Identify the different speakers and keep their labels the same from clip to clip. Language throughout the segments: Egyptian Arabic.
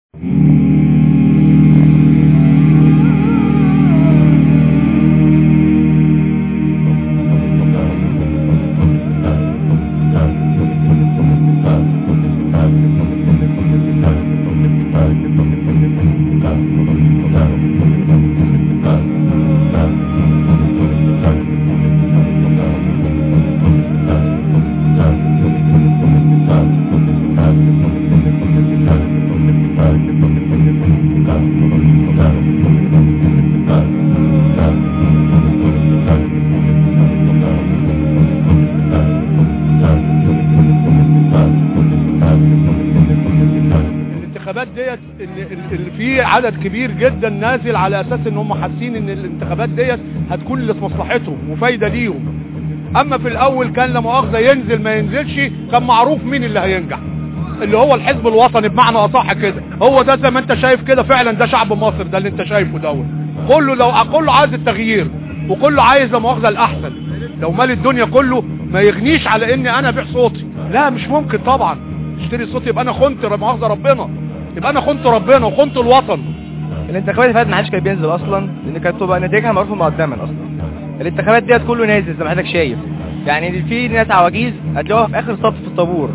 Speaker 1: الانتخابات ديت اللي, اللي في عدد كبير جدا نازل على اساس ان هم حاسين ان الانتخابات ديت هتكون لمصلحتهم وفايده ليهم اما في الاول كان لا مؤاخذه ينزل ما ينزلش كان معروف مين اللي هينجح اللي هو الحزب الوطني بمعنى اصح كده هو ده زي ما انت شايف كده فعلا ده شعب مصر ده اللي انت شايفه دوت كله لو كله عايز التغيير وكله عايز لا مؤاخذه الاحسن لو مال الدنيا كله ما يغنيش على اني انا ابيع صوتي لا مش ممكن طبعا اشتري صوتي يبقى انا خنت لا مؤاخذه ربنا يبقى انا خنت ربنا وخنت الوطن
Speaker 2: الانتخابات اللي فاتت ما حدش كان بينزل اصلا لان كانت تبقى نتائجها معروفه مقدما اصلا الانتخابات ديت كله نازل زي ما حضرتك شايف يعني في ناس عواجيز هتلاقوها في اخر صف في الطابور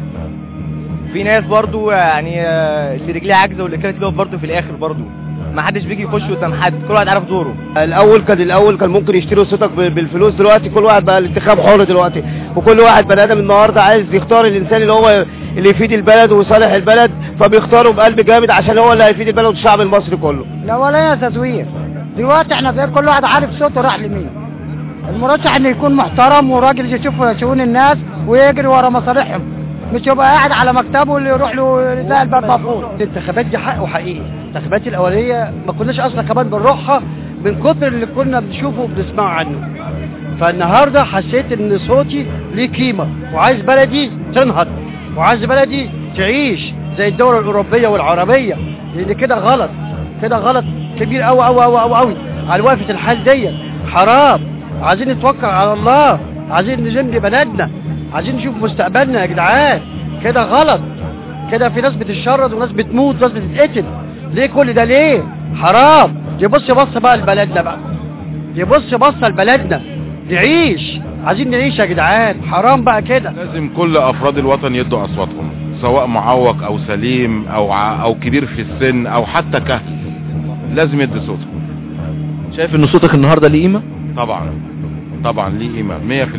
Speaker 2: في ناس برضو يعني آه، اللي رجليه عاجزه واللي كانت تقف برضو في الاخر برضو ما حدش بيجي يخش قدام حد كل واحد عارف دوره
Speaker 3: الاول كان الاول كان ممكن يشتروا صوتك ب- بالفلوس دلوقتي كل واحد بقى الانتخاب حر دلوقتي وكل واحد بني ادم النهارده عايز يختار الانسان اللي هو اللي يفيد البلد ويصالح البلد فبيختاره بقلب جامد عشان هو اللي هيفيد البلد والشعب المصري كله
Speaker 4: الاولانيه تزوير دلوقتي احنا بقى كل واحد عارف صوته راح لمين المرشح انه يكون محترم وراجل يشوف شؤون الناس ويجري ورا مصالحهم مش يبقى قاعد على مكتبه اللي يروح له زي الباب مفروض
Speaker 5: الانتخابات دي حق وحقيقي الانتخابات الاوليه ما كناش اصلا كمان بنروحها من كتر اللي كنا بنشوفه وبنسمعه عنه فالنهارده حسيت ان صوتي ليه قيمه وعايز بلدي تنهض وعايز بلدي تعيش زي الدول الاوروبيه والعربيه لان كده غلط كده غلط كبير قوي قوي قوي قوي قوي على وقفه الحال دي حرام عايزين نتوكل على الله عايزين نلم بلدنا عايزين نشوف مستقبلنا يا جدعان كده غلط كده في ناس بتتشرد وناس بتموت وناس بتتقتل ليه كل ده ليه حرام يبص بص بقى لبلدنا بقى يبص بص لبلدنا نعيش عايزين نعيش يا جدعان حرام بقى كده
Speaker 6: لازم كل افراد الوطن يدوا اصواتهم سواء معوق او سليم او ع... او كبير في السن او حتى كهل لازم يدي صوته
Speaker 7: شايف ان صوتك النهارده ليه قيمه
Speaker 6: طبعا طبعا ليه قيمه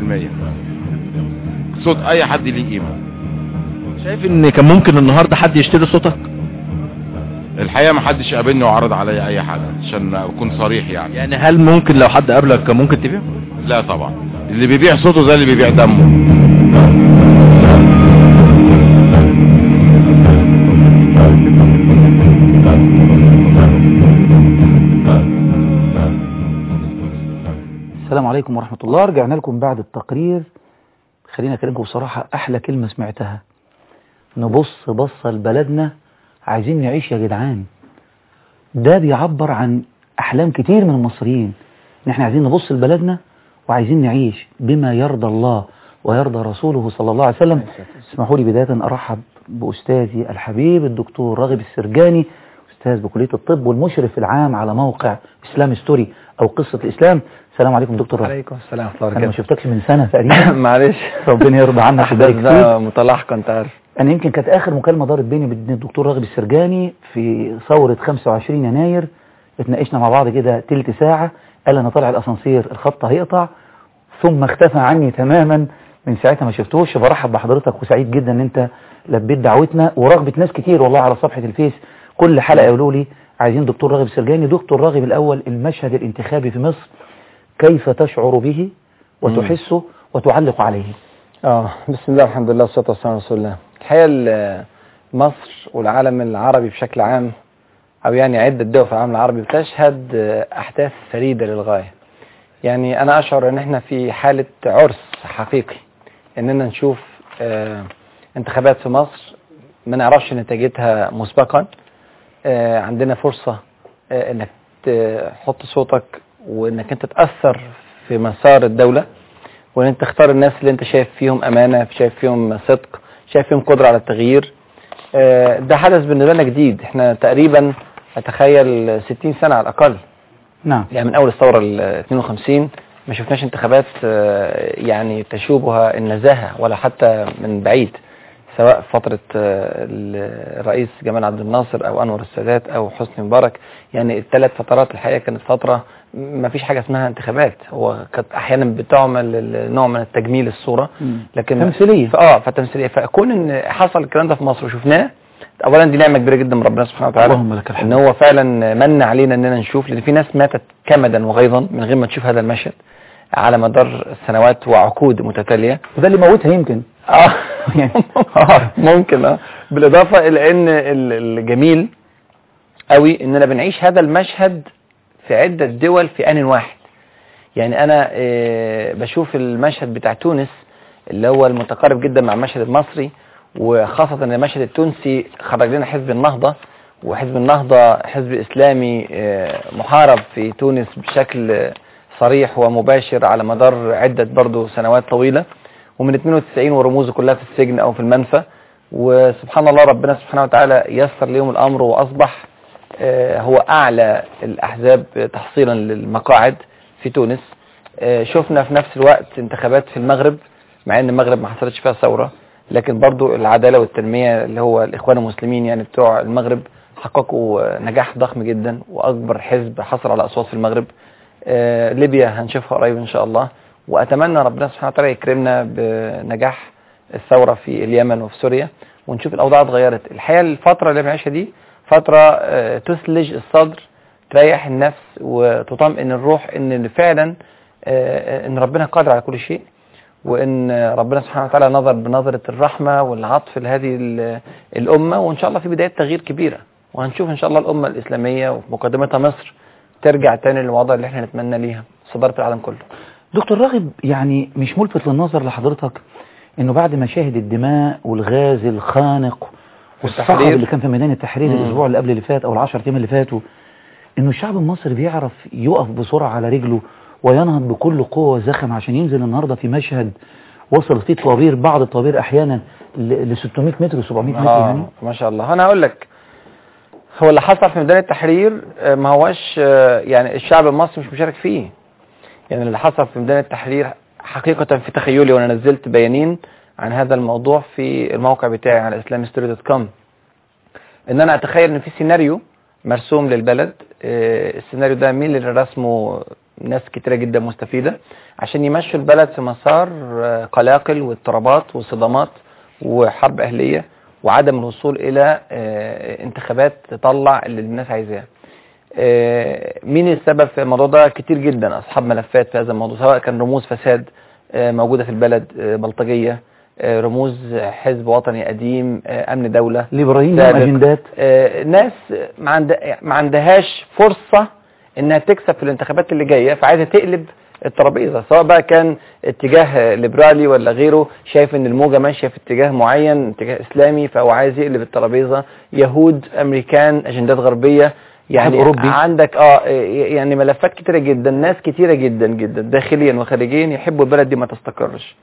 Speaker 6: 100% صوت اي حد ليه قيمه
Speaker 7: شايف ان كان ممكن النهارده حد يشتري صوتك
Speaker 6: الحقيقه ما حدش قابلني وعرض عليا اي حاجه عشان اكون صريح يعني
Speaker 7: يعني هل ممكن لو حد قابلك كان ممكن تبيع
Speaker 6: لا طبعا اللي بيبيع صوته زي اللي بيبيع دمه
Speaker 8: السلام عليكم ورحمة الله رجعنا لكم بعد التقرير خلينا أكلمكم بصراحة أحلى كلمة سمعتها نبص بصة لبلدنا عايزين نعيش يا جدعان ده بيعبر عن أحلام كتير من المصريين إن إحنا عايزين نبص لبلدنا وعايزين نعيش بما يرضى الله ويرضى رسوله صلى الله عليه وسلم اسمحوا لي بداية أرحب بأستاذي الحبيب الدكتور راغب السرجاني أستاذ بكلية الطب والمشرف العام على موقع إسلام ستوري أو قصة الإسلام السلام عليكم دكتور راغب
Speaker 2: عليكم السلام ورحمه الله
Speaker 8: أنا ما
Speaker 2: وبركاته
Speaker 8: شفتكش من سنة تقريبا
Speaker 2: معلش
Speaker 8: ربنا يرضى عنك ويبارك
Speaker 2: احداث
Speaker 8: فيك
Speaker 2: بقى متلاحقه انت عارف
Speaker 8: أنا يمكن كانت آخر مكالمة دارت بيني وبين الدكتور راغب السرجاني في ثورة 25 يناير اتناقشنا مع بعض كده تلت ساعة قال أنا طالع الأسانسير الخط هيقطع ثم اختفى عني تماما من ساعتها ما شفتوش برحب بحضرتك وسعيد جدا ان انت لبيت دعوتنا ورغبة ناس كتير والله على صفحة الفيس كل حلقة يقولوا لي عايزين دكتور راغب السرجاني دكتور راغب الأول المشهد الانتخابي في مصر كيف تشعر به وتحسه وتعلق عليه
Speaker 2: اه بسم الله الحمد لله والصلاه والسلام على رسول الله الحقيقه ال- مصر والعالم العربي بشكل عام او يعني عده دول في العالم العربي بتشهد آه، احداث فريده للغايه يعني انا اشعر ان احنا في حاله عرس حقيقي اننا نشوف آه، انتخابات في مصر ما نعرفش نتيجتها مسبقا آه، عندنا فرصه آه، انك تحط صوتك وانك انت تاثر في مسار الدوله وان انت تختار الناس اللي انت شايف فيهم امانه شايف فيهم صدق شايف فيهم قدره على التغيير آه، ده حدث بالنسبه لنا جديد احنا تقريبا اتخيل 60 سنه على الاقل
Speaker 8: نعم
Speaker 2: يعني من اول الثوره ال 52 ما شفناش انتخابات آه، يعني تشوبها النزاهه ولا حتى من بعيد سواء فترة آه، الرئيس جمال عبد الناصر أو أنور السادات أو حسني مبارك يعني الثلاث فترات الحقيقة كانت فترة ما فيش حاجة اسمها انتخابات هو كانت أحيانا بتعمل ال- نوع من التجميل الصورة لكن
Speaker 8: تمثيلية.
Speaker 2: اه فتمثيليه فكون ان حصل الكلام ده في مصر وشفناه اولا دي نعمه كبيره جدا من ربنا سبحانه وتعالى
Speaker 8: اللهم لك الحمد.
Speaker 2: ان هو فعلا من علينا اننا نشوف لان في ناس ماتت كمدا وغيظا من غير ما تشوف هذا المشهد على مدار سنوات وعقود متتاليه
Speaker 8: وده اللي موتها يمكن
Speaker 2: اه آه، ممكن اه بالاضافه الى ان ال- الجميل قوي اننا بنعيش هذا المشهد في عده دول في ان واحد يعني انا آه، بشوف المشهد بتاع تونس اللي هو المتقارب جدا مع المشهد المصري وخاصة ان المشهد التونسي خرج لنا حزب النهضة وحزب النهضة حزب اسلامي آه، محارب في تونس بشكل آه، صريح ومباشر على مدار عدة برضو سنوات طويلة ومن 92 ورموزه كلها في السجن او في المنفى وسبحان الله ربنا سبحانه وتعالى يسر لهم الامر واصبح آه، هو اعلى الاحزاب تحصيلا للمقاعد في تونس آه، شفنا في نفس الوقت انتخابات في المغرب مع ان المغرب ما حصلتش فيها ثوره لكن برضو العداله والتنميه اللي هو الاخوان المسلمين يعني بتوع المغرب حققوا آه، نجاح ضخم جدا واكبر حزب حصل على اصوات في المغرب آه، ليبيا هنشوفها قريب ان شاء الله واتمنى ربنا سبحانه وتعالى يكرمنا بنجاح الثوره في اليمن وفي سوريا ونشوف الاوضاع اتغيرت الحقيقه الفتره اللي بنعيشها دي فتره آه، تثلج الصدر تريح النفس وتطمئن الروح ان فعلا آه، ان ربنا قادر على كل شيء وان ربنا سبحانه وتعالى نظر بنظره الرحمه والعطف لهذه ال- الامه وان شاء الله في بدايه تغيير كبيره وهنشوف ان شاء الله الامه الاسلاميه وفي مقدمتها مصر ترجع تاني للوضع اللي احنا نتمنى ليها صداره العالم كله
Speaker 8: دكتور راغب يعني مش ملفت للنظر لحضرتك انه بعد مشاهد الدماء والغاز الخانق والصخب
Speaker 2: التحرير.
Speaker 8: اللي كان في ميدان التحرير
Speaker 2: مم.
Speaker 8: الاسبوع اللي قبل اللي فات او العشر ايام اللي فاتوا انه الشعب المصري بيعرف يقف بسرعه على رجله وينهض بكل قوه وزخم عشان ينزل النهارده في مشهد وصل فيه طوابير بعض الطوابير احيانا ل 600 متر و700 متر
Speaker 2: آه
Speaker 8: يعني
Speaker 2: ما شاء الله انا هقول لك هو اللي حصل في ميدان التحرير آه، ما هوش آه، يعني الشعب المصري مش مشارك فيه يعني اللي حصل في ميدان التحرير حقيقة في تخيلي وانا نزلت بيانين عن هذا الموضوع في الموقع بتاعي على islamhistory.com ان انا اتخيل ان في سيناريو مرسوم للبلد آه، السيناريو ده مين اللي رسمه ناس كتيرة جدا مستفيدة عشان يمشوا البلد في مسار آه، قلاقل واضطرابات وصدامات وحرب أهلية وعدم الوصول إلى آه، انتخابات تطلع اللي الناس عايزاه آه، مين السبب في الموضوع ده كتير جدا أصحاب ملفات في هذا الموضوع سواء كان رموز فساد آه، موجودة في البلد آه، بلطجية آه، رموز حزب وطني قديم آه، أمن دولة
Speaker 8: ليبراليين لهم
Speaker 2: سابق.
Speaker 8: اجندات
Speaker 2: آه، ناس ما, عند... ما عندهاش فرصة انها تكسب في الانتخابات اللي جاية فعايزة تقلب الترابيزة سواء بقى كان اتجاه ليبرالي ولا غيره شايف ان الموجة ماشية في اتجاه معين اتجاه اسلامي فهو عايز يقلب الترابيزة يهود امريكان اجندات غربية يعني
Speaker 8: أوروبي.
Speaker 2: عندك اه يعني ملفات كتيرة جدا ناس كتيرة جدا جدا داخليا وخارجيا يحبوا البلد دي ما تستقرش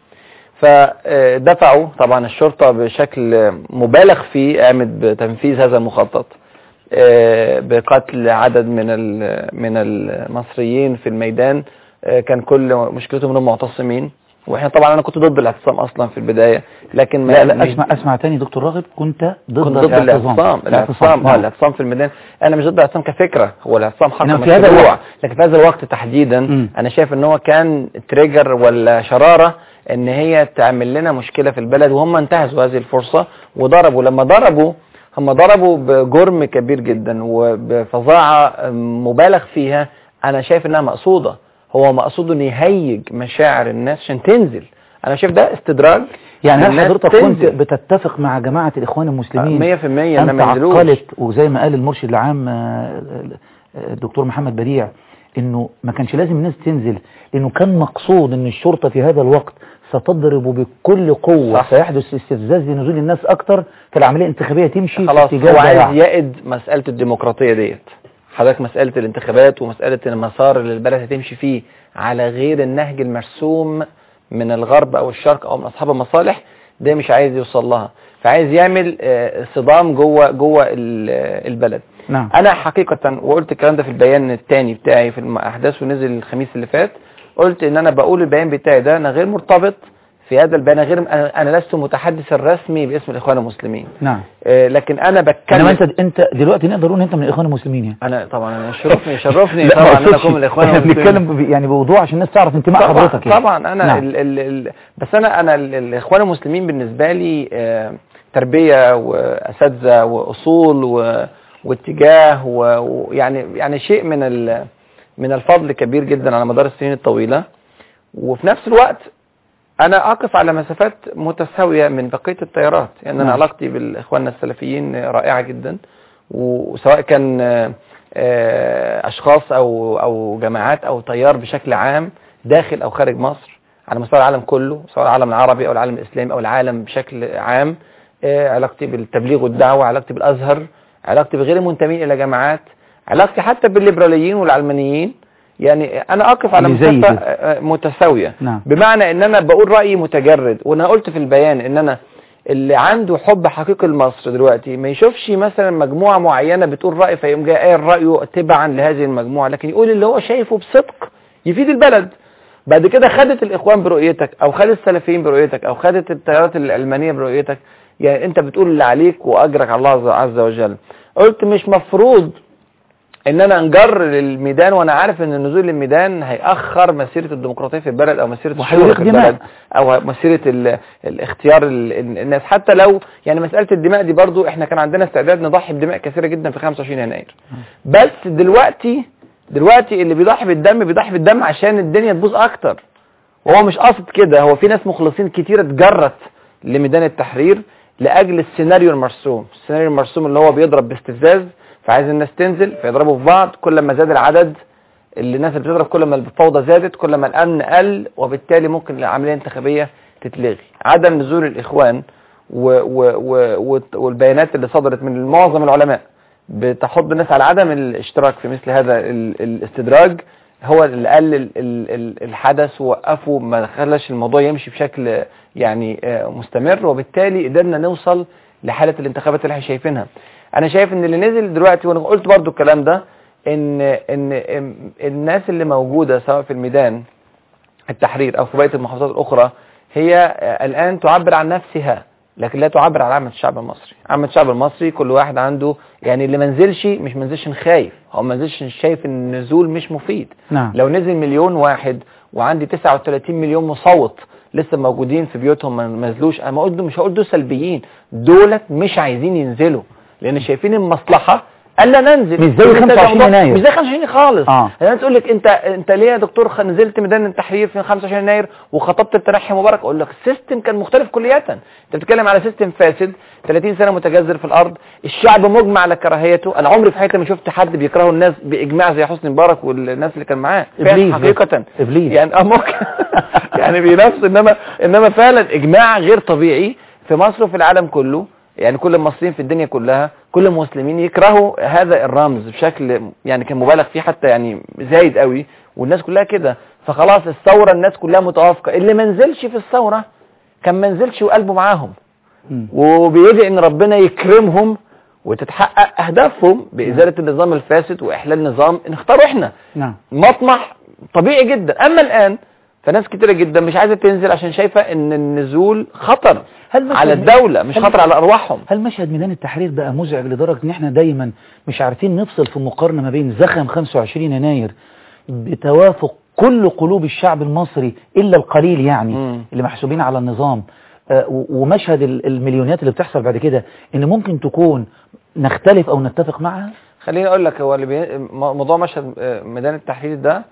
Speaker 2: فدفعوا طبعا الشرطة بشكل مبالغ فيه قامت بتنفيذ هذا المخطط آه، بقتل عدد من ال- من المصريين في الميدان آه، كان كل مشكلتهم انهم معتصمين واحنا طبعا انا كنت ضد الاعتصام اصلا في البدايه لكن ما
Speaker 8: لا لا
Speaker 2: مش-
Speaker 8: اسمع اسمع تاني دكتور راغب كنت ضد,
Speaker 2: كنت ضد الاعتصام الاعتصام اه
Speaker 8: نعم.
Speaker 2: الاعتصام في الميدان انا مش ضد الاعتصام كفكره هو الاعتصام حق
Speaker 8: إنما في
Speaker 2: مشروع.
Speaker 8: هذا الوقت.
Speaker 2: لكن في هذا الوقت تحديدا
Speaker 8: مم.
Speaker 2: انا شايف ان هو كان تريجر ولا شراره ان هي تعمل لنا مشكله في البلد وهم انتهزوا هذه الفرصه وضربوا لما ضربوا هم ضربوا بجرم كبير جدا وبفظاعه مبالغ فيها انا شايف انها مقصوده هو مقصود ان يهيج مشاعر الناس عشان تنزل انا شايف ده استدراج
Speaker 8: يعني هل
Speaker 2: الناس
Speaker 8: حضرتك كنت
Speaker 2: تنزل.
Speaker 8: بتتفق مع جماعة الإخوان المسلمين
Speaker 2: 100% ان
Speaker 8: أن
Speaker 2: ما ينزلوش
Speaker 8: تعقلت وزي ما قال المرشد العام آه، آه، الدكتور محمد بديع انه ما كانش لازم الناس تنزل لانه كان مقصود ان الشرطة في هذا الوقت ستضرب بكل قوة
Speaker 2: صح.
Speaker 8: سيحدث استفزاز لنزول الناس اكتر فالعملية الانتخابية تمشي
Speaker 2: خلاص
Speaker 8: في اتجاه
Speaker 2: هو
Speaker 8: ضياع.
Speaker 2: عايز يقد مسألة الديمقراطية ديت حضرتك مسألة الانتخابات ومسألة المسار اللي البلد هتمشي فيه على غير النهج المرسوم من الغرب او الشرق او من اصحاب المصالح ده مش عايز يوصل لها فعايز يعمل آه، صدام جوه جوه ال- البلد
Speaker 8: نعم
Speaker 2: انا حقيقة وقلت الكلام ده في البيان الثاني بتاعي في الاحداث ونزل الخميس اللي فات قلت ان انا بقول البيان بتاعي ده انا غير مرتبط في هذا البيان أنا غير انا أنا لست متحدث الرسمي باسم الاخوان المسلمين
Speaker 8: نعم
Speaker 2: آه، لكن انا بتكلم
Speaker 8: انما انت انت دلوقتي نقدر نقول ان انت من الاخوان المسلمين يعني
Speaker 2: انا طبعا انا يشرفني يشرفني
Speaker 8: لا،
Speaker 2: طبعا
Speaker 8: ما
Speaker 2: ان انا
Speaker 8: أقصدش.
Speaker 2: اكون من الاخوان
Speaker 8: احنا
Speaker 2: المسلمين
Speaker 8: بنتكلم ب- يعني بوضوح عشان الناس تعرف انتماء
Speaker 2: طبعا
Speaker 8: حضرتك يعني.
Speaker 2: طبعا انا
Speaker 8: نعم.
Speaker 2: ال ال ال بس انا انا ال- الاخوان المسلمين بالنسبه لي آه، تربيه واساتذه واصول و- واتجاه و- ويعني يعني شيء من ال- من الفضل كبير جدا على مدار السنين الطويله وفي نفس الوقت انا اقف على مسافات متساويه من بقيه التيارات يعني انا
Speaker 8: نعم.
Speaker 2: علاقتي بالاخوان السلفيين رائعه جدا وسواء كان آه، آه، اشخاص او او جماعات او تيار بشكل عام داخل او خارج مصر على مستوى العالم كله سواء العالم العربي او العالم الاسلامي او العالم بشكل عام آه، علاقتي بالتبليغ والدعوه علاقتي بالازهر علاقتي بغير المنتمين الى جماعات علاقتي حتى بالليبراليين والعلمانيين يعني انا اقف على
Speaker 8: اللي زي
Speaker 2: مسافه
Speaker 8: كده.
Speaker 2: آه، آه، متساويه
Speaker 8: نعم
Speaker 2: بمعنى ان انا بقول رايي متجرد وانا قلت في البيان ان انا اللي عنده حب حقيقي لمصر دلوقتي ما يشوفش مثلا مجموعه معينه بتقول راي فيقوم جاي قايل رايه تبعا لهذه المجموعه لكن يقول اللي هو شايفه بصدق يفيد البلد بعد كده خدت الاخوان برؤيتك او خدت السلفيين برؤيتك او خدت التيارات العلمانيه برؤيتك يعني انت بتقول اللي عليك واجرك على الله عز- عز وجل قلت مش مفروض ان انا انجر للميدان وانا عارف ان النزول للميدان هيأخر مسيرة الديمقراطية في البلد او مسيرة الشورى
Speaker 8: وهيريق
Speaker 2: في
Speaker 8: دماء.
Speaker 2: البلد او مسيرة ال- الاختيار ال- ال- الناس حتى لو يعني مسألة الدماء دي برضو احنا كان عندنا استعداد نضحي بدماء كثيرة جدا في 25 يناير بس دلوقتي دلوقتي اللي بيضحي بالدم بيضحي بالدم عشان الدنيا تبوظ اكتر وهو مش قاصد كده هو في ناس مخلصين كتير اتجرت لميدان التحرير لاجل السيناريو المرسوم السيناريو المرسوم اللي هو بيضرب باستفزاز فعايز الناس تنزل فيضربوا في بعض كل ما زاد العدد اللي الناس اللي بتضرب كل ما الفوضى زادت كل ما الامن قل وبالتالي ممكن العمليه الانتخابيه تتلغي عدم نزول الاخوان و و و و والبيانات اللي صدرت من معظم العلماء بتحض الناس على عدم الاشتراك في مثل هذا ال- الاستدراج هو اللي قلل ال- ال- الحدث ووقفه ما خلاش الموضوع يمشي بشكل يعني آه، مستمر وبالتالي قدرنا نوصل لحالة الانتخابات اللي احنا شايفينها انا شايف ان اللي نزل دلوقتي وانا قلت برضو الكلام ده ان ان إن الناس اللي موجودة سواء في الميدان التحرير او في بقية المحافظات الاخرى هي آه، الان تعبر عن نفسها لكن لا تعبر عن عامة الشعب المصري عامة الشعب المصري كل واحد عنده يعني اللي منزلش مش منزلش خايف هو منزلش شايف ان النزول مش مفيد
Speaker 8: نعم
Speaker 2: لو نزل مليون واحد وعندي 39 مليون مصوت لسه موجودين في بيوتهم ما ما نزلوش انا ما قلت مش هقول دول سلبيين دولت مش عايزين ينزلوا لان شايفين المصلحه الا ننزل
Speaker 8: مش زي 25 يناير.
Speaker 2: مش زي 25 خالص
Speaker 8: آه.
Speaker 2: الناس تقول لك انت انت ليه يا دكتور خ- نزلت ميدان التحرير في 25 يناير وخطبت التنحي مبارك اقول لك السيستم كان مختلف كليا انت بتتكلم على سيستم فاسد 30 سنه متجذر في الارض الشعب مجمع على كراهيته انا عمري في حياتي ما شفت حد بيكرهه الناس باجماع زي حسني مبارك والناس اللي كان معاه فعلا
Speaker 8: إبليس بس.
Speaker 2: حقيقه
Speaker 8: إبليس.
Speaker 2: يعني اه ممكن يعني بينافس انما انما فعلا اجماع غير طبيعي في مصر وفي العالم كله يعني كل المصريين في الدنيا كلها كل المسلمين يكرهوا هذا الرمز بشكل يعني كان مبالغ فيه حتى يعني زايد قوي والناس كلها كده فخلاص الثوره الناس كلها متوافقه اللي ما نزلش في الثوره كان ما نزلش وقلبه معاهم
Speaker 8: مم.
Speaker 2: وبيدعي ان ربنا يكرمهم وتتحقق اهدافهم بازاله النظام الفاسد واحلال نظام نختاره احنا
Speaker 8: نعم
Speaker 2: مطمح طبيعي جدا اما الان فناس كتيرة جدا مش عايزة تنزل عشان شايفة ان النزول خطر
Speaker 8: هل مشهد-
Speaker 2: على الدولة مش
Speaker 8: هل-
Speaker 2: خطر على ارواحهم
Speaker 8: هل مشهد ميدان التحرير بقى مزعج لدرجة ان احنا دايما مش عارفين نفصل في مقارنة ما بين زخم 25 يناير بتوافق كل قلوب الشعب المصري الا القليل يعني
Speaker 2: مم.
Speaker 8: اللي محسوبين على النظام آه، و- ومشهد ال- المليونيات اللي بتحصل بعد كده ان ممكن تكون نختلف او نتفق معها
Speaker 2: خليني اقول لك هو اللي بي... م- موضوع مشهد آه، ميدان التحرير ده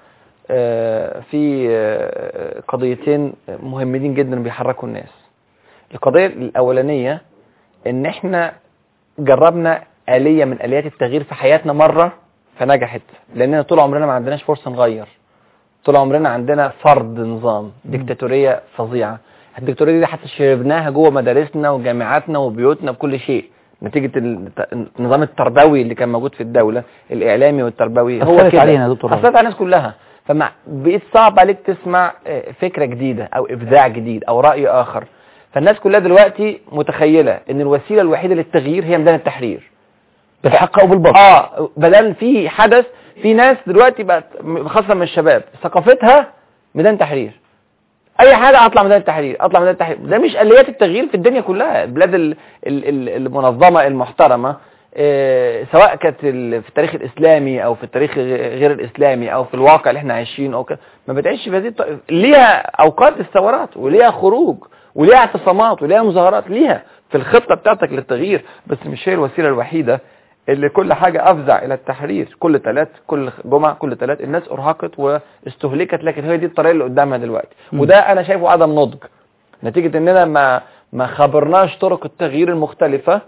Speaker 2: آه، في آه، قضيتين مهمين جدا بيحركوا الناس القضية الأولانية إن إحنا جربنا آلية من آليات التغيير في حياتنا مرة فنجحت لأننا طول عمرنا ما عندناش فرصة نغير طول عمرنا عندنا فرض نظام ديكتاتورية فظيعة الديكتاتورية دي حتى شربناها جوه مدارسنا وجامعاتنا وبيوتنا بكل شيء نتيجة الت- النظام التربوي اللي كان موجود في الدولة الإعلامي والتربوي هو
Speaker 8: أثرت
Speaker 2: كده
Speaker 8: علينا يا دكتور رامي.
Speaker 2: أثرت على الناس كلها فمع بقيت صعب عليك تسمع آه، فكرة جديدة أو إبداع جديد أو رأي آخر فالناس كلها دلوقتي متخيله ان الوسيله الوحيده للتغيير هي ميدان التحرير
Speaker 8: بالحق او بالباطل
Speaker 2: اه بدل في حدث في ناس دلوقتي بقت م- خاصه من الشباب ثقافتها ميدان تحرير اي حاجه اطلع ميدان التحرير اطلع ميدان التحرير ده مش اليات التغيير في الدنيا كلها البلاد ال- ال- ال- المنظمه المحترمه آه، سواء كانت ال- في التاريخ الاسلامي او في التاريخ غ- غير الاسلامي او في الواقع اللي احنا عايشين او كده ما بتعيش بهذه الط- ليها اوقات الثورات وليها خروج وليها اعتصامات وليها مظاهرات ليها في الخطه بتاعتك للتغيير بس مش هي الوسيله الوحيده اللي كل حاجة أفزع إلى التحرير كل ثلاث كل جمعة كل ثلاث الناس أرهقت واستهلكت لكن هي دي الطريقة اللي قدامها دلوقتي
Speaker 8: مم.
Speaker 2: وده أنا شايفه عدم نضج نتيجة إننا ما ما خبرناش طرق التغيير المختلفة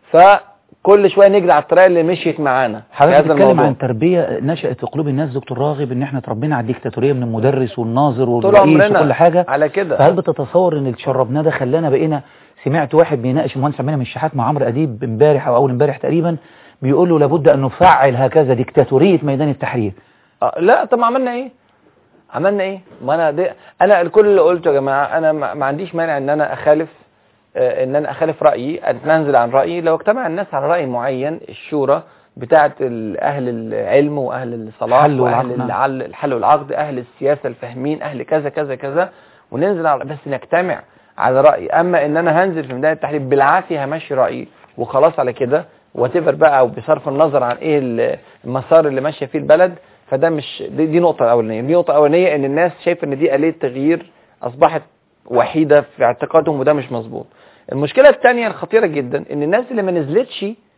Speaker 2: فكل شوية نجري على الطريقة اللي مشيت معانا في
Speaker 8: حضرتك
Speaker 2: هذا
Speaker 8: بتتكلم
Speaker 2: الموضوع.
Speaker 8: عن تربية نشأت في قلوب الناس دكتور راغب ان احنا اتربينا على الديكتاتورية من المدرس والناظر
Speaker 2: طول
Speaker 8: والرئيس
Speaker 2: عمرنا
Speaker 8: وكل حاجة
Speaker 2: على كده
Speaker 8: فهل بتتصور ان اللي شربناه ده خلانا بقينا سمعت واحد بيناقش المهندس عمنا من الشحات مع عمرو اديب امبارح او اول امبارح تقريبا بيقول له لابد ان نفعل هكذا ديكتاتورية ميدان التحرير
Speaker 2: آه، لا طب ما عملنا ايه عملنا ايه ما انا دي انا الكل اللي قلته يا جماعه انا ما ما عنديش مانع ان انا اخالف آه، ان انا اخالف رايي اتنازل عن رايي لو اجتمع الناس على راي معين الشورى بتاعه ال- اهل العلم واهل الصلاح
Speaker 8: الحل
Speaker 2: واهل
Speaker 8: والعقد، نعم.
Speaker 2: العل- الحل والعقد اهل السياسه الفاهمين اهل كذا كذا كذا وننزل على بس نجتمع على راي اما ان انا هنزل في ميدان التحرير بالعافيه همشي رايي وخلاص على كده واتفر بقى او بصرف النظر عن ايه ال- المسار اللي ماشيه فيه البلد فده مش دي, دي نقطه اولانيه دي نقطه اولانيه ان الناس شايفه ان دي اليه تغيير اصبحت وحيده في اعتقادهم وده مش مظبوط المشكله الثانيه الخطيره جدا ان الناس اللي ما نزلتش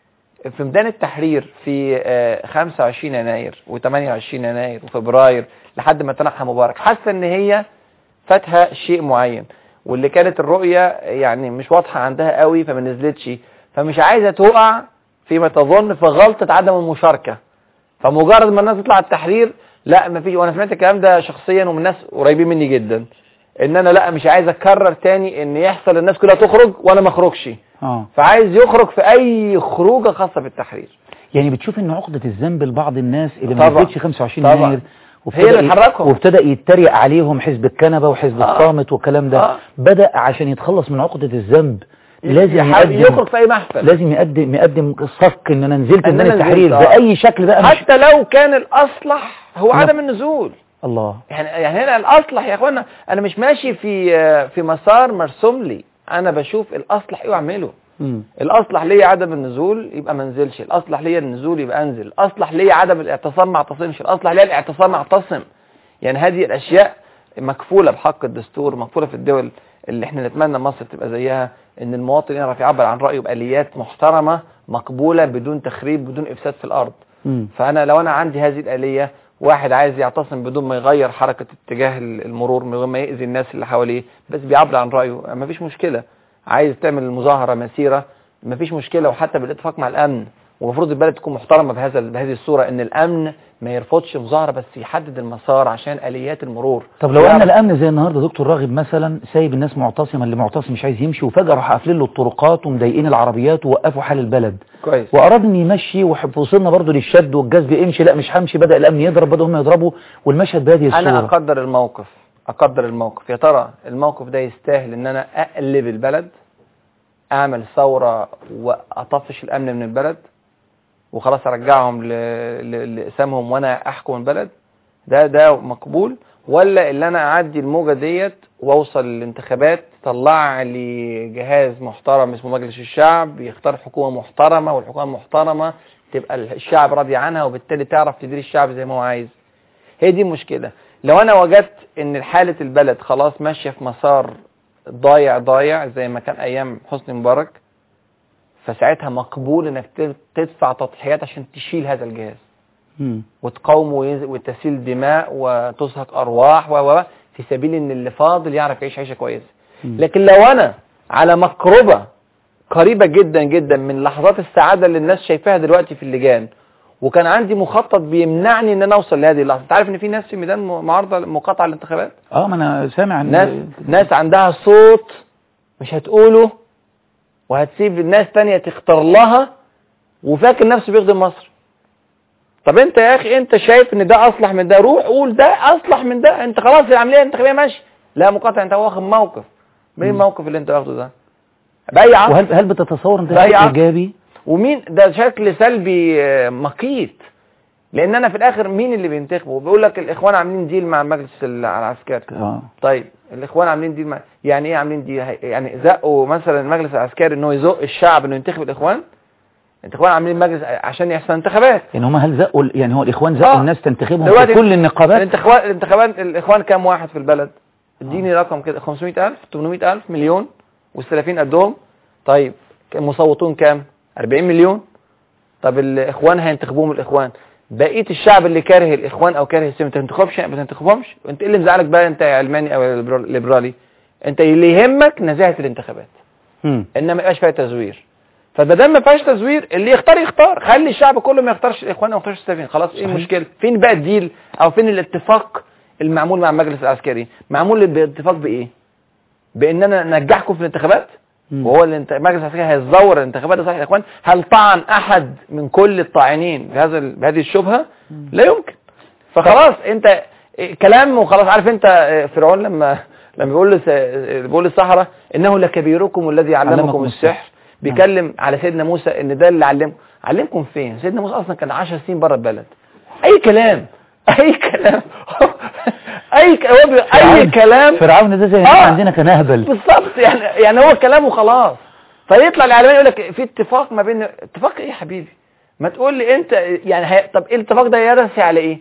Speaker 2: في ميدان التحرير في آه، 25 يناير و28 يناير وفبراير لحد ما تنحى مبارك حاسه ان هي فاتها شيء معين واللي كانت الرؤيه يعني مش واضحه عندها قوي فما نزلتش فمش عايزه تقع فيما تظن في غلطه عدم المشاركه فمجرد ما الناس تطلع التحرير لا ما فيش وانا سمعت الكلام ده شخصيا ومن ناس قريبين مني جدا ان انا لا مش عايز اكرر تاني ان يحصل الناس كلها تخرج وانا ما اخرجش
Speaker 8: اه
Speaker 2: فعايز يخرج في اي خروجه خاصه بالتحرير
Speaker 8: يعني بتشوف ان عقدة الذنب لبعض الناس اللي
Speaker 2: طبعا.
Speaker 8: ما نزلتش 25
Speaker 2: طبعا.
Speaker 8: يناير
Speaker 2: هي اللي
Speaker 8: ي-
Speaker 2: تحركهم.
Speaker 8: وابتدى يتريق عليهم حزب الكنبه وحزب
Speaker 2: آه.
Speaker 8: الصامت والكلام ده
Speaker 2: آه.
Speaker 8: بدا عشان يتخلص من عقدة الذنب لازم
Speaker 2: يحاول
Speaker 8: يقدم
Speaker 2: يخرج في اي محفل
Speaker 8: لازم يقدم يقدم صك ان انا نزلت
Speaker 2: إن
Speaker 8: ميدان
Speaker 2: أنا
Speaker 8: التحرير
Speaker 2: نزلت، آه.
Speaker 8: باي شكل بقى مش
Speaker 2: حتى لو كان الاصلح هو
Speaker 8: لا.
Speaker 2: عدم النزول
Speaker 8: الله
Speaker 2: يعني يعني هنا الاصلح يا اخوانا انا مش ماشي في آه، في مسار مرسوم لي انا بشوف الاصلح ايه واعمله
Speaker 8: مم.
Speaker 2: الاصلح ليا عدم النزول يبقى ما انزلش الاصلح ليا النزول يبقى انزل الاصلح ليا عدم الاعتصام ما اعتصمش الاصلح ليا الاعتصام اعتصم يعني هذه الاشياء مكفوله بحق الدستور مكفوله في الدول اللي احنا نتمنى مصر تبقى زيها ان المواطن يعرف يعبر عن رايه باليات محترمه مقبوله بدون تخريب بدون افساد في الارض
Speaker 8: مم.
Speaker 2: فانا لو انا عندي هذه الاليه واحد عايز يعتصم بدون ما يغير حركه اتجاه المرور من غير ما ياذي الناس اللي حواليه بس بيعبر عن رايه مفيش مشكله عايز تعمل مظاهره مسيره مفيش مشكله وحتى بالاتفاق مع الامن ومفروض البلد تكون محترمه بهذا بهذه الصوره ان الامن ما يرفضش مظاهره بس يحدد المسار عشان اليات المرور
Speaker 8: طب لو
Speaker 2: يعرف-
Speaker 8: ان الامن زي النهارده دكتور راغب مثلا سايب الناس معتصمه اللي معتصم مش عايز يمشي وفجاه راح قافلين له الطرقات ومضايقين العربيات ووقفوا حال البلد
Speaker 2: كويس
Speaker 8: واراد ان يمشي وح- وصلنا برضه للشد والجذب امشي لا مش همشي بدا الامن يضرب بدأوا هم يضربوا والمشهد بهذه
Speaker 2: انا
Speaker 8: الصوره
Speaker 2: اقدر الموقف اقدر الموقف يا ترى الموقف ده يستاهل ان انا اقلب البلد اعمل ثوره واطفش الامن من البلد وخلاص ارجعهم ل- ل- لاقسامهم وانا احكم البلد ده ده مقبول ولا اللي انا اعدي الموجه ديت واوصل للانتخابات طلع لي جهاز محترم اسمه مجلس الشعب يختار حكومه محترمه والحكومه المحترمه تبقى الشعب راضي عنها وبالتالي تعرف تدير الشعب زي ما هو عايز هي دي المشكله لو انا وجدت ان حاله البلد خلاص ماشيه في مسار ضايع ضايع زي ما كان ايام حسني مبارك فساعتها مقبول انك تد- تدفع تضحيات عشان تشيل هذا الجهاز
Speaker 8: مم.
Speaker 2: وتقاومه ويز- وتسيل دماء وتزهق ارواح و و- و في سبيل ان اللي فاضل يعرف يعيش عيشه كويسه
Speaker 8: مم.
Speaker 2: لكن لو انا على مقربه قريبه جدا جدا من لحظات السعاده اللي الناس شايفاها دلوقتي في اللجان وكان عندي مخطط بيمنعني ان انا اوصل لهذه اللحظه انت عارف ان في ناس في ميدان م- معارضه مقاطعه الانتخابات
Speaker 8: اه ما انا سامع ان
Speaker 2: ناس ناس عندها صوت مش هتقوله وهتسيب الناس تانية تختار لها وفاكر نفسه بيخدم مصر طب انت يا اخي انت شايف ان ده اصلح من ده روح قول ده اصلح من ده انت خلاص العمليه الانتخابيه ماشي لا مقاطعه انت واخد موقف ايه الموقف اللي انت واخده ده باي عصر
Speaker 8: وهل هل بتتصور ان ده
Speaker 2: لا
Speaker 8: شيء
Speaker 2: يا-
Speaker 8: ايجابي
Speaker 2: ومين ده شكل سلبي آه، مقيت لان انا في الاخر مين اللي بينتخبه بيقول لك الاخوان عاملين ديل مع المجلس العسكري
Speaker 8: اه
Speaker 2: طيب الاخوان عاملين ديل مع يعني ايه عاملين ديل هي- يعني زقوا مثلا المجلس العسكري ان هو يزق الشعب انه ينتخب الاخوان الاخوان عاملين مجلس عشان يحصل انتخابات
Speaker 8: يعني هم هل زقوا ال- يعني هو الاخوان زقوا
Speaker 2: آه.
Speaker 8: الناس تنتخبهم
Speaker 2: دلوقتي
Speaker 8: في كل النقابات
Speaker 2: الانتخابات الانتخابات الاخوان كام واحد في البلد اديني رقم كده 500000 800000 مليون والسلفيين قدهم طيب المصوتون كام 40 مليون طب الاخوان هينتخبوهم الاخوان بقيه الشعب اللي كاره الاخوان او كاره السلم ما تنتخبش ما تنتخبهمش انت ايه اللي مزعلك بقى انت يا علماني او ليبرالي انت اللي يهمك نزاهه الانتخابات
Speaker 8: مم.
Speaker 2: انما ما يبقاش فيها تزوير فما ما فيهاش تزوير اللي يختار يختار خلي الشعب كله ما يختارش الاخوان او ما يختارش السلفيين خلاص ايه
Speaker 8: صحيح.
Speaker 2: المشكله فين بقى الديل او فين الاتفاق المعمول مع المجلس العسكري معمول باتفاق بايه بان انا انجحكم في الانتخابات
Speaker 8: مم.
Speaker 2: وهو اللي انت- المجلس العسكري هيزور الانتخابات ده صحيح يا اخوان هل طعن احد من كل الطاعنين بهذا ال- بهذه الشبهه لا يمكن فخلاص انت اه، كلام وخلاص عارف انت اه، فرعون لما لما بيقول لس- اه، بيقول للصحراء انه لكبيركم الذي علمكم
Speaker 8: علمكم
Speaker 2: السحر
Speaker 8: السحر.
Speaker 2: بيكلم على سيدنا موسى ان ده اللي علمكم علمكم فين سيدنا موسى اصلا كان 10 سنين بره البلد اي كلام اي كلام اي ك- هو بي- اي
Speaker 8: فرعون-
Speaker 2: كلام
Speaker 8: فرعون ده زي
Speaker 2: آه.
Speaker 8: آه. عندنا كان اهبل
Speaker 2: بالظبط يعني يعني هو كلامه خلاص فيطلع الاعلامي يقول لك في اتفاق ما بين اتفاق ايه يا حبيبي ما تقول لي انت يعني هي... طب ايه الاتفاق ده يرسي على ايه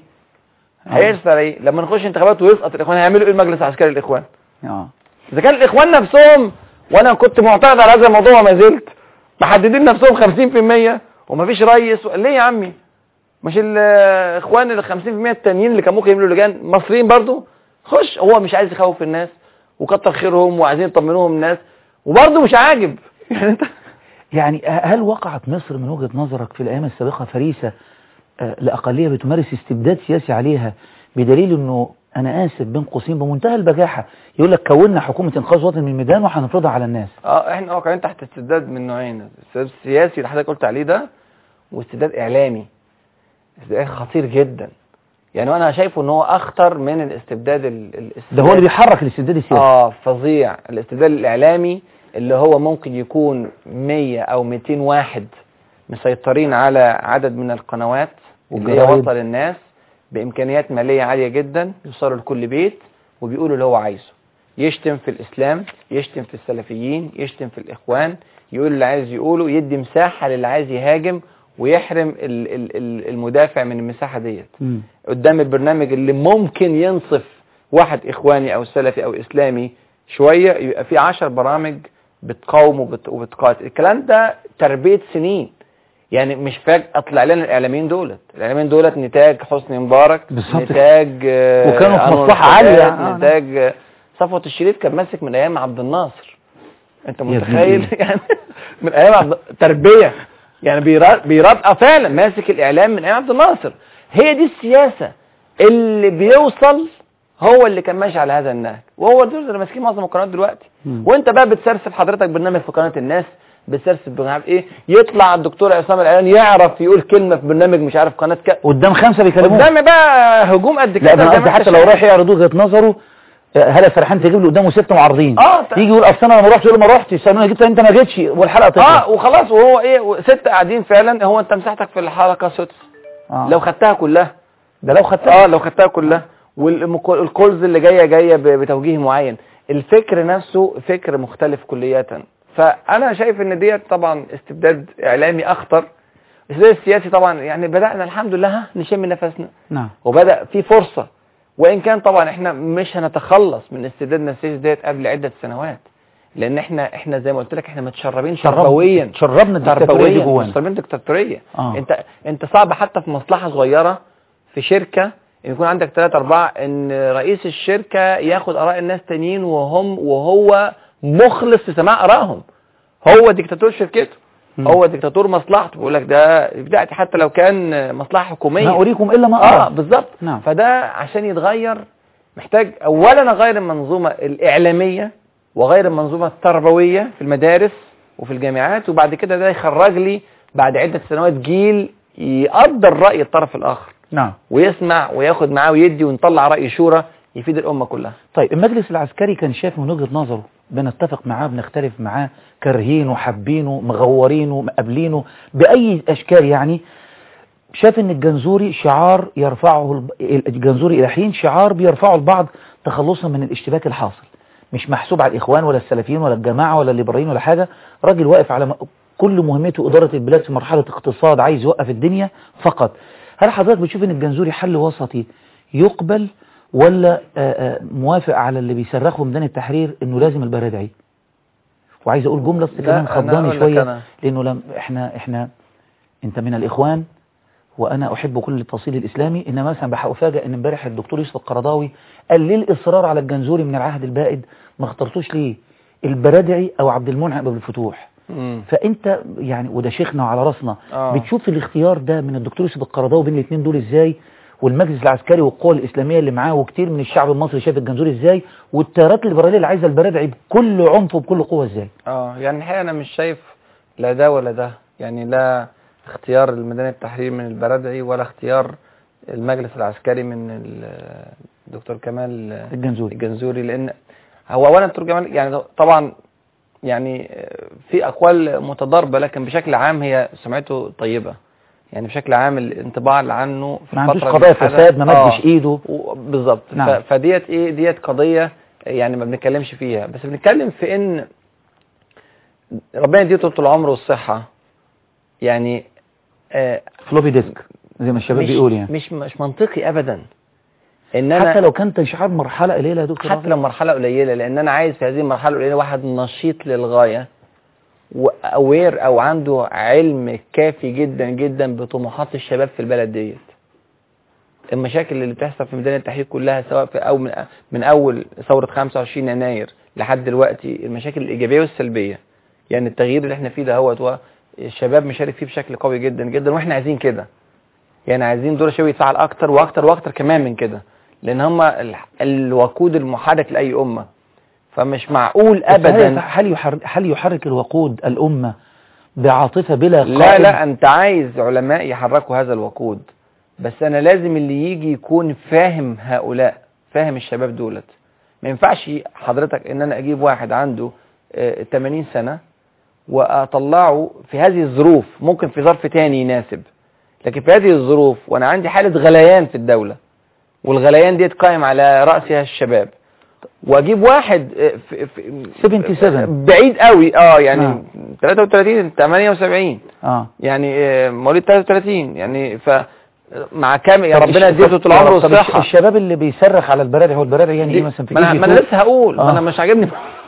Speaker 2: هيرسي على ايه لما نخش انتخابات ويسقط الاخوان هيعملوا ايه المجلس العسكري للاخوان
Speaker 8: اه
Speaker 2: اذا كان الاخوان نفسهم وانا كنت معترض على هذا الموضوع وما زلت محددين نفسهم 50% ومفيش ريس ليه يا عمي مش الاخوان ال 50% التانيين اللي كان ممكن يعملوا لجان مصريين برضو خش هو مش عايز يخوف الناس وكتر خيرهم وعايزين يطمنوهم الناس وبرضه مش عاجب يعني انت
Speaker 8: يعني هل وقعت مصر من وجهة نظرك في الأيام السابقة فريسة آه، لأقلية بتمارس استبداد سياسي عليها بدليل أنه أنا آسف بين قوسين بمنتهى البجاحة يقول لك كونا حكومة إنقاذ وطني من الميدان وهنفرضها على الناس
Speaker 2: اه احنا واقعين تحت استبداد من نوعين استبداد سياسي اللي حضرتك قلت عليه ده واستبداد اعلامي استبداد خطير جدا يعني انا شايفه ان هو اخطر من الاستبداد ال- ال-
Speaker 8: ده هو اللي بيحرك الاستبداد السياسي
Speaker 2: اه فظيع الاستبداد الاعلامي اللي هو ممكن يكون 100 او 200 واحد مسيطرين على عدد من القنوات اللي هي
Speaker 8: والجرايد.
Speaker 2: وصل الناس بامكانيات ماليه عاليه جدا يوصلوا لكل بيت وبيقولوا اللي هو عايزه يشتم في الاسلام يشتم في السلفيين يشتم في الاخوان يقول اللي عايز يقوله يدي مساحه للي عايز يهاجم ويحرم ال- ال- ال- المدافع من المساحه ديت
Speaker 8: مم.
Speaker 2: قدام البرنامج اللي ممكن ينصف واحد اخواني او سلفي او اسلامي شوية يبقى في عشر برامج بتقاوم وبت- وبتقاتل الكلام ده تربية سنين يعني مش فجأة طلع لنا الاعلاميين دولت الاعلاميين دولت نتاج حسني مبارك
Speaker 8: بالظبط.
Speaker 2: نتاج آه،
Speaker 8: وكانوا في
Speaker 2: أنور
Speaker 8: مصلحة عالية.
Speaker 2: السادات،
Speaker 8: آه،
Speaker 2: نتاج آه، صفوة الشريف كان ماسك من ايام عبد الناصر انت
Speaker 8: ابن
Speaker 2: متخيل
Speaker 8: إيه؟
Speaker 2: يعني من ايام عبد تربيه يعني بيرا- بيرابقى فعلا ماسك الاعلام من ايام عبد الناصر هي دي السياسه اللي بيوصل هو اللي كان ماشي على هذا النهج وهو دول اللي ماسكين معظم القنوات دلوقتي
Speaker 8: مم.
Speaker 2: وانت بقى بتسرسب حضرتك برنامج في قناه الناس بتسرسب مش عارف ايه يطلع الدكتور عصام العيان يعرف يقول كلمه في برنامج مش عارف قناه ك...
Speaker 8: قدام خمسة بيكلموه
Speaker 2: قدام بقى هجوم قد كده
Speaker 8: لا ده انا
Speaker 2: زي
Speaker 8: قصدي
Speaker 2: ما انت
Speaker 8: حتى لو
Speaker 2: شايف.
Speaker 8: رايح يعرض وجهة نظره آه، هلا فرحان تجيب له قدامه ست معارضين
Speaker 2: اه ت-
Speaker 8: يجي يقول اصل انا لما رحت يقول له ما رحتش انا جيت انت ما جيتش والحلقه تخلص
Speaker 2: اه وخلاص وهو ايه ست قاعدين فعلا هو انت مساحتك في الحلقه سدس
Speaker 8: آه.
Speaker 2: لو خدتها كلها
Speaker 8: ده لو خدتها
Speaker 2: اه لو خدتها كلها والكولز اللي جايه جايه ب- بتوجيه معين الفكر نفسه فكر مختلف كلية فانا شايف ان ديت طبعا استبداد اعلامي اخطر الاستبداد السياسي طبعا يعني بدانا الحمد لله ها نشم نفسنا
Speaker 8: نعم
Speaker 2: وبدا في فرصه وان كان طبعا احنا مش هنتخلص من استبدادنا السياسي ديت قبل عده سنوات لان احنا احنا زي ما قلت لك احنا متشربين تربويا
Speaker 8: شربنا الدكتاتورية دي
Speaker 2: تربويا
Speaker 8: جوانا
Speaker 2: متشربين دكتاتوريه
Speaker 8: آه.
Speaker 2: انت انت صعب حتى في مصلحه صغيره في شركه ان يكون عندك ثلاثة أربعة إن رئيس الشركة ياخد آراء الناس تانيين وهم وهو مخلص في سماع آرائهم هو ديكتاتور شركته
Speaker 8: مم.
Speaker 2: هو ديكتاتور مصلحته بيقول لك ده بتاعتي حتى لو كان مصلحة حكومية
Speaker 8: ما أريكم إلا ما
Speaker 2: اه
Speaker 8: أرى
Speaker 2: بالظبط
Speaker 8: نعم.
Speaker 2: فده عشان يتغير محتاج اولا اغير المنظومه الاعلاميه وغير المنظومه التربويه في المدارس وفي الجامعات وبعد كده ده يخرج لي بعد عده سنوات جيل يقدر راي الطرف الاخر
Speaker 8: نعم
Speaker 2: ويسمع وياخد معاه ويدي ونطلع راي شورى يفيد الامه كلها
Speaker 8: طيب المجلس العسكري كان شايف من وجهة نظره بنتفق معاه بنختلف معاه كارهينه حابينه مغورينه مقابلينه بأي أشكال يعني شاف ان الجنزوري شعار يرفعه الب- الجنزوري الى حين شعار بيرفعه البعض تخلصا من الاشتباك الحاصل مش محسوب على الاخوان ولا السلفيين ولا الجماعه ولا الليبراليين ولا حاجه راجل واقف على م- كل مهمته اداره البلاد في مرحله اقتصاد عايز يوقف الدنيا فقط هل حضرتك بتشوف ان الجنزوري حل وسطي يقبل ولا آه، آه، موافق على اللي بيصرخه ميدان التحرير انه لازم البرادعي وعايز اقول جمله أصل
Speaker 2: لا،
Speaker 8: كمان
Speaker 2: أنا
Speaker 8: خضاني
Speaker 2: أقول لك
Speaker 8: شويه
Speaker 2: أنا.
Speaker 8: لانه لم احنا احنا انت من الاخوان وانا احب كل التفصيل الاسلامي انما مثلا بح- افاجئ ان امبارح الدكتور يوسف القرضاوي قال ليه الاصرار على الجنزوري من العهد البائد ما اخترتوش ليه البرادعي او عبد المنعم ابو الفتوح
Speaker 2: مم.
Speaker 8: فانت يعني وده شيخنا وعلى راسنا
Speaker 2: آه.
Speaker 8: بتشوف الاختيار ده من الدكتور يوسف القرضاوي بين الاثنين دول ازاي والمجلس العسكري والقوى الاسلاميه اللي معاه وكتير من الشعب المصري شايف الجنزوري ازاي والتيارات الليبراليه اللي عايزه البرادعي بكل عنف وبكل قوه ازاي
Speaker 2: اه يعني الحقيقة أنا مش شايف لا ده ولا ده يعني لا اختيار الميدان التحرير من البرادعي ولا اختيار المجلس العسكري من ال- الدكتور كمال
Speaker 8: الجنزوري
Speaker 2: الجنزوري لأن هو أولا الدكتور كمال يعني طبعا يعني في أقوال متضاربة لكن بشكل عام هي سمعته طيبة يعني بشكل عام الانطباع اللي عنه في
Speaker 8: ما عندوش
Speaker 2: الفترة
Speaker 8: قضايا
Speaker 2: اللي حدث-
Speaker 8: فساد ما
Speaker 2: آه.
Speaker 8: مدش ايده
Speaker 2: و- بالظبط
Speaker 8: نعم.
Speaker 2: ف- فديت ايه ديت قضيه يعني ما بنتكلمش فيها بس بنتكلم في ان ربنا يديه طول العمر والصحه يعني آه
Speaker 8: فلوبي ديسك زي ما الشباب
Speaker 2: مش
Speaker 8: بيقول يعني
Speaker 2: مش مش منطقي ابدا ان انا
Speaker 8: حتى لو كان تشعار مرحله قليله يا دكتور
Speaker 2: حتى لو مرحله قليله لان انا عايز في هذه المرحله القليله واحد نشيط للغايه واوير او عنده علم كافي جدا جدا بطموحات الشباب في البلد ديت المشاكل اللي بتحصل في ميدان التحرير كلها سواء في او من, من اول ثوره 25 يناير لحد دلوقتي المشاكل الايجابيه والسلبيه يعني التغيير اللي احنا فيه ده هو الشباب مشارك فيه بشكل قوي جدا جدا واحنا عايزين كده يعني عايزين دور الشباب يتفاعل اكتر واكتر واكتر كمان من كده لان هم ال- الوقود المحرك لاي امه فمش معقول
Speaker 8: بس هل
Speaker 2: ابدا
Speaker 8: يف- هل يحرك هل يحرك الوقود الامه بعاطفه بلا
Speaker 2: لا
Speaker 8: قائد؟
Speaker 2: لا انت عايز علماء يحركوا هذا الوقود بس انا لازم اللي يجي يكون فاهم هؤلاء فاهم الشباب دولت ما ينفعش حضرتك ان انا اجيب واحد عنده آه، 80 سنة واطلعه في هذه الظروف ممكن في ظرف تاني يناسب لكن في هذه الظروف وانا عندي حالة غليان في الدولة والغليان ديت قائم على رأسها الشباب واجيب واحد آه، في في
Speaker 8: 77
Speaker 2: بعيد قوي اه يعني
Speaker 8: نعم.
Speaker 2: 33 78
Speaker 8: اه
Speaker 2: يعني آه، مواليد 33 يعني ف مع كام يا
Speaker 8: طب
Speaker 2: ربنا
Speaker 8: الش-
Speaker 2: يديله طول العمر
Speaker 8: طب الش-
Speaker 2: والصحه
Speaker 8: الشباب اللي بيصرخ على البرادعي هو البرادعي يعني ايه مثلا في
Speaker 2: ما انا
Speaker 8: كي جي
Speaker 2: ما انا
Speaker 8: فوق؟
Speaker 2: لسه هقول ما
Speaker 8: آه.
Speaker 2: انا مش عاجبني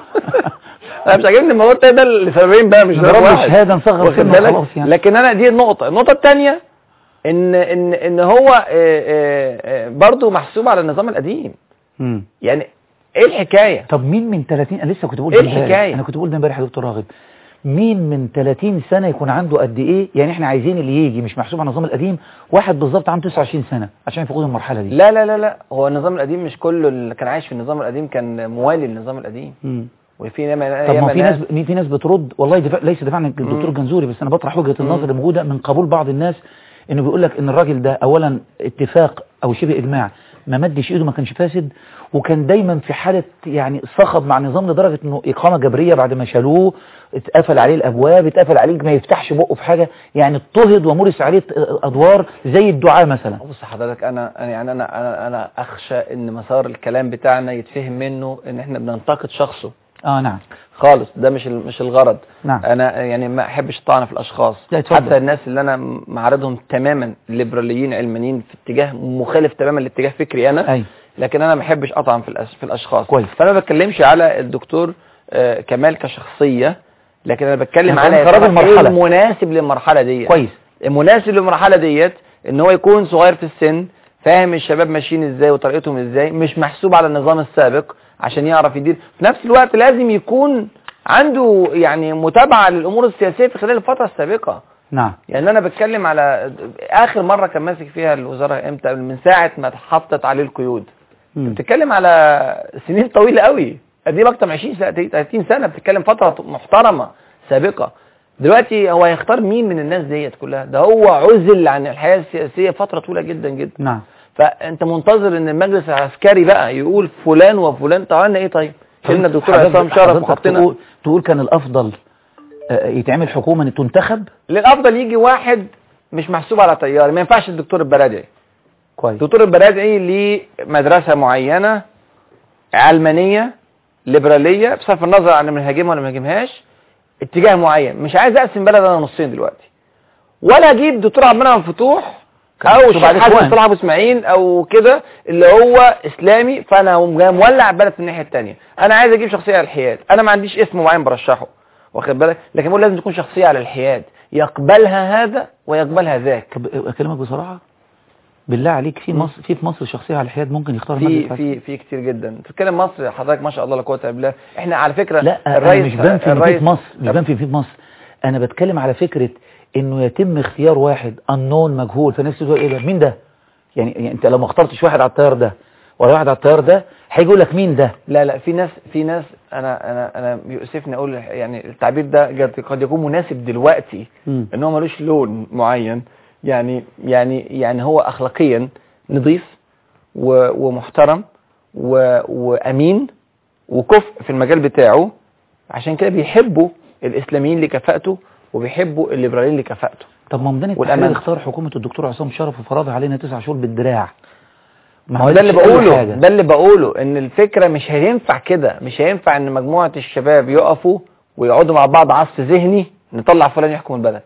Speaker 2: انا مش عاجبني الموضوع التاني ده لسببين بقى مش
Speaker 8: نضرب
Speaker 2: سبب
Speaker 8: له
Speaker 2: واحد
Speaker 8: شهادة نصغر
Speaker 2: واخد
Speaker 8: سنه
Speaker 2: بالك؟
Speaker 8: وخلاص يعني.
Speaker 2: لكن انا دي النقطه النقطه الثانيه ان ان ان هو آه، آه، آه، برضه محسوب على النظام القديم
Speaker 8: مم.
Speaker 2: يعني ايه الحكايه
Speaker 8: طب مين من 30 انا لسه كنت بقول
Speaker 2: إيه
Speaker 8: ده امبارح.
Speaker 2: الحكاية؟
Speaker 8: انا كنت بقول ده امبارح يا دكتور راغب مين من 30 سنه يكون عنده قد ايه يعني احنا عايزين اللي يجي مش محسوب على النظام القديم واحد بالظبط عنده 29 سنه عشان يفقد المرحله دي
Speaker 2: لا لا لا لا هو النظام القديم مش كله اللي كان عايش في النظام القديم كان موالي للنظام القديم
Speaker 8: مم.
Speaker 2: وفي ياما
Speaker 8: طب ما
Speaker 2: ياما
Speaker 8: في ناس مين في ناس بترد والله دفاع ليس دفاع عن الدكتور
Speaker 2: مم.
Speaker 8: جنزوري بس انا بطرح وجهه
Speaker 2: مم.
Speaker 8: النظر اللي موجوده من قبول بعض الناس انه بيقول لك ان الراجل ده اولا اتفاق او شبه اجماع ما مدش ايده ما كانش فاسد وكان دايما في حاله يعني صخب مع النظام لدرجه انه اقامه جبريه بعد ما شالوه اتقفل عليه الابواب اتقفل عليه ما يفتحش بقه في حاجه يعني اضطهد ومورس عليه ادوار زي الدعاء مثلا
Speaker 2: بص حضرتك انا أنا يعني انا انا انا اخشى ان مسار الكلام بتاعنا يتفهم منه ان احنا بننتقد شخصه
Speaker 8: اه نعم
Speaker 2: خالص ده مش ال- مش الغرض
Speaker 8: نعم
Speaker 2: انا يعني ما احبش الطعن في الاشخاص
Speaker 8: لا، اتفضل.
Speaker 2: حتى الناس اللي انا معارضهم تماما ليبراليين علمانيين في اتجاه مخالف تماما لاتجاه فكري انا
Speaker 8: اي
Speaker 2: لكن انا ما احبش اطعن في الأش- في الاشخاص
Speaker 8: كويس.
Speaker 2: فانا ما بتكلمش على الدكتور آه، كمال كشخصيه لكن انا بتكلم
Speaker 8: أنا
Speaker 2: على
Speaker 8: بتكلم كراجل
Speaker 2: إيه
Speaker 8: مرحلة.
Speaker 2: المناسب للمرحله دي
Speaker 8: كويس
Speaker 2: المناسب للمرحله ديت ان هو يكون صغير في السن فاهم الشباب ماشيين ازاي وطريقتهم ازاي مش محسوب على النظام السابق عشان يعرف يدير في نفس الوقت لازم يكون عنده يعني متابعه للامور السياسيه في خلال الفتره السابقه
Speaker 8: نعم
Speaker 2: يعني انا بتكلم على اخر مره كان ماسك فيها الوزاره امتى من ساعه ما اتحطت عليه القيود
Speaker 8: مم.
Speaker 2: بتتكلم على سنين طويله قوي قديم اكتر من 20 سنه 30 سنه بتتكلم فتره محترمه سابقه دلوقتي هو هيختار مين من الناس ديت كلها ده هو عزل عن الحياه السياسيه فتره طويله جدا جدا
Speaker 8: نعم
Speaker 2: فانت منتظر ان المجلس العسكري بقى يقول فلان وفلان طب عملنا ايه طيب شلنا الدكتور
Speaker 8: حضرتك-
Speaker 2: عصام شرف
Speaker 8: حضرتك
Speaker 2: وحطينا
Speaker 8: تقول, تقول كان الافضل آه، يتعمل حكومه ان تنتخب
Speaker 2: للافضل يجي واحد مش محسوب على طيار ما ينفعش الدكتور البرادعي
Speaker 8: كويس
Speaker 2: الدكتور البرادعي ليه مدرسه معينه علمانيه ليبراليه بصرف النظر عن بنهاجمها ولا ما بنهاجمهاش اتجاه معين مش عايز اقسم بلد انا نصين دلوقتي ولا اجيب دكتور عبد المنعم فتوح او
Speaker 8: مكتوب
Speaker 2: الشيخ
Speaker 8: عليه
Speaker 2: حسن
Speaker 8: إخوان.
Speaker 2: صلاح ابو اسماعيل او كده اللي هو اسلامي فانا أقوم جاي مولع البلد في الناحيه الثانيه انا عايز اجيب شخصيه على الحياد انا ما عنديش اسم معين برشحه واخد بالك لكن بقول لازم تكون شخصيه على الحياد يقبلها هذا ويقبلها ذاك
Speaker 8: طب اكلمك بصراحه بالله عليك في مصر في في مصر شخصيه على الحياد ممكن يختار
Speaker 2: في
Speaker 8: مجلس
Speaker 2: في في كتير جدا تتكلم مصر حضرتك ما شاء الله لا قوه الا بالله احنا على فكره
Speaker 8: لا انا مش بنفي إن في في مصر مش بنفي إن في في مصر انا بتكلم على فكره انه يتم اختيار واحد انون مجهول فالناس تقول ايه ده مين ده يعني, يعني انت لو ما اخترتش واحد على التيار ده ولا واحد على التيار ده هيجي يقول لك مين ده
Speaker 2: لا لا في ناس في ناس انا انا انا يؤسفني اقول يعني التعبير ده قد- قد يكون مناسب دلوقتي
Speaker 8: مم.
Speaker 2: ان هو ملوش لون معين يعني يعني يعني هو اخلاقيا نظيف و- ومحترم و- وامين وكفء في المجال بتاعه عشان كده بيحبوا الاسلاميين لكفاءته وبيحبوا الليبراليين لكفاءته
Speaker 8: طب ما ميدان التحرير
Speaker 2: والأمانة.
Speaker 8: اختار حكومه الدكتور عصام شرف وفرضها علينا تسع شهور بالدراع
Speaker 2: ما هو ده اللي
Speaker 8: عملتش أي
Speaker 2: بقوله
Speaker 8: حاجة.
Speaker 2: ده اللي بقوله ان الفكره مش هينفع كده مش هينفع ان مجموعه الشباب يقفوا ويقعدوا مع بعض عصف ذهني نطلع فلان يحكم البلد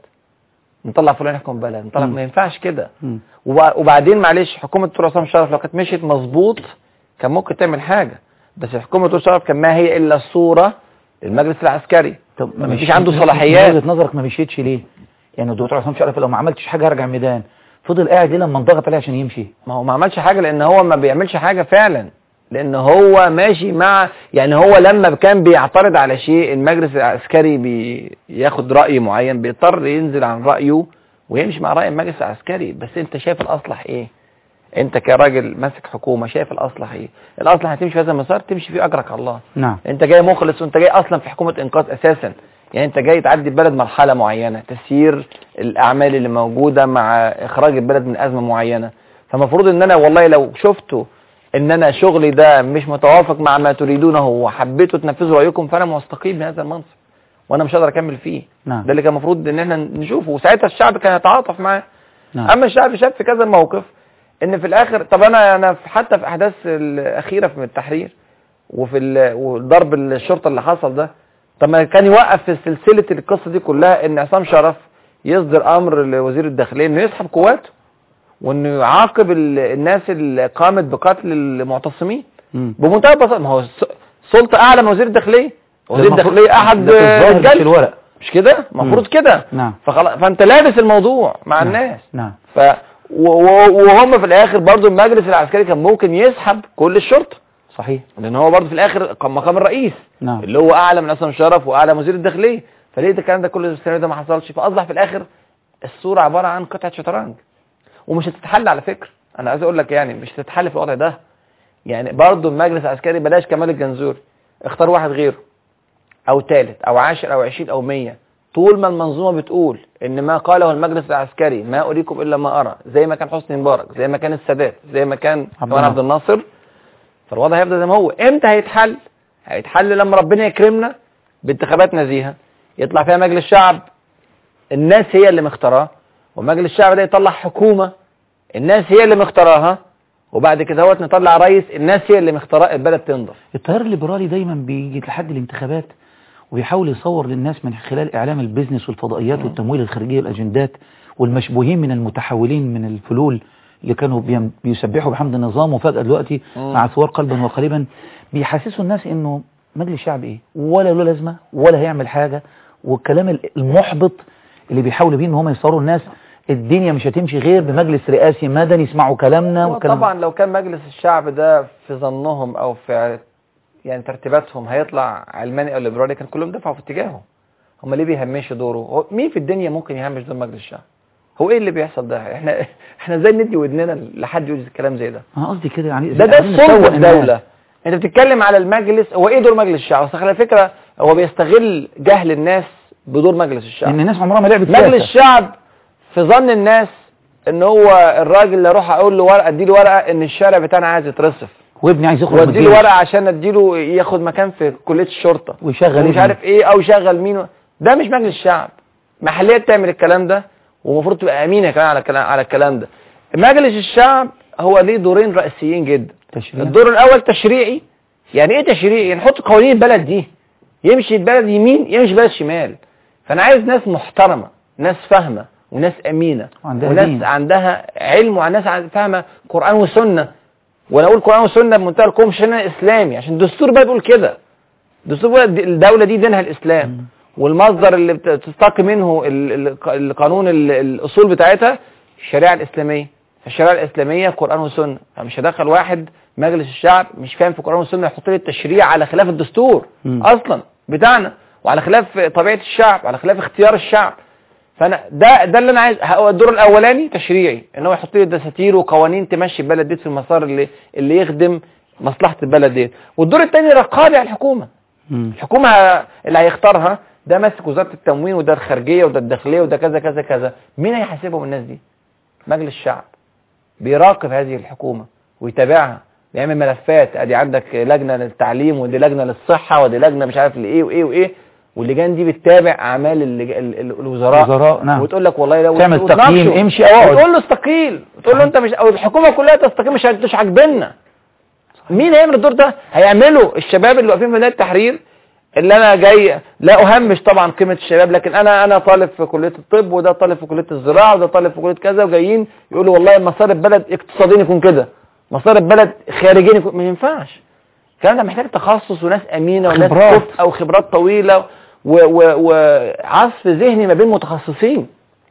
Speaker 2: نطلع فلان يحكم البلد نطلع
Speaker 8: مم.
Speaker 2: ما ينفعش كده
Speaker 8: مم.
Speaker 2: وب- وبعدين معلش حكومه الدكتور عصام شرف لو كانت مشيت مظبوط كان ممكن تعمل حاجه بس حكومه الدكتور شرف كان ما هي الا صوره للمجلس العسكري
Speaker 8: طب
Speaker 2: ما
Speaker 8: مش-
Speaker 2: فيش عنده
Speaker 8: من
Speaker 2: صلاحيات
Speaker 8: وجهه نظرك ما مشيتش ليه يعني الدكتور عصام شرف لو ما عملتش حاجه هرجع ميدان فضل قاعد ليه لما انضغط عليه عشان يمشي
Speaker 2: ما هو ما عملش حاجة لان هو ما بيعملش حاجة فعلا لان هو ماشي مع يعني هو لما كان بيعترض على شيء المجلس العسكري بياخد رأي معين بيضطر ينزل عن رأيه ويمشي مع رأي المجلس العسكري بس انت شايف الاصلح ايه انت كراجل ماسك حكومة شايف الاصلح ايه الاصلح هتمشي في هذا المسار تمشي فيه اجرك على الله
Speaker 8: نعم
Speaker 2: انت جاي مخلص وانت جاي اصلا في حكومة انقاذ اساسا يعني انت جاي تعدي البلد مرحلة معينة تسيير الاعمال اللي موجودة مع اخراج البلد من ازمة معينة فمفروض ان انا والله لو شفته ان انا شغلي ده مش متوافق مع ما تريدونه وحبيتوا تنفذوا رايكم فانا مستقيل من هذا المنصب وانا مش هقدر اكمل فيه
Speaker 8: نعم
Speaker 2: ده اللي كان المفروض ان احنا نشوفه وساعتها الشعب كان يتعاطف معاه
Speaker 8: نعم
Speaker 2: اما الشعب شاف في كذا موقف ان في الاخر طب انا انا في- حتى في احداث الاخيره في التحرير وفي ال- وضرب الشرطه اللي حصل ده طب ما كان يوقف في سلسله القصه دي كلها ان عصام شرف يصدر امر لوزير الداخليه انه يسحب قواته وانه يعاقب ال- الناس اللي قامت بقتل المعتصمين
Speaker 8: مم.
Speaker 2: بمنتهى البساطه ما هو الس- سلطه اعلى من وزير الداخليه وزير
Speaker 8: المفروض-
Speaker 2: الداخليه احد
Speaker 8: ده في الظاهر مش
Speaker 2: رجال
Speaker 8: الورق
Speaker 2: مش كده المفروض كده
Speaker 8: نعم
Speaker 2: فخلاص فانت لابس الموضوع مع
Speaker 8: نعم.
Speaker 2: الناس
Speaker 8: نعم
Speaker 2: ف و- و- وهم في الاخر برضو المجلس العسكري كان ممكن يسحب كل الشرطه
Speaker 8: صحيح
Speaker 2: لان هو برضو في الاخر قام مقام الرئيس
Speaker 8: نعم
Speaker 2: اللي هو اعلى من عصام شرف واعلى من وزير الداخليه فليه ده الكلام ده كله السنه ده ما حصلش فاصبح في الاخر الصوره عباره عن قطعه شطرنج ومش هتتحل على فكره انا عايز اقول لك يعني مش هتتحل في الوضع ده يعني برضو المجلس العسكري بلاش كمال الجنزوري اختار واحد غيره او ثالث او عاشر او عشرين او مية طول ما المنظومة بتقول ان ما قاله المجلس العسكري ما اريكم الا ما ارى زي ما كان حسني مبارك زي ما كان السادات زي ما كان
Speaker 8: عبد
Speaker 2: جمال عبد الناصر فالوضع هيفضل زي ما هو امتى هيتحل هيتحل لما ربنا يكرمنا بانتخابات نزيهة يطلع فيها مجلس شعب الناس هي اللي مختاراه ومجلس الشعب ده يطلع حكومة الناس هي اللي مختاراها وبعد كده هوت نطلع رئيس الناس هي اللي مختاراه البلد تنضف
Speaker 8: التيار الليبرالي دايما بيجي لحد الانتخابات وبيحاول يصور للناس من خلال اعلام البيزنس والفضائيات والتمويل الخارجي والاجندات والمشبوهين من المتحولين من الفلول اللي كانوا بيم- بيسبحوا بحمد النظام وفجأة دلوقتي
Speaker 2: مم.
Speaker 8: مع ثوار قلبا وقالبا بيحسسوا الناس انه مجلس شعب ايه ولا له لازمة ولا هيعمل حاجة والكلام ال- المحبط اللي بيحاولوا بيه ان هم يصوروا الناس الدنيا مش هتمشي غير بمجلس رئاسي مدني يسمعوا كلامنا والكلام
Speaker 2: طبعا لو كان مجلس الشعب ده في ظنهم او في يعني ترتيباتهم هيطلع علماني او ليبرالي كان كلهم دفعوا في اتجاهه هم ليه بيهمشوا دوره هو مين في الدنيا ممكن يهمش دور مجلس الشعب هو ايه اللي بيحصل ده احنا احنا ازاي ندي ودننا لحد يقول الكلام زي ده
Speaker 8: انا قصدي كده يعني
Speaker 2: ده ده
Speaker 8: عايزين نسوق
Speaker 2: سلطه
Speaker 8: الناس.
Speaker 2: الدوله انت بتتكلم على المجلس هو ايه دور مجلس الشعب اصل على فكره هو بيستغل جهل الناس بدور مجلس الشعب
Speaker 8: ان الناس عمرها ما لعبت
Speaker 2: مجلس
Speaker 8: سياسة.
Speaker 2: الشعب في ظن الناس ان هو الراجل اللي اروح اقول له ورقه ادي له ورقه ان الشارع بتاعنا عايز يترصف
Speaker 8: وابني عايز يخرج من
Speaker 2: واديله
Speaker 8: الجيش
Speaker 2: ورقه عشان اديله ياخد مكان في كليه الشرطه
Speaker 8: ويشغل
Speaker 2: ومش
Speaker 8: ابني.
Speaker 2: عارف ايه او يشغل مين ده مش مجلس الشعب محليات تعمل الكلام ده ومفروض تبقى امينه كمان على الكلام على الكلام ده مجلس الشعب هو ليه دورين رئيسيين جدا
Speaker 8: تشريع
Speaker 2: الدور الاول تشريعي يعني ايه تشريعي يعني نحط قوانين البلد دي يمشي البلد يمين يمشي البلد شمال فانا عايز ناس محترمه ناس فاهمه وناس امينه
Speaker 8: وعندها
Speaker 2: وناس
Speaker 8: دين.
Speaker 2: عندها علم وناس عن- فاهمه قران وسنه وانا اقول قران وسنه بمنتهى القوه مش انا اسلامي عشان الدستور بقى بيقول كده الدستور بيقول دي- الدوله دي دينها الاسلام والمصدر اللي بت- تستقي منه ال- ال- القانون ال- الاصول بتاعتها الشريعه الاسلاميه الشريعه الاسلاميه قران وسنه فمش هدخل واحد مجلس الشعب مش فاهم في القران والسنه يحط لي التشريع على خلاف الدستور
Speaker 8: مم.
Speaker 2: اصلا بتاعنا وعلى خلاف طبيعه الشعب وعلى خلاف اختيار الشعب فانا ده ده اللي انا عايز هو الدور الاولاني تشريعي ان هو يحط لي دساتير وقوانين تمشي البلد دي في المسار اللي اللي يخدم مصلحه البلد دي والدور الثاني رقابي على الحكومه
Speaker 8: مم.
Speaker 2: الحكومه اللي هيختارها ده ماسك وزاره التموين وده الخارجيه وده الداخليه وده كذا كذا كذا مين هيحاسبهم الناس دي مجلس الشعب بيراقب هذه الحكومه ويتابعها بيعمل ملفات ادي عندك لجنه للتعليم ودي لجنه للصحه ودي لجنه مش عارف لايه وايه وايه واللجان دي بتتابع اعمال اللج... ال- ال- الوزراء
Speaker 8: وزراء نعم
Speaker 2: وتقول لك والله لو
Speaker 8: تعمل
Speaker 2: وتناقشه.
Speaker 8: تقييم امشي او اقعد
Speaker 2: وتقول له استقيل تقول له انت مش او الحكومه كلها تستقيل مش مش عاجبنا مين هيعمل الدور ده هيعمله الشباب اللي واقفين في ميدان التحرير اللي انا جاي لا اهمش طبعا قيمه الشباب لكن انا انا طالب في كليه الطب وده طالب في كليه الزراعه وده طالب في كليه كذا وجايين يقولوا والله مسار البلد اقتصاديا يكون كده مسار البلد خارجيا يكون ما ينفعش الكلام ده محتاج تخصص وناس امينه وناس
Speaker 8: خبرات.
Speaker 2: كفء او خبرات طويله و- و- وعصف ذهني ما بين متخصصين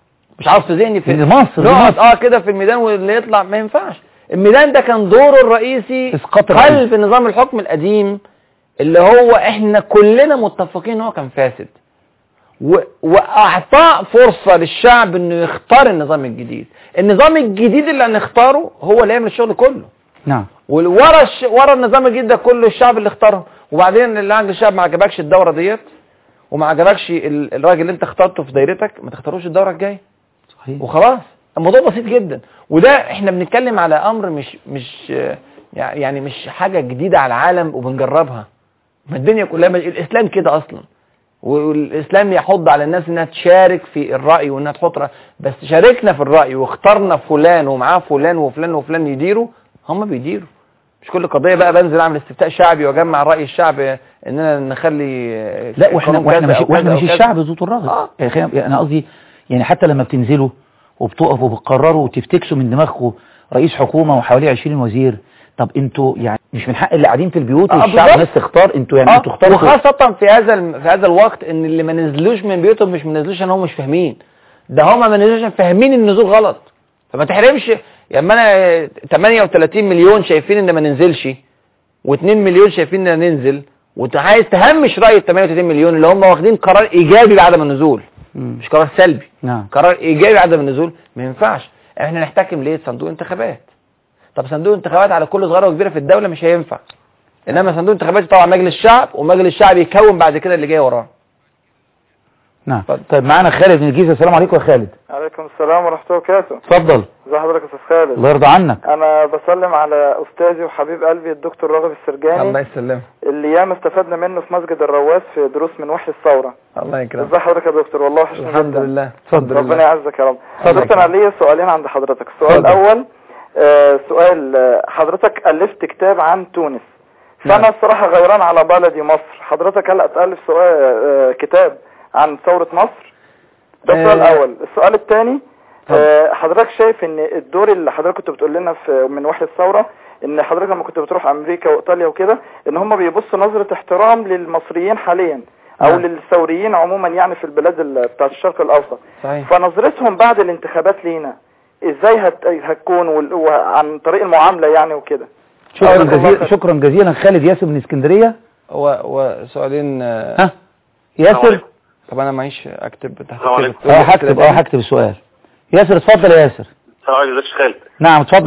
Speaker 2: مش عصف ذهني في
Speaker 8: دي مصر، دي
Speaker 2: نقعد
Speaker 8: مصر.
Speaker 2: اه كده في الميدان واللي يطلع ما ينفعش الميدان ده كان دوره الرئيسي
Speaker 8: إسقاط الرئيس.
Speaker 2: قلب نظام الحكم القديم اللي هو احنا كلنا متفقين ان هو كان فاسد و- واعطاء فرصه للشعب انه يختار النظام الجديد النظام الجديد اللي هنختاره هو اللي يعمل الشغل كله
Speaker 8: نعم
Speaker 2: ورا الش... ورا النظام الجديد ده كله الشعب اللي اختاره وبعدين اللي عند الشعب ما عجبكش الدوره ديت وما عجبكش ال- الراجل اللي انت اخترته في دايرتك ما تختاروش الدوره الجايه
Speaker 8: صحيح
Speaker 2: وخلاص الموضوع بسيط جدا وده احنا بنتكلم على امر مش مش آه، يعني مش حاجه جديده على العالم وبنجربها ما الدنيا كلها مش الاسلام كده اصلا والاسلام يحض على الناس انها تشارك في الراي وانها تحط رأي بس شاركنا في الراي واخترنا فلان ومعاه فلان وفلان وفلان يديروا هم بيديروا مش كل قضيه بقى بنزل اعمل استفتاء شعبي واجمع راي الشعب اننا نخلي آه،
Speaker 8: لا واحنا
Speaker 2: قانون
Speaker 8: واحنا
Speaker 2: كذا
Speaker 8: مش
Speaker 2: أو
Speaker 8: واحنا
Speaker 2: كذا
Speaker 8: مش
Speaker 2: أو كذا.
Speaker 8: الشعب ذو الراغب
Speaker 2: آه.
Speaker 8: يعني خلينا- يعني انا قصدي يعني حتى لما بتنزلوا وبتقفوا وبتقرروا وتفتكسوا من دماغكم رئيس حكومه وحواليه 20 وزير طب انتوا يعني مش من حق اللي قاعدين في البيوت
Speaker 2: آه،
Speaker 8: والشعب
Speaker 2: بالظبط.
Speaker 8: الناس تختار انتوا يعني
Speaker 2: آه،
Speaker 8: انتوا اختاروا
Speaker 2: وخاصة في هذا الم- في هذا الوقت ان اللي ما نزلوش من بيوتهم مش ما نزلوش عشان هم مش فاهمين ده هم ما نزلوش عشان فاهمين ان النزول غلط فما تحرمش يعني انا 38 مليون شايفين ان ما ننزلش و2 مليون شايفين ان ننزل وعايز تهمش راي ال 38 مليون اللي هم واخدين قرار ايجابي بعدم النزول
Speaker 8: مم.
Speaker 2: مش قرار سلبي
Speaker 8: نعم
Speaker 2: قرار ايجابي بعدم النزول ما ينفعش احنا نحتكم ليه صندوق انتخابات طب صندوق انتخابات على كل صغيره وكبيره في الدوله مش هينفع انما صندوق انتخابات طبعا مجلس الشعب ومجلس الشعب يكون بعد كده اللي جاي وراه
Speaker 8: نعم طيب معانا خالد من الجيزه السلام عليكم يا خالد
Speaker 9: عليكم السلام ورحمة الله وبركاته
Speaker 8: اتفضل
Speaker 9: ازي حضرتك يا استاذ خالد
Speaker 8: الله يرضى عنك
Speaker 9: انا بسلم على استاذي وحبيب قلبي الدكتور راغب السرجاني
Speaker 2: الله يسلمك
Speaker 9: اللي ياما استفدنا منه في مسجد الرواس في دروس من وحي الثورة
Speaker 2: الله يكرمك
Speaker 9: ازي حضرتك يا دكتور والله وحشني
Speaker 2: الحمد
Speaker 9: جدا.
Speaker 2: لله
Speaker 8: اتفضل
Speaker 9: ربنا يعزك يا رب
Speaker 2: اتفضل.
Speaker 9: دكتور انا ليا سؤالين عند حضرتك السؤال
Speaker 2: اتفضل.
Speaker 9: الاول آه سؤال آه، حضرتك الفت كتاب عن تونس
Speaker 2: نعم.
Speaker 9: فانا الصراحة غيران على بلدي مصر حضرتك هل اتالف سؤال آه كتاب عن ثورة مصر ده السؤال
Speaker 2: آه،
Speaker 9: الاول السؤال الثاني
Speaker 2: اتفضل.
Speaker 9: آه، حضرتك شايف ان الدور اللي حضرتك كنت بتقول لنا في من وحي الثوره ان حضرتك لما كنت بتروح امريكا وايطاليا وكده ان هم بيبصوا نظره احترام للمصريين حاليا او
Speaker 2: نعم.
Speaker 9: للثوريين عموما يعني في البلاد ال- بتاعت الشرق الاوسط
Speaker 2: صحيح
Speaker 9: فنظرتهم بعد الانتخابات لينا ازاي هت... هتكون وال- وعن طريق المعامله يعني وكده
Speaker 8: شكرا
Speaker 9: الله
Speaker 8: جزيلا
Speaker 9: خير.
Speaker 8: شكرا جزيلا خالد ياسر من اسكندريه
Speaker 2: هو هو سؤالين آه،
Speaker 8: ها ياسر
Speaker 2: طب انا معيش اكتب تحت
Speaker 10: السلام عليكم.
Speaker 8: اه هكتب اه هكتب السؤال ياسر اتفضل يا ياسر
Speaker 10: السلام عليكم ازيك يا خالد
Speaker 8: نعم اتفضل يا حبيبي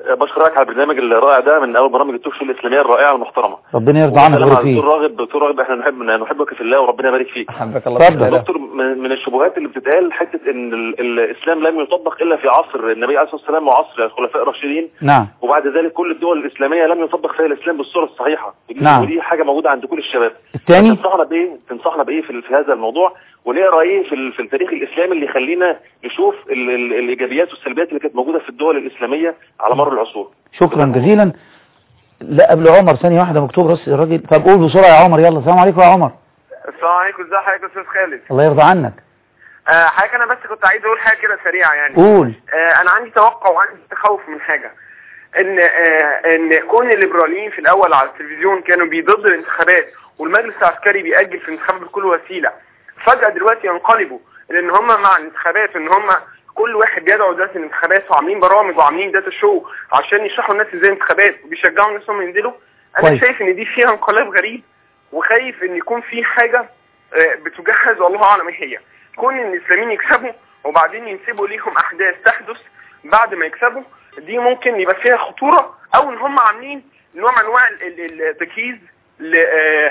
Speaker 10: بشكرك على البرنامج الرائع ده من اول برامج التوك شو الاسلاميه الرائعه المحترمه
Speaker 8: ربنا يرضى عنك
Speaker 10: وسلام
Speaker 8: ويبارك
Speaker 10: على الدكتور
Speaker 8: فيك
Speaker 10: راغب دكتور راغب احنا نحب نحبك في الله وربنا يبارك فيك
Speaker 2: حبك الله
Speaker 8: اتفضل.
Speaker 10: يا
Speaker 2: بالخير.
Speaker 10: دكتور من من الشبهات اللي بتتقال حته ان ال- الاسلام لم يطبق الا في عصر النبي عليه الصلاه والسلام وعصر الخلفاء الراشدين
Speaker 8: نعم
Speaker 10: وبعد ذلك كل الدول الاسلاميه لم يطبق فيها الاسلام بالصوره الصحيحه ودي,
Speaker 8: نعم.
Speaker 10: ودي حاجه موجوده عند كل الشباب
Speaker 8: الثاني
Speaker 10: تنصحنا بايه تنصحنا بايه في, في هذا الموضوع ونقرا ايه في, ال- في التاريخ الاسلامي اللي يخلينا نشوف ال ال الايجابيات والسلبيات اللي كانت موجوده في الدول الاسلاميه على مر العصور
Speaker 8: شكرا جزيلا لا قبل عمر ثانية واحدة مكتوب راس الراجل طب قول بسرعة يا عمر يلا السلام عليكم يا عمر
Speaker 11: السلام عليكم ازي حضرتك يا استاذ خالد
Speaker 8: الله يرضى عنك
Speaker 11: آه حضرتك انا بس كنت عايز اقول حاجه كده سريعه يعني
Speaker 8: قول
Speaker 11: آه انا عندي توقع وعندي تخوف من حاجه ان آه ان كون الليبراليين في الاول على التلفزيون كانوا بيضد الانتخابات والمجلس العسكري بيأجل في الانتخابات بكل وسيله فجاه دلوقتي ينقلبوا لان هم مع الانتخابات ان هم كل واحد بيدعو دلوقتي الانتخابات وعاملين برامج وعاملين داتا شو عشان يشرحوا الناس ازاي الانتخابات وبيشجعوا الناس انهم ينزلوا انا
Speaker 8: كويس.
Speaker 11: شايف ان دي فيها انقلاب غريب وخايف ان يكون في حاجه آه، بتجهز والله اعلم ايه هي كون ان الاسلاميين يكسبوا وبعدين ينسبوا ليهم احداث تحدث بعد ما يكسبوا دي ممكن يبقى فيها خطوره او ان هم عاملين نوع من انواع ال- ال- التجهيز ل آه،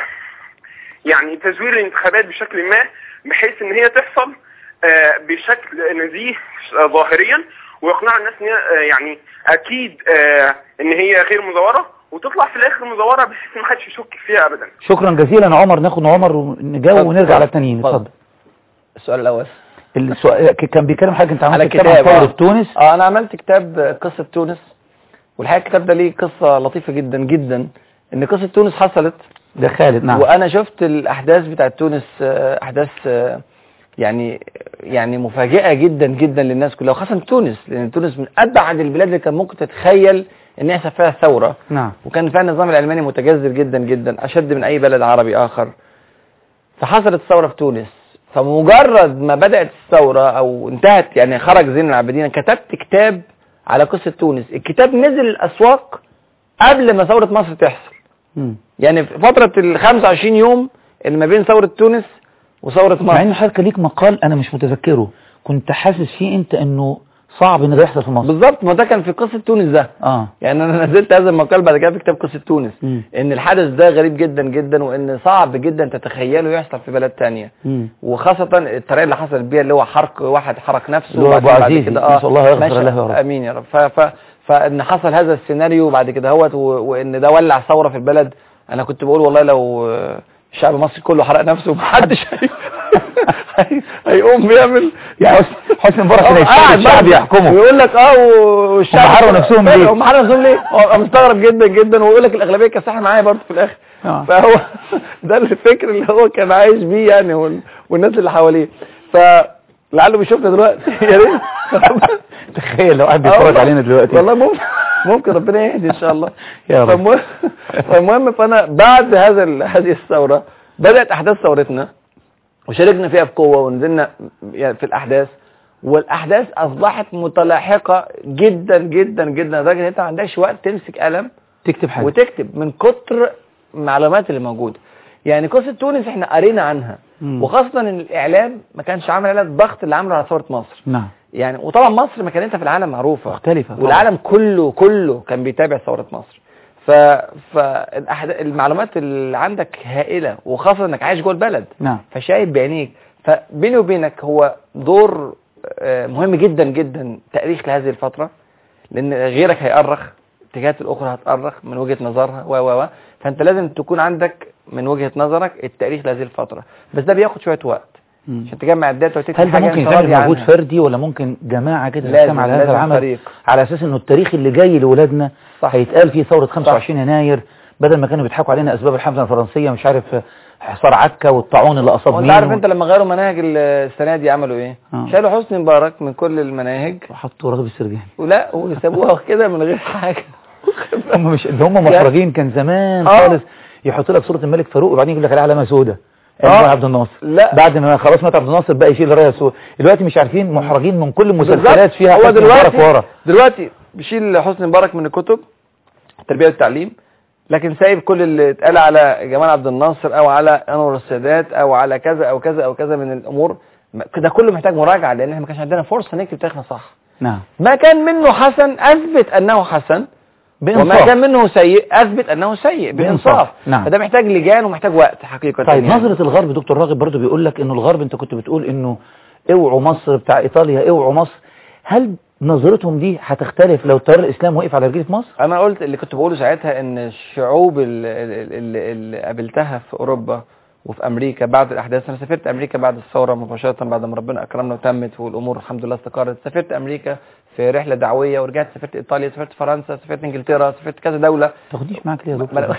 Speaker 11: يعني تزوير الانتخابات بشكل ما بحيث ان هي تحصل آه، بشكل نزيه آه، ظاهريا ويقنعوا الناس ان هي آه، يعني اكيد آه، ان هي غير مزوره وتطلع في الاخر مزوره بحيث ما حدش يشك فيها ابدا
Speaker 8: شكرا جزيلا يا عمر ناخد عمر ونجاوب
Speaker 2: اتفضل.
Speaker 8: ونرجع على التانيين
Speaker 2: اتفضل.
Speaker 8: اتفضل
Speaker 2: السؤال الاول
Speaker 8: السؤال ك- كان بيتكلم حاجة انت
Speaker 2: على
Speaker 8: عملت كتاب عن
Speaker 2: كتاب
Speaker 8: ثورة
Speaker 2: آه.
Speaker 8: تونس
Speaker 2: اه انا عملت كتاب قصة تونس والحقيقة الكتاب ده ليه قصة لطيفة جدا جدا ان قصة تونس حصلت
Speaker 8: ده خالد نعم
Speaker 2: وانا شفت الاحداث بتاعت تونس آه، احداث آه، يعني يعني مفاجئة جدا جدا للناس كلها وخاصة تونس لان تونس من ابعد البلاد اللي كان ممكن تتخيل ان يحصل فيها ثورة
Speaker 8: نعم
Speaker 2: وكان فيها النظام العلماني متجذر جدا جدا اشد من اي بلد عربي اخر فحصلت ثورة في تونس فمجرد ما بدأت الثورة او انتهت يعني خرج زين العابدين كتبت كتاب على قصة تونس الكتاب نزل الاسواق قبل ما ثورة مصر تحصل
Speaker 8: مم.
Speaker 2: يعني في فترة ال 25 يوم اللي ما بين ثورة تونس وثورة
Speaker 8: مع ان
Speaker 2: مصر
Speaker 8: حضرتك ليك مقال انا مش متذكره كنت حاسس فيه انت انه صعب ان ده يحصل في مصر
Speaker 2: بالظبط ما ده كان في قصة تونس ده
Speaker 8: اه
Speaker 2: يعني انا نزلت هذا المقال بعد كده في كتاب قصة تونس
Speaker 8: مم.
Speaker 2: ان الحدث ده غريب جدا جدا وان صعب جدا تتخيله يحصل في بلد تانية
Speaker 8: مم.
Speaker 2: وخاصة الطريقة اللي حصلت بيها اللي هو حرق واحد حرق نفسه
Speaker 8: اللي هو
Speaker 2: وبعدين
Speaker 8: أبو
Speaker 2: بعد
Speaker 8: عزيز،
Speaker 2: كده
Speaker 8: نسأل الله يغفر
Speaker 2: ماشي.
Speaker 8: له يا رب.
Speaker 2: امين يا رب ف ف فان حصل هذا السيناريو بعد كده هوت و- وان ده ولع ثورة في البلد انا كنت بقول والله لو آه، الشعب المصري كله حرق نفسه محدش هي- هي- هيقوم بيعمل
Speaker 8: يعني حسن- حسن مبارك
Speaker 2: هو
Speaker 8: كده يشتغل
Speaker 2: قاعد
Speaker 8: الشعب
Speaker 2: بقى
Speaker 8: يحكمه
Speaker 2: ويقول لك اه والشعب
Speaker 8: هم حرقوا نفسهم ليه؟
Speaker 2: هم حرقوا نفسهم ليه؟ هو مستغرب جدا جدا ويقول لك الاغلبيه كانت صح معايا برضه في الاخر
Speaker 8: آه.
Speaker 2: فهو ده الفكر اللي هو كان عايش بيه يعني وال- والناس اللي حواليه فلعله بيشوفنا دلوقتي يا ريت
Speaker 8: تخيل لو قاعد
Speaker 2: آه
Speaker 8: بيتفرج
Speaker 2: والله.
Speaker 8: علينا دلوقتي
Speaker 2: والله ممكن ممكن ربنا يهدي ان شاء الله
Speaker 8: يا رب.
Speaker 2: فالمهم فالمهم فانا بعد هذا ال- هذه الثوره بدات احداث ثورتنا وشاركنا فيها بقوه ونزلنا يعني في الاحداث والاحداث اصبحت متلاحقه جدا جدا جدا لدرجه ان انت ما عندكش وقت تمسك قلم
Speaker 8: تكتب حاجة
Speaker 2: وتكتب من كتر المعلومات اللي موجوده يعني قصه تونس احنا قرينا عنها
Speaker 8: مم.
Speaker 2: وخاصه ان الاعلام ما كانش عامل عليها الضغط اللي عمله على ثوره مصر
Speaker 8: نعم
Speaker 2: يعني وطبعا مصر مكانتها في العالم معروفه
Speaker 8: مختلفة طبعا.
Speaker 2: والعالم كله كله كان بيتابع ثوره مصر ف فالمعلومات اللي عندك هائله وخاصه انك عايش جوه البلد
Speaker 8: نعم
Speaker 2: فشايف بعينيك فبيني وبينك هو دور آه، مهم جدا جدا تاريخ لهذه الفتره لان غيرك هيأرخ الاتجاهات الاخرى هتأرخ من وجهه نظرها و و و فانت لازم تكون عندك من وجهه نظرك التاريخ لهذه الفتره بس ده بياخد شويه وقت
Speaker 8: مم.
Speaker 2: عشان تجمع الداتا وتكتب
Speaker 8: هل ده
Speaker 2: حاجه
Speaker 8: ممكن
Speaker 2: انت
Speaker 8: يتعمل
Speaker 2: راضي
Speaker 8: مجهود
Speaker 2: عنها.
Speaker 8: فردي ولا ممكن جماعة كده
Speaker 2: لازم-
Speaker 8: تجتمع على هذا
Speaker 2: لازم
Speaker 8: العمل
Speaker 2: فريق.
Speaker 8: على اساس انه التاريخ اللي جاي لاولادنا
Speaker 2: صح.
Speaker 8: هيتقال فيه ثورة 25 يناير بدل ما كانوا بيضحكوا علينا اسباب الحملة الفرنسية مش عارف حصار عكا والطاعون اللي اصاب
Speaker 2: وانت
Speaker 8: مين
Speaker 2: عارف
Speaker 8: و-
Speaker 2: انت لما غيروا مناهج ال- السنه دي عملوا ايه
Speaker 8: آه.
Speaker 2: شالوا حسني مبارك من كل المناهج
Speaker 8: وحطوا راغب السرجاني
Speaker 2: ولا وسابوها كده من غير حاجه
Speaker 8: هم مش ده هم محرجين كان زمان
Speaker 2: آه.
Speaker 8: خالص يحط لك صورة الملك فاروق وبعدين يقول لك عليها علامة سوداء
Speaker 2: آه.
Speaker 8: آه. عبد الناصر
Speaker 2: لا.
Speaker 8: بعد ما خلاص مات عبد الناصر بقى يشيل الرايه السوداء دلوقتي مش عارفين محرجين من كل المسلسلات
Speaker 2: بالظبط.
Speaker 8: فيها
Speaker 2: هو
Speaker 8: حسني مبارك
Speaker 2: دلوقتي
Speaker 8: ورا
Speaker 2: دلوقتي بيشيل حسني مبارك من الكتب التربيه والتعليم لكن سايب كل اللي اتقال على جمال عبد الناصر او على انور السادات او على كذا او كذا او كذا من الامور ما- ده كله محتاج مراجعه لان احنا ما كانش عندنا فرصه نكتب تاريخنا صح
Speaker 8: نعم
Speaker 2: ما كان منه حسن اثبت انه حسن وما
Speaker 8: بإنصاف.
Speaker 2: كان منه سيء اثبت انه سيء
Speaker 8: بإنصاف.
Speaker 2: بانصاف
Speaker 8: نعم.
Speaker 2: فده محتاج لجان ومحتاج وقت حقيقه
Speaker 8: طيب
Speaker 2: يعني.
Speaker 8: نظرة الغرب دكتور راغب برضو بيقول لك انه الغرب انت كنت بتقول انه اوعوا مصر بتاع ايطاليا اوعوا مصر هل نظرتهم دي هتختلف لو التيار الاسلامي وقف على رجليه في مصر؟
Speaker 2: انا قلت اللي كنت بقوله ساعتها ان الشعوب اللي, اللي, اللي قابلتها في اوروبا وفي امريكا بعد الاحداث انا سافرت امريكا بعد الثوره مباشره بعد ما ربنا اكرمنا وتمت والامور الحمد لله استقرت سافرت امريكا في رحله دعويه ورجعت سافرت ايطاليا سافرت فرنسا سافرت انجلترا سافرت كذا دوله
Speaker 8: ما تاخدنيش معاك ليه يا
Speaker 2: ما-
Speaker 8: دكتور؟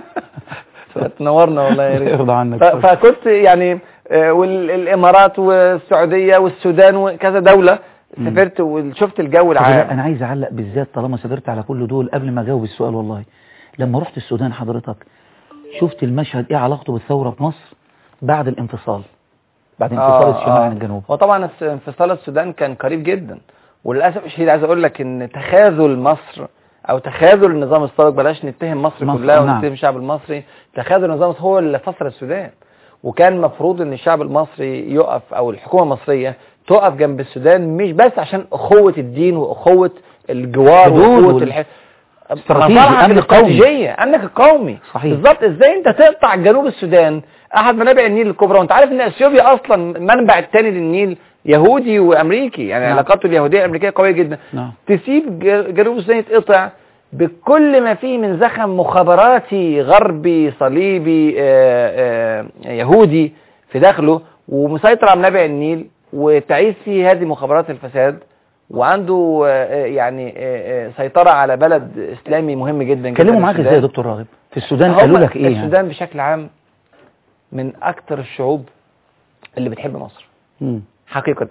Speaker 2: تنورنا والله يا ريت
Speaker 8: يرضى عنك
Speaker 2: ف- فكنت يعني آه، والامارات والسعوديه والسودان وكذا دوله
Speaker 8: مم.
Speaker 2: سافرت وشفت الجو
Speaker 8: طب لا
Speaker 2: العام
Speaker 8: انا عايز اعلق بالذات طالما سافرت على كل دول قبل ما اجاوب السؤال والله لما رحت السودان حضرتك شفت المشهد ايه علاقته بالثوره في مصر بعد الانفصال بعد انفصال
Speaker 2: آه،
Speaker 8: الشمال
Speaker 2: آه.
Speaker 8: عن الجنوب
Speaker 2: هو طبعا الس- انفصال السودان كان قريب جدا وللاسف الشديد عايز اقول لك ان تخاذل مصر او تخاذل النظام السابق بلاش نتهم مصر,
Speaker 8: مصر،
Speaker 2: كلها
Speaker 8: نعم.
Speaker 2: ونتهم الشعب المصري تخاذل النظام السابق هو اللي فصل السودان وكان المفروض ان الشعب المصري يقف او الحكومه المصريه تقف جنب السودان مش بس عشان اخوه الدين واخوه الجوار
Speaker 8: حدود
Speaker 2: واخوه
Speaker 8: وال-
Speaker 2: الح...
Speaker 8: استراتيجي،
Speaker 2: مصالحك
Speaker 8: أمن
Speaker 2: الاستراتيجيه امنك القومي
Speaker 8: صحيح.
Speaker 2: بالظبط ازاي انت تقطع جنوب السودان احد منابع النيل الكبرى وانت عارف ان اثيوبيا اصلا المنبع الثاني للنيل يهودي وامريكي يعني
Speaker 8: نعم.
Speaker 2: علاقاته اليهوديه الامريكيه قويه جدا
Speaker 8: نعم
Speaker 2: تسيب ج- جنوب السودان يتقطع بكل ما فيه من زخم مخابراتي غربي صليبي آه، آه، يهودي في داخله ومسيطر على منابع النيل وتعيش فيه هذه مخابرات الفساد وعنده آه، آه، يعني آه، آه، سيطرة على بلد إسلامي مهم جدا جدا
Speaker 8: كلموا معاك ازاي يا
Speaker 2: السودان.
Speaker 8: دكتور راغب في السودان
Speaker 2: هم
Speaker 8: قالوا لك ايه يعني؟
Speaker 2: السودان بشكل عام من أكثر الشعوب اللي بتحب مصر
Speaker 8: مم.
Speaker 2: حقيقة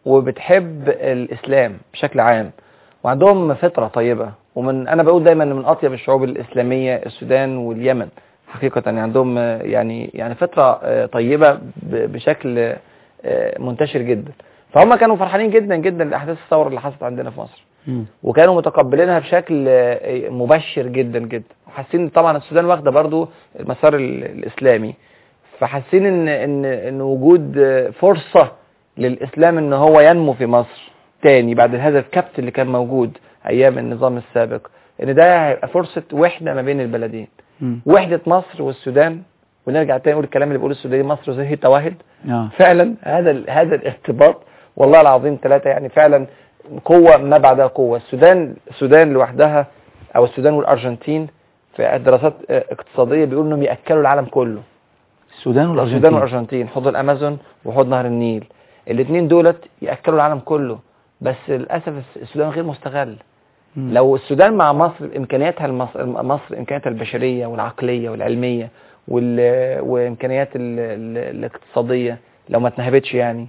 Speaker 2: وبتحب الإسلام بشكل عام وعندهم فطرة طيبة ومن أنا بقول دايما إن من أطيب الشعوب الإسلامية السودان واليمن حقيقة يعني عندهم آه، يعني يعني فطرة آه، طيبة ب- بشكل آه، منتشر جدا فهم كانوا فرحانين جدا جدا لأحداث الثورة اللي حصلت عندنا في مصر
Speaker 8: مم.
Speaker 2: وكانوا متقبلينها بشكل آه، مبشر جدا جدا وحاسين طبعا السودان واخده برضو المسار ال- الاسلامي فحاسين ان ان ان وجود آه، فرصه للاسلام ان هو ينمو في مصر تاني بعد هذا الكبت اللي كان موجود ايام النظام السابق ان ده هيبقى فرصه وحده ما بين البلدين
Speaker 8: مم.
Speaker 2: وحده مصر والسودان ونرجع تاني نقول الكلام اللي بيقوله السوداني مصر زي تواهد
Speaker 8: آه.
Speaker 2: فعلا هذا ال- هذا الارتباط والله العظيم ثلاثة يعني فعلا قوة ما بعدها قوة السودان السودان لوحدها أو السودان والأرجنتين في الدراسات آه، اقتصادية بيقولوا إنهم يأكلوا العالم كله
Speaker 8: السودان والارجنتين
Speaker 2: السودان والأرجنتين حوض الأمازون وحوض نهر النيل الاثنين دولت يأكلوا العالم كله بس للأسف الس- السودان غير مستغل
Speaker 8: مم.
Speaker 2: لو السودان مع مصر امكانياتها المصر, مصر امكانياتها البشريه والعقليه والعلميه وال... وامكانيات ال... ال... الاقتصاديه لو ما اتنهبتش يعني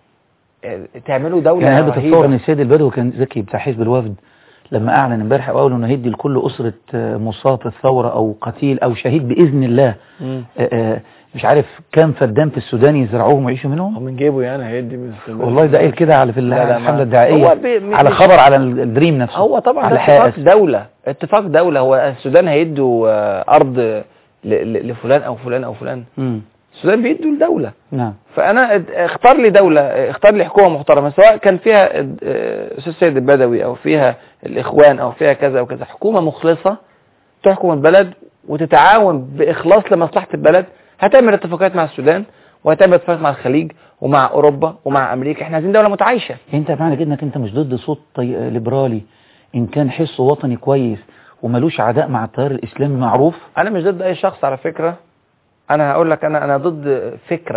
Speaker 2: اه، تعملوا دوله
Speaker 8: يعني هل
Speaker 2: رهيبة.
Speaker 8: بتتصور ان السيد البدوي كان ذكي بتاع حزب الوفد لما اعلن امبارح او انه هيدي لكل اسره آه، مصاب في الثوره او قتيل او شهيد باذن الله
Speaker 2: مم.
Speaker 8: آه، آه، مش عارف كام فدان في السودان يزرعوهم ويعيشوا منهم
Speaker 2: هو من جيبه يعني هيدي من السودان.
Speaker 8: والله ده قايل كده على في
Speaker 2: لا، لا، ما-
Speaker 8: الحمله الدعائيه
Speaker 2: هو بي- مش-
Speaker 8: على خبر على الدريم نفسه
Speaker 2: هو طبعا
Speaker 8: على
Speaker 2: ده اتفاق
Speaker 8: حائس
Speaker 2: دوله اتفاق دوله هو السودان هيدوا اه، ارض ل... ل... لفلان او فلان او فلان
Speaker 8: مم.
Speaker 2: السودان بيدوا لدوله
Speaker 8: نعم
Speaker 2: فانا اد- اختار لي دولة اختار لي حكومة محترمة سواء كان فيها اد- اه، استاذ سيد البدوي او فيها الاخوان او فيها كذا او كذا حكومة مخلصة تحكم البلد وتتعاون باخلاص لمصلحة البلد هتعمل اتفاقات مع السودان وهتعمل اتفاقات مع الخليج ومع اوروبا ومع امريكا احنا عايزين دولة متعايشة
Speaker 8: انت معنى كده انك انت مش ضد صوت طي... ليبرالي ان كان حسه وطني كويس وملوش عداء مع التيار الاسلامي معروف
Speaker 2: انا مش ضد اي شخص على فكرة انا هقول لك انا انا ضد فكرة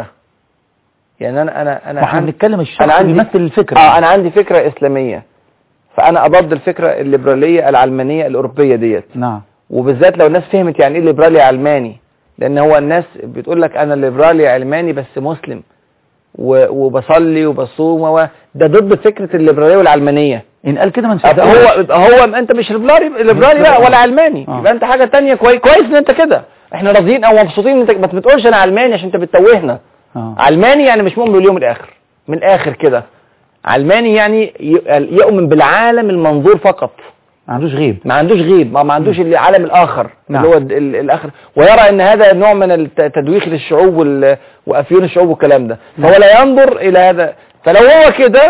Speaker 2: يعني انا انا انا
Speaker 8: ما احنا
Speaker 2: عندي-
Speaker 8: بنتكلم الشخص
Speaker 2: أنا عندي-
Speaker 8: بيمثل الفكره
Speaker 2: اه انا عندي فكره اسلاميه فانا اضد الفكره الليبراليه العلمانيه الاوروبيه ديت
Speaker 8: نعم
Speaker 2: وبالذات لو الناس فهمت يعني ايه ليبرالي علماني لان هو الناس بتقول لك انا ليبرالي علماني بس مسلم و- وبصلي وبصوم و ده ضد فكره الليبراليه والعلمانيه
Speaker 8: ان قال كده ما
Speaker 2: طب
Speaker 8: نصدقوش
Speaker 2: هو يبقى هو انت مش ليبرالي ليبرالي بقى ولا علماني
Speaker 8: آه.
Speaker 2: يبقى انت حاجه تانية كويس كويس ان انت كده احنا راضيين او مبسوطين ان انت ما بتقولش انا علماني عشان انت بتتوهنا
Speaker 8: آه.
Speaker 2: علماني يعني مش مؤمن باليوم الاخر من الاخر كده علماني يعني ي- يؤمن بالعالم المنظور فقط
Speaker 8: ما عندوش غيب
Speaker 2: ما عندوش غيب ما, ما عندوش العالم الاخر
Speaker 8: نعم.
Speaker 2: اللي هو ال- ال- الاخر ويرى ان هذا نوع من التدويخ للشعوب وال- وافيون الشعوب والكلام ده فهو لا ينظر الى هذا فلو هو كده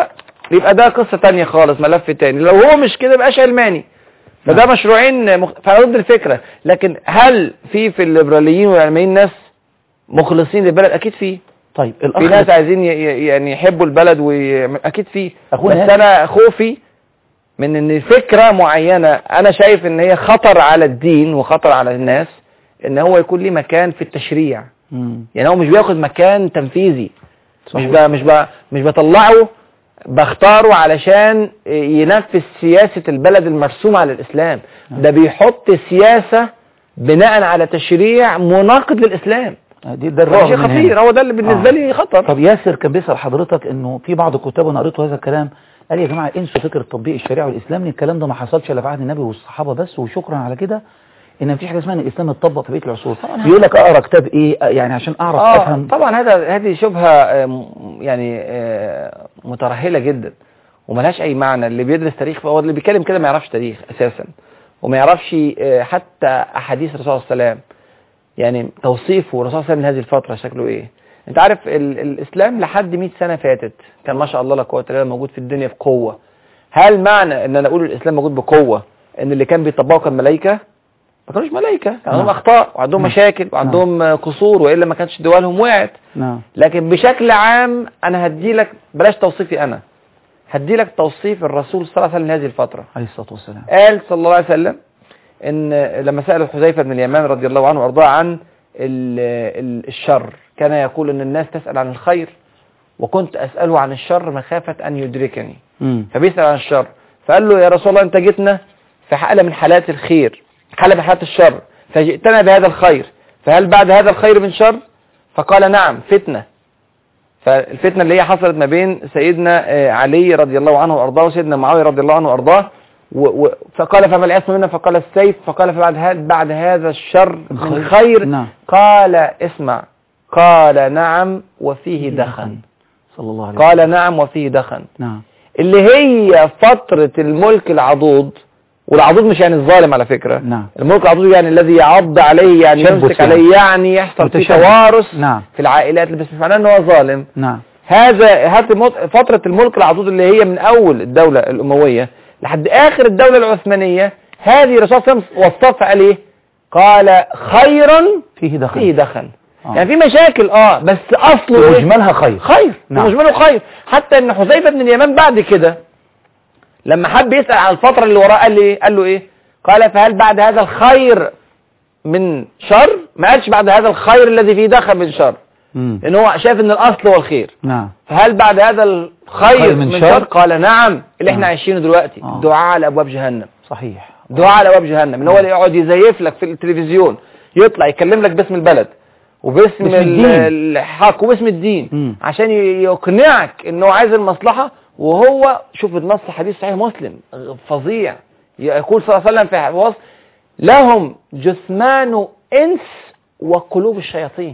Speaker 2: بيبقى ده قصة تانية خالص ملف تاني لو هو مش كده يبقاش علماني فده مشروعين مخ... فانا ضد الفكرة لكن هل في في الليبراليين والعلمانيين ناس مخلصين للبلد اكيد في
Speaker 8: طيب
Speaker 2: في
Speaker 8: الاخ
Speaker 2: ناس عايزين ي... ي- يعني يحبوا البلد واكيد في
Speaker 8: أخونا
Speaker 2: بس
Speaker 8: هاني.
Speaker 2: انا خوفي من ان فكرة معينة انا شايف ان هي خطر على الدين وخطر على الناس ان هو يكون ليه مكان في التشريع
Speaker 8: مم.
Speaker 2: يعني هو مش بياخد مكان تنفيذي مش
Speaker 8: صحيح.
Speaker 2: ب... مش ب... مش بطلعه بختاره علشان ينفذ سياسة البلد المرسومة على الإسلام ده بيحط سياسة بناء على تشريع مناقض للإسلام
Speaker 8: دي ده
Speaker 2: ده
Speaker 8: الرعب
Speaker 2: شيء
Speaker 8: من هنا.
Speaker 2: خطير هو ده اللي بالنسبة
Speaker 8: آه.
Speaker 2: لي خطر
Speaker 8: طب ياسر كان بيسأل حضرتك انه في بعض الكتاب وانا قريته هذا الكلام قال يا جماعة انسوا فكرة تطبيق الشريعة والاسلام لان الكلام ده ما حصلش الا في عهد النبي والصحابة بس وشكرا على كده ان مفيش حاجة اسمها ان الاسلام اتطبق في بقية العصور يقول لك اقرا كتاب ايه آه، يعني عشان اعرف
Speaker 2: آه
Speaker 8: افهم
Speaker 2: طبعا هذا هذه شبهة آه، م- يعني آه، مترهلة جدا وملهاش أي معنى اللي بيدرس تاريخ هو اللي بيتكلم كده ما يعرفش تاريخ أساسا وما يعرفش آه، حتى أحاديث الرسول صلى الله عليه وسلم يعني توصيفه الرسول صلى الله عليه وسلم لهذه الفترة شكله إيه أنت عارف ال الإسلام لحد 100 سنة فاتت كان ما شاء الله لا قوة إلا بالله موجود في الدنيا بقوة هل معنى إن أنا أقول الإسلام موجود بقوة إن اللي كان بيطبقه كان ملايكة ما كانوش ملايكة كان عندهم
Speaker 8: نعم.
Speaker 2: أخطاء وعندهم
Speaker 8: نعم.
Speaker 2: مشاكل وعندهم آه، قصور وإلا ما كانتش دولهم وقعت
Speaker 8: نعم
Speaker 2: لكن بشكل عام انا هدي لك بلاش توصيفي انا هدي لك توصيف الرسول صلى الله عليه وسلم لهذه الفترة
Speaker 8: عليه الصلاة والسلام
Speaker 2: قال صلى الله عليه وسلم ان لما سأل حذيفة بن اليمان رضي الله عنه وارضاه عن ال- ال- الشر كان يقول ان الناس تسأل عن الخير وكنت اسأله عن الشر مخافة ان يدركني
Speaker 8: مم.
Speaker 2: فبيسأل عن الشر فقال له يا رسول الله انت جيتنا في حالة من حالات الخير حالة من حالات الشر فجئتنا بهذا الخير فهل بعد هذا الخير من شر فقال نعم فتنة فالفتنة اللي هي حصلت ما بين سيدنا آه، علي رضي الله عنه وارضاه وسيدنا معاوية رضي الله عنه وارضاه و- و- فقال فما العصم منا فقال السيف فقال فبعد هذا بعد هذا الشر من
Speaker 8: الخير.
Speaker 2: خير
Speaker 8: نعم.
Speaker 2: قال اسمع قال نعم وفيه دخن
Speaker 8: صلى الله عليه وسلم
Speaker 2: قال نعم وفيه دخن
Speaker 8: نعم
Speaker 2: اللي هي فترة الملك العضوض والعضوض مش يعني الظالم على فكرة
Speaker 8: نعم
Speaker 2: الملك العضوض يعني الذي يعض عليه يعني
Speaker 8: شبث
Speaker 2: يمسك
Speaker 8: يعني.
Speaker 2: عليه يعني يحصل فيه
Speaker 8: متشبث.
Speaker 2: توارث
Speaker 8: نعم
Speaker 2: في العائلات بس مش معناه ان هو ظالم
Speaker 8: نعم
Speaker 2: هذا هات مط- فترة الملك العضوض اللي هي من اول الدولة الاموية لحد اخر الدولة العثمانية هذه الرسول صلى الله عليه وسلم وصفها قال ايه قال خيرا
Speaker 8: فيه دخل
Speaker 2: فيه دخن
Speaker 8: آه.
Speaker 2: يعني في مشاكل اه بس اصله ايه
Speaker 8: مجملها خير
Speaker 2: خير
Speaker 8: نعم.
Speaker 2: ومجمله خير حتى ان حذيفه بن اليمان بعد كده لما حب يسأل عن الفترة اللي وراء قال ايه قال له ايه قال فهل بعد هذا الخير من شر ما قالش بعد هذا الخير الذي فيه دخل من شر
Speaker 8: مم.
Speaker 2: لان هو شايف ان الاصل هو الخير
Speaker 8: نعم
Speaker 2: فهل بعد هذا الخير
Speaker 8: خير من
Speaker 2: من,
Speaker 8: شر؟
Speaker 2: شر قال نعم اللي احنا
Speaker 8: نعم.
Speaker 2: عايشينه دلوقتي
Speaker 8: آه.
Speaker 2: دعاء على ابواب جهنم
Speaker 8: صحيح
Speaker 2: دعاء على ابواب جهنم ان هو اللي يقعد يزيف لك في التلفزيون يطلع يكلم لك باسم البلد وباسم
Speaker 8: باسم
Speaker 2: ال-
Speaker 8: الدين.
Speaker 2: الحق وباسم الدين
Speaker 8: مم.
Speaker 2: عشان ي- يقنعك ان هو عايز المصلحة وهو شوف النص حديث صحيح مسلم فظيع يقول صلى الله عليه وسلم في وصف لهم جثمان انس وقلوب الشياطين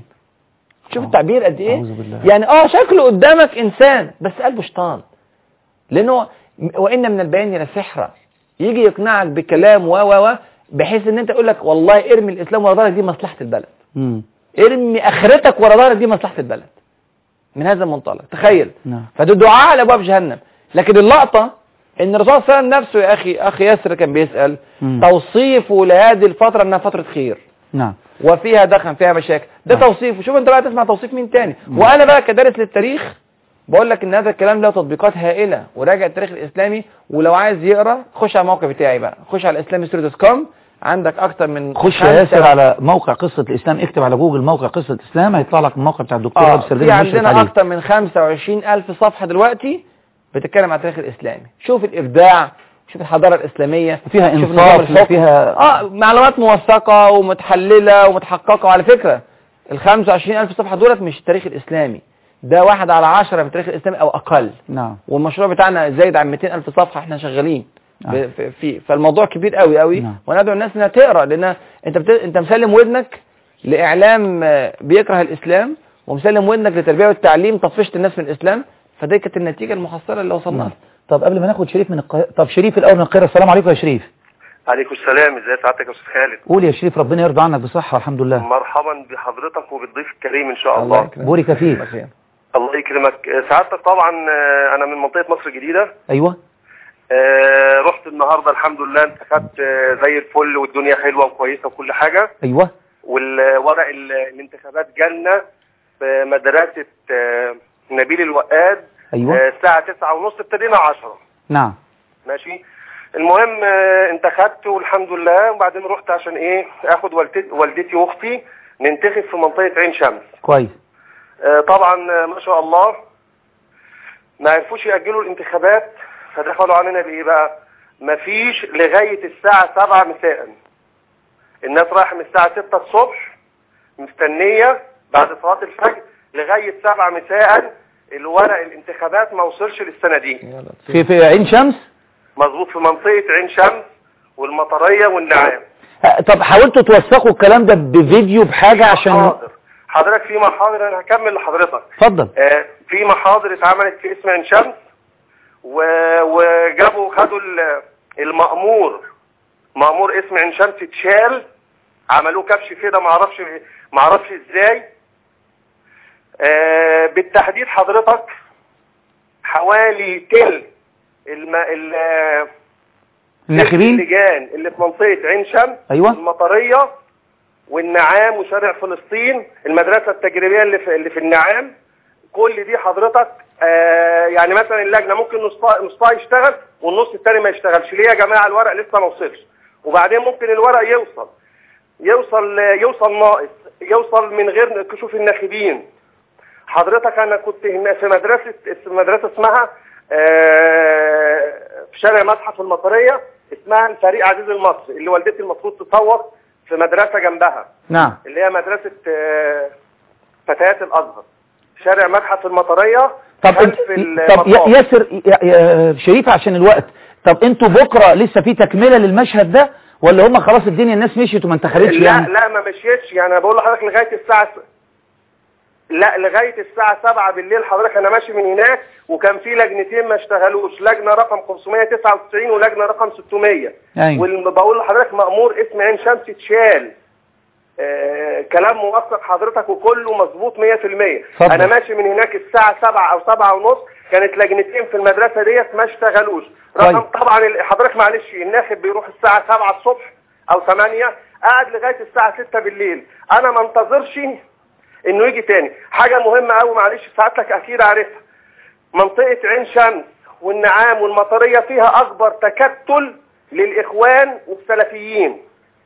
Speaker 2: شوف
Speaker 8: آه.
Speaker 2: التعبير قد ايه
Speaker 8: أعوذ بالله.
Speaker 2: يعني اه شكله قدامك انسان بس قلبه شيطان لانه وان من البيان لسحرا يجي يقنعك بكلام و و و بحيث ان انت يقول لك والله ارمي الاسلام ورا ظهرك دي مصلحه البلد
Speaker 8: مم.
Speaker 2: ارمي اخرتك ورا ظهرك دي مصلحه البلد من هذا المنطلق تخيل
Speaker 8: نعم
Speaker 2: فده دعاء على ابواب جهنم لكن اللقطه ان الرسول صلى الله عليه وسلم نفسه يا اخي اخي ياسر كان بيسال
Speaker 8: مم.
Speaker 2: توصيفه لهذه الفتره انها فتره خير
Speaker 8: نعم
Speaker 2: وفيها دخن فيها مشاكل ده
Speaker 8: نعم.
Speaker 2: توصيفه شوف انت بقى تسمع توصيف مين تاني وانا بقى كدارس للتاريخ بقول لك ان هذا الكلام له تطبيقات هائله وراجع التاريخ الاسلامي ولو عايز يقرا خش على الموقع بتاعي بقى خش على اسلامي دوت كوم عندك اكتر من
Speaker 8: خش يا
Speaker 2: خمسة-
Speaker 8: ياسر على موقع قصة الإسلام اكتب على جوجل موقع قصة الإسلام هيطلع لك الموقع بتاع الدكتور
Speaker 2: اه
Speaker 8: عبد السردين
Speaker 2: في
Speaker 8: المشرف
Speaker 2: عندنا
Speaker 8: عليه
Speaker 2: اكتر من 25 الف صفحه دلوقتي بتتكلم عن التاريخ الاسلامي شوف الابداع شوف الحضاره الاسلاميه
Speaker 8: فيها
Speaker 2: شوف نظام
Speaker 8: إنصاف
Speaker 2: الحكم.
Speaker 8: فيها
Speaker 2: اه معلومات موثقة ومتحللة ومتحققة وعلى فكرة ال 25 ألف صفحة دولت مش التاريخ الإسلامي ده واحد على عشرة من التاريخ الإسلامي أو أقل
Speaker 8: نعم
Speaker 2: والمشروع بتاعنا زايد عن 200 ألف صفحة احنا شغالين
Speaker 8: نعم.
Speaker 2: ب- في- في فالموضوع كبير قوي قوي
Speaker 8: نعم.
Speaker 2: وندعو الناس انها تقرا لان انت بت... انت مسلم ودنك لاعلام آه، بيكره الاسلام ومسلم ودنك للتربيه والتعليم طفشت الناس من الاسلام فدي كانت النتيجه المحصله اللي وصلنا
Speaker 8: نعم.
Speaker 2: لها
Speaker 8: طب قبل ما ناخد شريف من القاهرة طب شريف الأول من القاهرة السلام عليكم يا شريف
Speaker 12: عليكم السلام ازي سعادتك يا استاذ خالد
Speaker 8: قول يا شريف ربنا يرضى عنك بصحة الحمد لله
Speaker 12: مرحبا بحضرتك وبالضيف الكريم ان شاء الله
Speaker 2: يكرمك.
Speaker 8: بورك فيك
Speaker 2: بخير.
Speaker 12: الله يكرمك آه، سعادتك طبعا آه، انا من منطقه مصر الجديده
Speaker 8: ايوه
Speaker 12: آه، رحت النهارده الحمد لله انتخبت آه، زي الفل والدنيا حلوه وكويسه وكل حاجه
Speaker 8: ايوه
Speaker 12: والورق ال- الانتخابات جالنا في مدرسه آه، نبيل الوقاد
Speaker 8: ايوه
Speaker 12: آه، الساعه 9 ونص ابتدينا 10
Speaker 8: نعم
Speaker 12: ماشي المهم آه، انتخبت والحمد لله وبعدين رحت عشان ايه اخد والدتي والدتي واختي ننتخب في منطقه عين شمس
Speaker 8: كويس
Speaker 12: آه، طبعا آه، ما شاء الله ما عرفوش يأجلوا الانتخابات فدخلوا علينا بإيه بقى مفيش لغاية الساعة 7 مساء الناس رايحة من الساعة 6 الصبح مستنية بعد صلاة الفجر لغاية 7 مساء الورق الانتخابات ما وصلش للسنة دي
Speaker 8: في في عين شمس
Speaker 12: مظبوط في منطقة عين شمس والمطرية والنعام
Speaker 8: آه، طب حاولتوا توثقوا الكلام ده بفيديو بحاجة عشان
Speaker 12: حاضر حضرتك في محاضر انا هكمل لحضرتك
Speaker 8: اتفضل
Speaker 12: آه، في محاضر اتعملت في اسم عين شمس و- وجابوا خدوا ال- المأمور مأمور اسم عين شمس اتشال عملوه كبش كده معرفش معرفش ازاي آه، بالتحديد حضرتك حوالي تل الم... ال...
Speaker 8: الناخبين
Speaker 12: اللجان اللي في منطقة عين شمس
Speaker 8: أيوة.
Speaker 12: المطرية والنعام وشارع فلسطين المدرسة التجريبية اللي في, اللي في النعام كل دي حضرتك آه يعني مثلا اللجنة ممكن نصها نصها يشتغل والنص التاني ما يشتغلش ليه يا جماعة الورق لسه ما وصلش وبعدين ممكن الورق يوصل يوصل يوصل ناقص يوصل من غير كشوف الناخبين حضرتك انا كنت هنا في مدرسة في مدرسة اسمها آه، في شارع متحف المطرية اسمها الفريق عزيز المصري اللي والدتي المفروض تصوت في مدرسة جنبها
Speaker 8: نعم
Speaker 12: اللي هي مدرسة آه، فتيات الأزهر شارع متحف المطرية
Speaker 8: طب انت
Speaker 12: خلف
Speaker 8: طب
Speaker 12: المطار.
Speaker 8: يا- ياسر يا- يا شريف عشان الوقت طب انتوا بكره لسه في تكمله للمشهد ده ولا هم خلاص الدنيا الناس مشيت وما انتخبتش
Speaker 12: لا
Speaker 8: يعني
Speaker 12: لا ما مشيتش يعني انا بقول لحضرتك لغايه الساعه س... لا لغايه الساعه 7 بالليل حضرتك انا ماشي من هناك وكان في لجنتين ما اشتغلوش لجنه رقم 599 ولجنه رقم 600
Speaker 8: أيوة.
Speaker 12: وبقول لحضرتك مأمور اسم عين شمس اتشال آه كلام موثق حضرتك وكله مظبوط 100%
Speaker 8: اتفضل.
Speaker 12: انا ماشي من هناك الساعه 7 او 7 ونص كانت لجنتين في المدرسه ديت ما اشتغلوش رقم
Speaker 8: طيب.
Speaker 12: طبعا ال- حضرتك معلش الناخب بيروح الساعه 7 الصبح او 8 قاعد لغايه الساعه 6 بالليل انا ما انتظرش انه يجي تاني حاجه مهمه قوي معلش ساعتك اكيد عارفها منطقه عين شمس والنعام والمطريه فيها اكبر تكتل للاخوان والسلفيين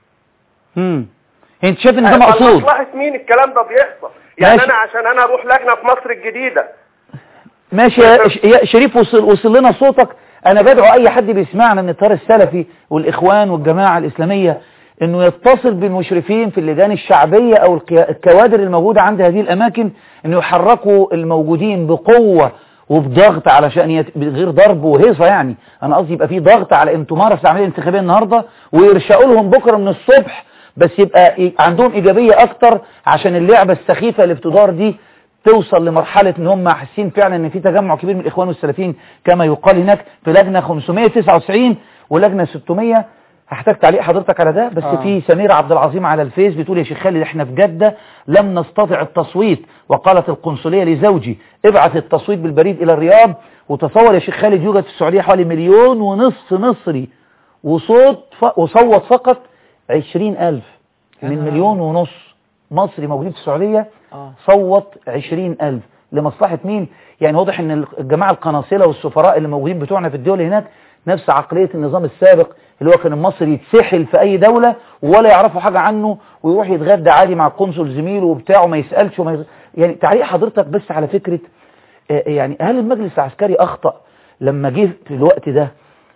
Speaker 8: امم انت شايف ان ده
Speaker 12: آه،
Speaker 8: مقصود
Speaker 12: مصلحه مين الكلام ده بيحصل يعني
Speaker 8: ماشي.
Speaker 12: انا عشان انا اروح لجنه في مصر الجديده
Speaker 8: ماشي يا ش- يا شريف وصل وصل لنا صوتك انا بدعو اي حد بيسمعنا من التيار السلفي والاخوان والجماعه الاسلاميه انه يتصل بالمشرفين في اللجان الشعبيه او القيا- الكوادر الموجوده عند هذه الاماكن انه يحركوا الموجودين بقوه وبضغط علشان يت... غير ضرب وهيصه يعني انا قصدي يبقى في ضغط على ان تمارس العمليه الانتخابيه النهارده ويرشقوا لهم بكره من الصبح بس يبقى ي- عندهم ايجابيه اكتر عشان اللعبه السخيفه اللي بتدار دي توصل لمرحلة ان هم حاسين فعلا ان في تجمع كبير من الاخوان والسلفيين كما يقال هناك في لجنة 599 ولجنة 600 هحتاج تعليق حضرتك على ده بس
Speaker 2: آه.
Speaker 8: في سميرة عبد العظيم على الفيس بتقول يا شيخ خالد احنا في جدة لم نستطع التصويت وقالت القنصلية لزوجي ابعث التصويت بالبريد الى الرياض وتصور يا شيخ خالد يوجد في السعودية حوالي مليون ونصف مصري وصوت ف... وصوت فقط عشرين ألف من مليون ونص مصري موجودين في السعودية
Speaker 2: آه.
Speaker 8: صوت عشرين ألف لمصلحة مين يعني واضح ان الجماعة القناصلة والسفراء اللي موجودين بتوعنا في الدول هناك نفس عقلية النظام السابق اللي هو كان المصري يتسحل في اي دولة ولا يعرفوا حاجة عنه ويروح يتغدى عادي مع القنصل زميله وبتاعه ما يسألش وما يز... يعني تعليق حضرتك بس على فكرة آه، يعني هل المجلس العسكري أخطأ لما جه في الوقت ده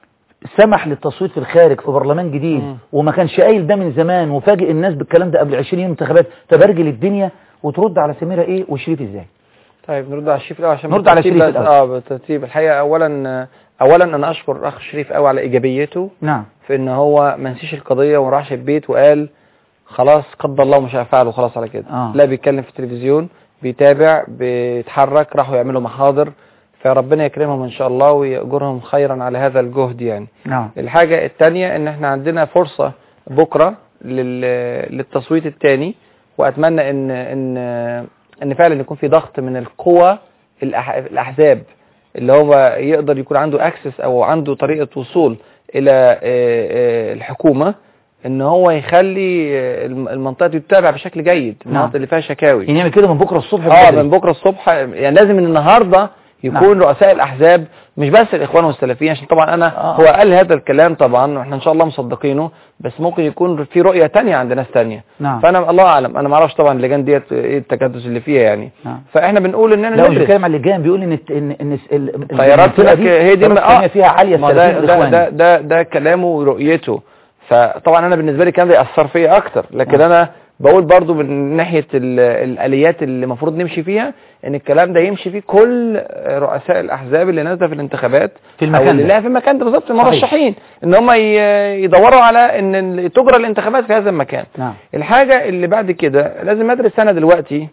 Speaker 8: سمح للتصويت في الخارج في برلمان جديد
Speaker 2: مم.
Speaker 8: وما كانش قايل ده من زمان وفاجئ الناس بالكلام ده قبل 20 يوم انتخابات تبرجل الدنيا وترد على سميرة ايه وشريف ازاي
Speaker 2: طيب نرد على الشريف الاول عشان
Speaker 8: نرد على
Speaker 2: بالترتيب
Speaker 8: شريف
Speaker 2: بس-
Speaker 8: الأول.
Speaker 2: اه بالترتيب الحقيقه اولا اولا انا اشكر الاخ شريف قوي على ايجابيته
Speaker 8: نعم
Speaker 2: في ان هو ما نسيش القضيه وما راحش البيت وقال خلاص قدر الله مش هفعل وخلاص على كده
Speaker 8: آه.
Speaker 2: لا بيتكلم في التلفزيون بيتابع بيتحرك راحوا يعملوا محاضر فربنا يكرمهم ان شاء الله ويأجرهم خيرا على هذا الجهد يعني
Speaker 8: نعم
Speaker 2: الحاجة التانية ان احنا عندنا فرصة بكرة لل... للتصويت التاني واتمنى ان ان ان فعلا يكون في ضغط من القوى الأح... الاحزاب اللي هو يقدر يكون عنده اكسس او عنده طريقه وصول الى آه، آه، الحكومه ان هو يخلي آه، الم- المنطقه دي تتابع بشكل جيد المناطق اللي فيها شكاوي
Speaker 8: يعني يعمل كده من بكره الصبح
Speaker 2: اه
Speaker 8: بدري.
Speaker 2: من بكره الصبح يعني لازم من النهارده يكون
Speaker 8: نعم.
Speaker 2: رؤساء الاحزاب مش بس الاخوان والسلفيين عشان طبعا انا
Speaker 8: آه.
Speaker 2: هو قال هذا الكلام طبعا واحنا ان شاء الله مصدقينه بس ممكن يكون في رؤيه تانية عند ناس تانية
Speaker 8: نعم
Speaker 2: فانا الله اعلم انا ما اعرفش طبعا اللجان ديت ايه التكدس اللي فيها يعني
Speaker 8: نعم.
Speaker 2: فاحنا بنقول اننا
Speaker 8: لا مش
Speaker 2: ندرس.
Speaker 8: بيتكلم على اللجان بيقول ان الت- ان ان ال-
Speaker 2: الخيارات
Speaker 8: المنطقة
Speaker 2: لك هي دي
Speaker 8: الخيارات الإسلامية فيها عاليه
Speaker 2: ما ده
Speaker 8: السلفيين
Speaker 2: ده,
Speaker 8: والاخوان
Speaker 2: ده ده ده كلامه ورؤيته فطبعا انا بالنسبه لي كان ده ياثر فيا اكتر لكن
Speaker 8: نعم.
Speaker 2: انا بقول برضو من ناحيه ال- الاليات اللي المفروض نمشي فيها ان الكلام ده يمشي فيه كل رؤساء الاحزاب اللي نازله في الانتخابات
Speaker 8: في المكان
Speaker 2: او اللي
Speaker 8: ده.
Speaker 2: لها في المكان ده بالظبط
Speaker 8: صحيح.
Speaker 2: المرشحين ان هم ي- يدوروا على ان ال- تجرى الانتخابات في هذا المكان
Speaker 8: نعم
Speaker 2: الحاجه اللي بعد كده لازم ندرس انا دلوقتي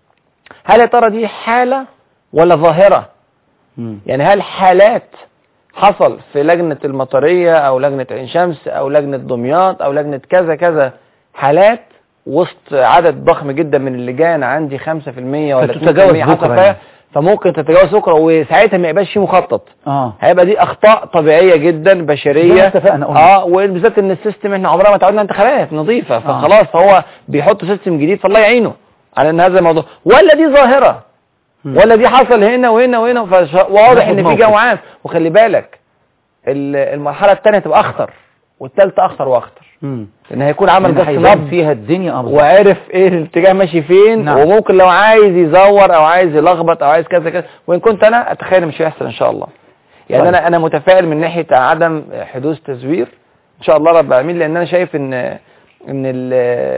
Speaker 2: هل يا ترى دي حاله ولا ظاهره
Speaker 8: مم.
Speaker 2: يعني هل حالات حصل في لجنة المطرية او لجنة عين شمس او لجنة دمياط او لجنة كذا كذا حالات وسط عدد ضخم جدا من اللجان عندي 5% ولا 2%
Speaker 8: فتتجاوز
Speaker 2: حسب
Speaker 8: بكرة
Speaker 2: فيها
Speaker 8: يعني.
Speaker 2: فممكن تتجاوز بكره وساعتها ما يبقاش فيه مخطط
Speaker 8: اه
Speaker 2: هيبقى دي اخطاء طبيعيه جدا
Speaker 8: زي ما
Speaker 2: بشريه
Speaker 8: اتفقنا قلنا.
Speaker 2: اه وبالذات ان السيستم احنا عمرنا ما تعودنا انتخابات نظيفه فخلاص فهو بيحط سيستم جديد فالله يعينه على ان هذا الموضوع ولا دي ظاهره
Speaker 8: مم.
Speaker 2: ولا دي حصل هنا وهنا وهنا فش- واضح
Speaker 8: ناخد
Speaker 2: ان في
Speaker 8: موقف.
Speaker 2: جو عام وخلي بالك ال- المرحله الثانيه تبقى اخطر والثالثه اخطر واخطر
Speaker 8: مم.
Speaker 2: ان هيكون عمل
Speaker 8: لأن
Speaker 2: بس
Speaker 8: هيبان
Speaker 2: نبض
Speaker 8: فيها الدنيا اه بالظبط.
Speaker 2: وعرف ايه الاتجاه ماشي فين
Speaker 8: نعم.
Speaker 2: وممكن لو عايز يزور او عايز يلخبط او عايز كذا كذا وان كنت انا اتخيل مش هيحصل ان شاء الله يعني
Speaker 8: طيب.
Speaker 2: انا انا متفائل من ناحيه عدم حدوث تزوير ان شاء الله رب العالمين لان انا شايف ان ان ال-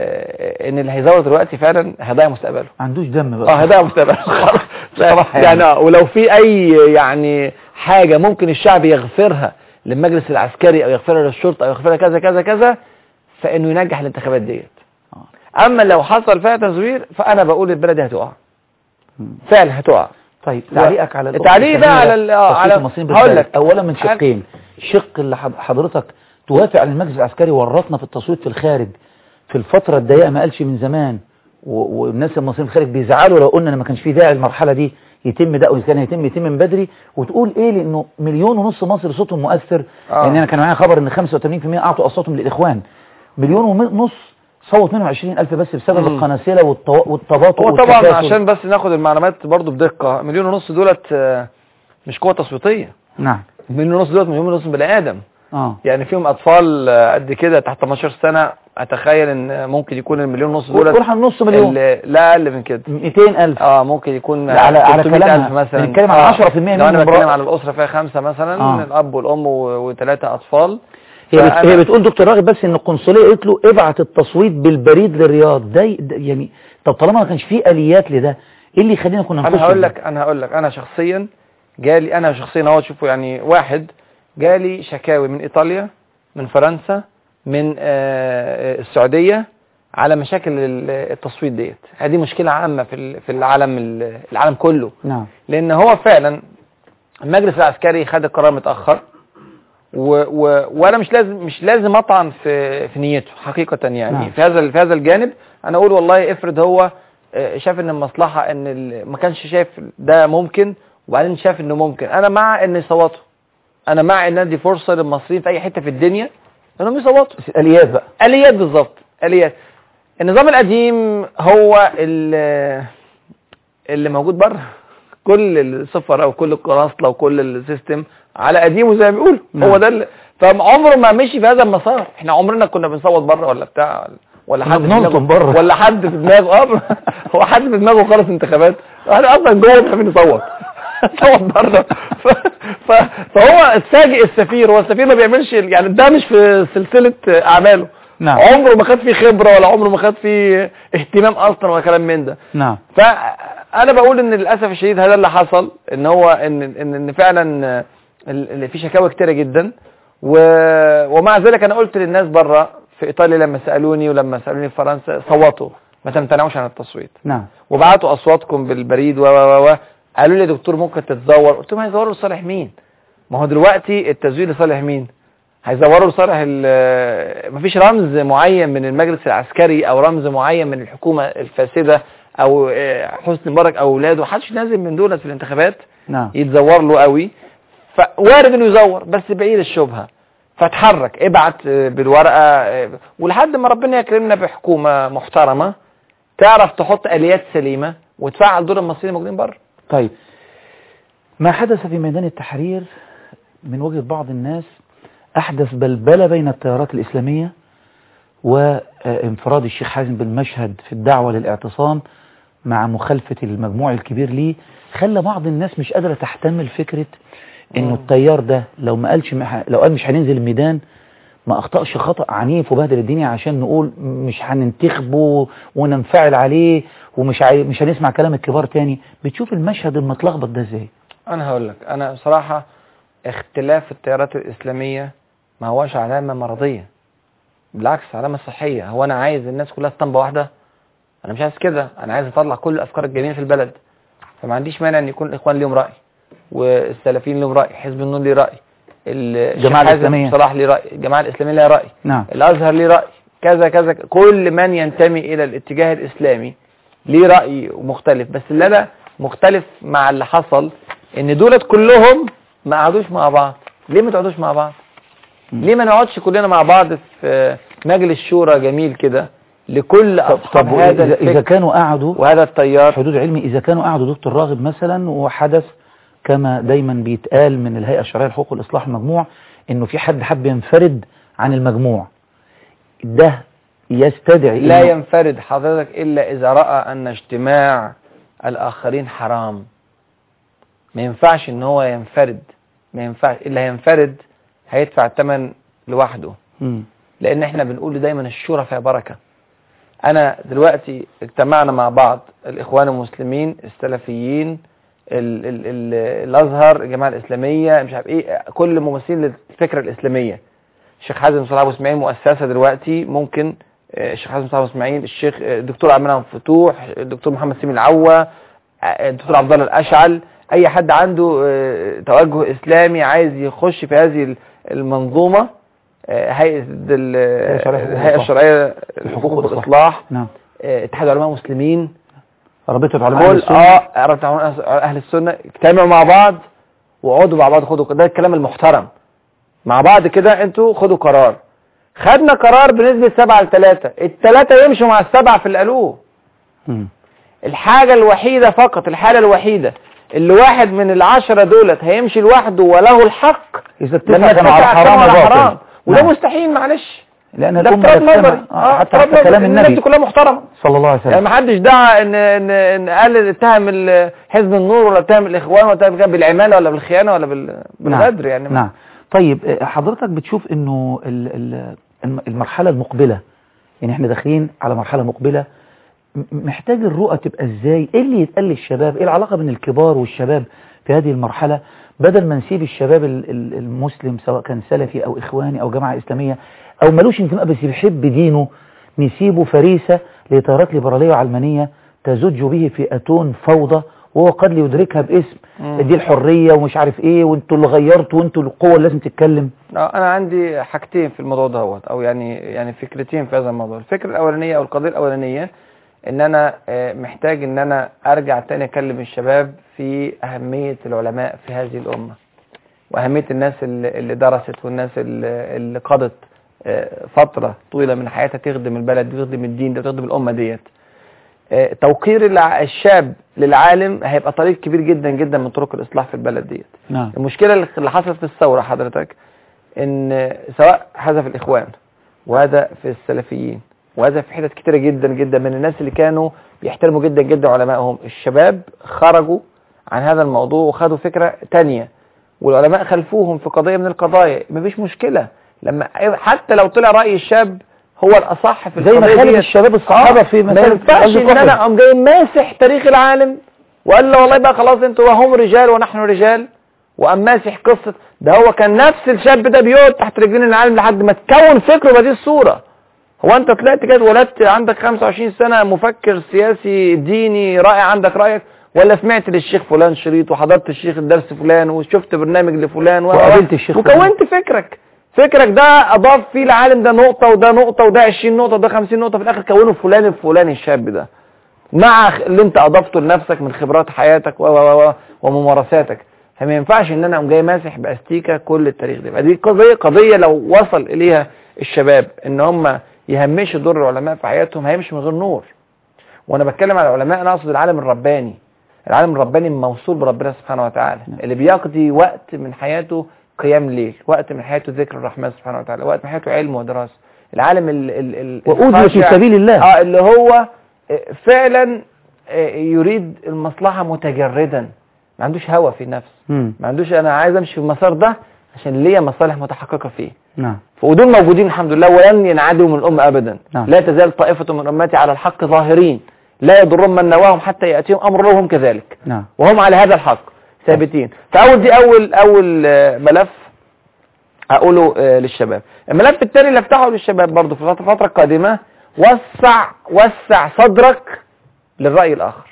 Speaker 2: ان اللي هيزور دلوقتي فعلا هيضيع مستقبله
Speaker 8: ما عندوش دم بقى
Speaker 2: اه هيضيع مستقبله خلاص
Speaker 8: بصراحة
Speaker 2: يعني
Speaker 8: يعني.
Speaker 2: آه، ولو في اي يعني حاجه ممكن الشعب يغفرها للمجلس العسكري او يغفرها للشرطه او يغفرها كذا كذا كذا فانه ينجح الانتخابات ديت اما لو حصل فيها تزوير فانا بقول البلد دي هتقع
Speaker 8: مم.
Speaker 2: فعلا هتقع
Speaker 8: طيب تعليقك على الأخت
Speaker 2: التعليق بقى
Speaker 8: السميرة
Speaker 2: على ال- آه،
Speaker 8: تصويت
Speaker 2: على-
Speaker 8: المصريين
Speaker 2: هقول
Speaker 8: بالفعل.
Speaker 2: لك.
Speaker 8: اولا من
Speaker 2: حاجة-
Speaker 8: شقين شق اللي حض- حضرتك توافق على المجلس العسكري ورطنا في التصويت في الخارج في الفترة الضيقة ما قالش من زمان و- والناس المصريين في الخارج بيزعلوا لو قلنا ان ما كانش في داعي المرحلة دي يتم ده او إذا كان هيتم يتم من بدري وتقول ايه لانه مليون ونص مصري صوتهم مؤثر
Speaker 2: آه.
Speaker 8: يعني انا كان معايا خبر ان 85% اعطوا اصواتهم للاخوان مليون ونص صوت منهم 20000 بس بسبب
Speaker 2: مم.
Speaker 8: القناصلة والتوا- والتباطؤ
Speaker 2: هو طبعا
Speaker 8: والتكاسل.
Speaker 2: عشان بس ناخد المعلومات برضو بدقه مليون ونص دولت آه، مش قوه تصويتيه
Speaker 8: نعم
Speaker 2: مليون ونص دولت مليون ونص بني ادم
Speaker 8: اه
Speaker 2: يعني فيهم اطفال آه، قد كده تحت 18 سنه اتخيل ان ممكن يكون المليون ونص دولت
Speaker 8: قول احنا نص مليون
Speaker 2: اللي- لا اقل من كده
Speaker 8: 200000
Speaker 2: اه ممكن يكون
Speaker 8: لا، على- على
Speaker 2: 300
Speaker 8: كلامها.
Speaker 2: ألف مثلا
Speaker 8: بنتكلم على
Speaker 2: آه.
Speaker 8: 10%
Speaker 2: لو
Speaker 8: منهم
Speaker 2: انا بتكلم
Speaker 8: امرأة.
Speaker 2: على الاسره فيها خمسه مثلا
Speaker 8: آه.
Speaker 2: الاب والام و- وثلاثه اطفال
Speaker 8: هي, بت...
Speaker 2: فأنا-
Speaker 8: هي بتقول دكتور راغب بس ان القنصليه قالت له ابعت التصويت بالبريد للرياض ده, ي- ده يعني طب طالما ما كانش فيه اليات لده ايه اللي يخلينا كنا نخش
Speaker 2: انا هقول
Speaker 8: في ده؟
Speaker 2: لك انا هقول لك انا شخصيا جالي انا شخصيا اهو تشوفوا يعني واحد جالي شكاوي من ايطاليا من فرنسا من آه، السعوديه على مشاكل ال- التصويت ديت هذه مشكله عامه في ال- في العالم ال- العالم كله
Speaker 8: نعم
Speaker 2: لان هو فعلا المجلس العسكري خد القرار متاخر و و وانا مش لازم مش لازم اطعن في في نيته حقيقه يعني
Speaker 8: نعم.
Speaker 2: في هذا في هذا الجانب انا اقول والله افرض هو آه، شاف ان المصلحه ان ال- ما كانش شايف ده ممكن وبعدين شاف انه ممكن انا مع ان يصوتوا انا مع ان ادي فرصه للمصريين في اي حته في الدنيا انهم يصوتوا
Speaker 8: بس الاليات بقى
Speaker 2: اليات بالظبط اليات النظام القديم هو ال- اللي موجود بره كل السفراء وكل القراصنه وكل السيستم على قديمه زي ما بيقولوا
Speaker 8: نعم.
Speaker 2: هو ده اللي فعمره ما مشي في هذا المسار احنا عمرنا كنا بنصوت بره ولا بتاع ولا
Speaker 8: كنا
Speaker 2: حد في
Speaker 8: بنلطم
Speaker 2: دماغه-
Speaker 8: بره.
Speaker 2: ولا حد في دماغه اه هو حد في دماغه خالص انتخابات احنا اصلا جوه مش عارفين نصوت صوت بره ف... ف... فهو اتفاجئ السفير هو السفير ما بيعملش يعني ده مش في سلسله اعماله
Speaker 8: نعم
Speaker 2: عمره ما خد فيه خبره ولا عمره ما خد فيه اهتمام اصلا ولا كلام من ده
Speaker 8: نعم
Speaker 2: فانا بقول ان للاسف الشديد هذا اللي حصل ان هو ان ان, إن فعلا آه، ال- ال- في شكاوى كتيره جدا و... ومع ذلك انا قلت للناس بره في ايطاليا لما سالوني ولما سالوني في فرنسا صوتوا ما تمتنعوش عن التصويت
Speaker 8: نعم
Speaker 2: وبعتوا اصواتكم بالبريد و و و قالوا لي يا دكتور ممكن تتزور قلت لهم هيزوروا لصالح مين ما هو دلوقتي التزوير لصالح مين هيزوروا لصالح ال- مفيش رمز معين من المجلس العسكري او رمز معين من الحكومه الفاسده او آه، حسني مبارك او اولاده محدش نازل من دول في الانتخابات
Speaker 8: نعم
Speaker 2: يتزور له قوي فوارد انه يزور بس بعيد الشبهه فاتحرك ابعت آه، بالورقه آه، ولحد ما ربنا يكرمنا بحكومه محترمه تعرف تحط اليات سليمه وتفعل دور المصريين الموجودين بره
Speaker 8: طيب ما حدث في ميدان التحرير من وجهة بعض الناس أحدث بلبلة بين التيارات الإسلامية وانفراد الشيخ حازم بالمشهد في الدعوة للاعتصام مع مخالفة المجموع الكبير ليه خلى بعض الناس مش قادرة تحتمل فكرة انه التيار ده لو ما قالش مح... لو قال مش هننزل الميدان ما اخطأش خطأ عنيف وبهدل الدنيا عشان نقول مش هننتخبه وننفعل عليه ومش عاي... مش هنسمع كلام الكبار تاني بتشوف المشهد المتلخبط ده ازاي
Speaker 2: انا هقول لك انا بصراحه اختلاف التيارات الاسلاميه ما هوش علامه مرضيه بالعكس علامه صحيه هو انا عايز الناس كلها في طنبه واحده انا مش عايز كده انا عايز اطلع كل الافكار الجميله في البلد فما عنديش مانع ان يكون الاخوان ليهم راي والسلفيين ليهم راي حزب النور ليه راي الشيخ
Speaker 8: الجماعة
Speaker 2: حازم
Speaker 8: الإسلامية.
Speaker 2: صلاح ليه راي الجماعه الاسلاميه ليها راي
Speaker 8: نعم
Speaker 2: الازهر ليه راي كذا كذا كل من ينتمي الى الاتجاه الاسلامي ليه راي مختلف بس اللي انا مختلف مع اللي حصل ان دولت كلهم ما قعدوش مع بعض ليه ما تقعدوش مع بعض ليه ما نقعدش كلنا مع بعض في مجلس شورى جميل كده لكل اصحاب
Speaker 8: طب
Speaker 2: هذا
Speaker 8: إذا, إذا
Speaker 2: الفكر
Speaker 8: كانوا قعدوا
Speaker 2: وهذا التيار
Speaker 8: حدود علمي إذا كانوا قعدوا دكتور راغب مثلا وحدث كما دايما بيتقال من الهيئة الشرعية لحقوق الإصلاح المجموع إنه في حد حب ينفرد عن المجموع ده يستدعي
Speaker 2: لا
Speaker 8: إنه-
Speaker 2: ينفرد حضرتك إلا إذا رأى أن اجتماع الآخرين حرام ما ينفعش إن هو ينفرد ما ينفعش اللي هينفرد هيدفع الثمن لوحده
Speaker 8: مم.
Speaker 2: لأن إحنا بنقول دايما الشورى فيها بركة أنا دلوقتي اجتمعنا مع بعض الإخوان المسلمين السلفيين ال ال ال الأزهر الجماعة الإسلامية مش عارف إيه كل ممثلين للفكرة الإسلامية الشيخ حازم صلاح ابو اسماعيل مؤسسه دلوقتي ممكن آه، الشيخ حازم صلاح ابو اسماعيل الشيخ آه، الدكتور عبد المنعم فتوح الدكتور محمد سامي العوا آه، الدكتور عبد الله الاشعل اي حد عنده آه، توجه اسلامي عايز يخش في هذه ال- المنظومه آه، هيئه ال- الهيئه الشرعيه لحقوق الاصلاح
Speaker 8: نعم
Speaker 2: آه، اتحاد علماء مسلمين
Speaker 8: رابطة علماء
Speaker 2: كل
Speaker 8: السنة
Speaker 2: اه رابطة علماء اهل السنه اجتمعوا مع بعض وقعدوا مع بعض خدوا ده الكلام المحترم مع بعض كده انتوا خدوا قرار خدنا قرار بنسبة سبعة لثلاثة الثلاثة يمشوا مع السبعة في اللي قالوه
Speaker 8: مم.
Speaker 2: الحاجة الوحيدة فقط الحالة الوحيدة اللي واحد من العشرة دولت هيمشي لوحده وله الحق
Speaker 8: إذا
Speaker 2: لما
Speaker 8: اتفق كانوا على
Speaker 2: اتفق
Speaker 8: حرام
Speaker 2: على
Speaker 8: وباطل.
Speaker 2: حرام وده
Speaker 8: نعم.
Speaker 2: مستحيل معلش
Speaker 8: لأن
Speaker 2: ده
Speaker 8: الأمة
Speaker 2: افتراض
Speaker 8: تجتمع
Speaker 2: نظري
Speaker 8: آه، حتى
Speaker 2: افتراض
Speaker 8: حتى كلام
Speaker 2: نظري. الناس
Speaker 8: النبي
Speaker 2: دي كلها محترمة
Speaker 8: صلى الله عليه
Speaker 2: يعني
Speaker 8: وسلم
Speaker 2: ما حدش دعا ان ان ان قال اتهم ال- حزب النور ولا اتهم الاخوان ولا اتهم كان بالعماله ولا بالخيانه ولا بال- بالغدر يعني
Speaker 8: نعم طيب آه، حضرتك بتشوف انه ال- ال- الم- المرحلة المقبلة يعني احنا داخلين على مرحلة مقبلة م- محتاج الرؤى تبقى ازاي ايه اللي يتقال للشباب ايه العلاقة بين الكبار والشباب في هذه المرحلة بدل ما نسيب الشباب ال- ال- المسلم سواء كان سلفي او اخواني او جماعة اسلامية او ملوش انتماء بس بيحب دينه نسيبه فريسة لإطارات ليبرالية وعلمانية تزج به في أتون فوضى وهو قد يدركها باسم
Speaker 2: مم.
Speaker 8: دي الحرية ومش عارف ايه وانتوا اللي غيرتوا وانتوا القوة اللي لازم تتكلم
Speaker 2: اه انا عندي حاجتين في الموضوع دوت او يعني يعني فكرتين في هذا الموضوع الفكره الاولانيه او القضيه الاولانيه ان انا آه، محتاج ان انا ارجع تاني اكلم الشباب في اهميه العلماء في هذه الامه واهميه الناس اللي اللي درست والناس اللي اللي قضت آه، فتره طويله من حياتها تخدم البلد دي وتخدم الدين ده وتخدم الامه ديت آه، توقير الع- الشاب للعالم هيبقى طريق كبير جدا جدا من طرق الاصلاح في البلد ديت
Speaker 8: نعم
Speaker 2: المشكلة اللي حصلت في الثورة حضرتك ان سواء هذا في الاخوان وهذا في السلفيين وهذا في حتت كتيرة جدا جدا من الناس اللي كانوا بيحترموا جدا جدا علمائهم الشباب خرجوا عن هذا الموضوع وخدوا فكرة تانية والعلماء خلفوهم في قضية من القضايا مفيش مشكلة لما حتى لو طلع رأي الشاب هو الأصح في
Speaker 8: زي ما
Speaker 2: القضية
Speaker 8: خالد
Speaker 2: ديت.
Speaker 8: الشباب الصحابة
Speaker 2: آه،
Speaker 8: في
Speaker 2: ما
Speaker 8: مسألة
Speaker 2: ينفعش
Speaker 8: قصد
Speaker 2: ان
Speaker 8: كفر.
Speaker 2: انا اقوم جاي ماسح تاريخ العالم وقال له والله بقى خلاص انتوا هم رجال ونحن رجال وقام ماسح قصة ده هو كان نفس الشاب ده بيقعد تحت رجلين العالم لحد ما تكون فكره بهذه الصورة هو انت طلعت كده اتولدت عندك 25 سنة مفكر سياسي ديني رائع عندك رأيك ولا سمعت للشيخ فلان شريط وحضرت الشيخ الدرس فلان وشفت برنامج لفلان و-
Speaker 8: وقابلت الشيخ فلان.
Speaker 2: وكونت فكرك فكرك ده اضاف فيه العالم ده نقطة وده نقطة وده 20 نقطة وده 50 نقطة في الاخر كونه فلان الفلاني الشاب ده مع خ- اللي انت اضفته لنفسك من خبرات حياتك و و و وممارساتك فما ينفعش ان انا اقوم جاي ماسح باستيكه كل التاريخ ده يبقى دي قضيه قضيه لو وصل اليها الشباب ان هم يهمشوا دور العلماء في حياتهم هيمشي من غير نور وانا بتكلم على العلماء انا اقصد العالم الرباني العالم الرباني موصول بربنا سبحانه وتعالى اللي بيقضي وقت من حياته قيام ليل وقت من حياته ذكر الرحمن سبحانه وتعالى وقت من حياته علم ودراسه العالم ال ال ال
Speaker 8: وأوذي في
Speaker 2: الخاشع-
Speaker 8: سبيل الله.
Speaker 2: اه اللي هو آه، فعلا آه، يريد المصلحة متجردا ما عندوش هوى في النفس
Speaker 8: مم.
Speaker 2: ما عندوش انا عايز امشي في المسار ده عشان ليا مصالح متحققة فيه
Speaker 8: نعم
Speaker 2: ودول موجودين الحمد لله ولن ينعدموا من الأمة أبدا
Speaker 8: نعم.
Speaker 2: لا تزال طائفة من أمتي على الحق ظاهرين لا يضرهم من نواهم حتى يأتيهم أمر الله وهم كذلك
Speaker 8: نعم
Speaker 2: وهم على هذا الحق ثابتين فأول دي أول أول آه، ملف أقوله آه، للشباب الملف الثاني اللي افتحه للشباب برضه في الفترة الفترة القادمة وسع وسع صدرك للرأي الآخر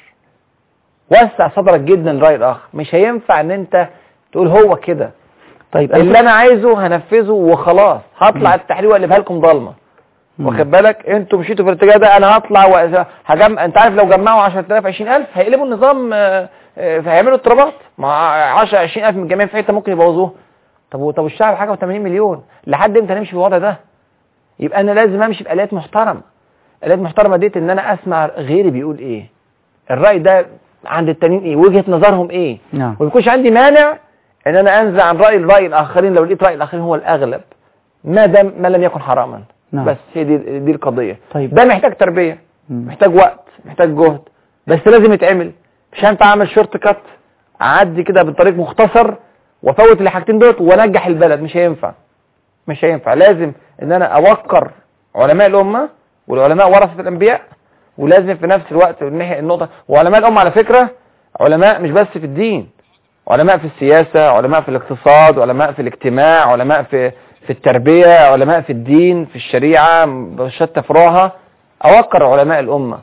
Speaker 2: وسع صدرك جدا للرأي الآخر مش هينفع ان انت تقول هو كده
Speaker 8: طيب
Speaker 2: اللي انا عايزه هنفذه وخلاص هطلع التحرير واقلبها لكم ضلمه واخد بالك انتوا مشيتوا في الاتجاه ده انا هطلع وهجم انت عارف لو جمعوا 10000 20000 هيقلبوا النظام آه، آه، فهيعملوا اضطرابات مع 10 20000 من الجميع في حته ممكن يبوظوه طب و- طب الشعب حاجه و80 مليون لحد امتى نمشي في الوضع ده يبقى انا لازم امشي باليات محترمه اليات محترمه ديت ان انا اسمع غيري بيقول ايه الراي ده عند التانيين ايه وجهه نظرهم ايه
Speaker 8: نعم
Speaker 2: وما يكونش عندي مانع ان انا انزع عن راي الراي الاخرين لو لقيت راي الاخرين هو الاغلب ما دام ما لم يكن حراما
Speaker 8: نعم.
Speaker 2: بس هي دي دي القضيه
Speaker 8: طيب.
Speaker 2: ده محتاج تربيه
Speaker 8: مم.
Speaker 2: محتاج وقت محتاج جهد بس لازم يتعمل مش هينفع اعمل شورت كات اعدي كده بالطريق مختصر وافوت الحاجتين دول وانجح البلد مش هينفع مش هينفع لازم ان انا اوقر علماء الامه والعلماء ورثه الانبياء ولازم في نفس الوقت الناحيه النقطه وعلماء الامه على فكره علماء مش بس في الدين علماء في السياسه علماء في الاقتصاد علماء في الاجتماع علماء في في التربيه علماء في الدين في الشريعه بشتى فروعها اوقر علماء الامه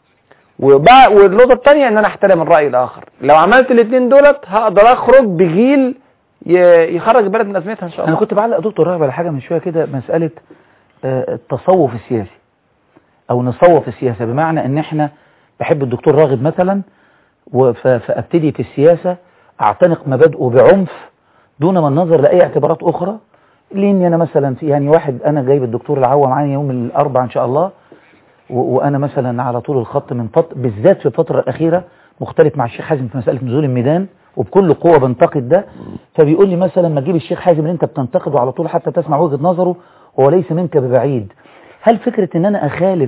Speaker 2: وبقى والنقطه الثانيه ان انا احترم الراي الاخر لو عملت الاثنين دولت هقدر اخرج بجيل ي- يخرج البلد من ازمتها ان شاء
Speaker 8: انا
Speaker 2: الله
Speaker 8: كنت بعلق دكتور راغب على حاجه من شويه كده مساله آه، التصوف السياسي او نصوف السياسه بمعنى ان احنا بحب الدكتور راغب مثلا وف- فابتدي في السياسه اعتنق مبادئه بعنف دون ما النظر لاي اعتبارات اخرى لاني انا مثلا في يعني واحد انا جايب الدكتور العوا معايا يوم الاربعاء ان شاء الله و- وانا مثلا على طول الخط من فط... بالذات في الفتره الاخيره مختلف مع الشيخ حازم في مساله نزول الميدان وبكل قوه بنتقد ده فبيقول لي مثلا ما تجيب الشيخ حازم اللي انت بتنتقده على طول حتى تسمع وجهه نظره هو ليس منك ببعيد هل فكره ان انا اخالف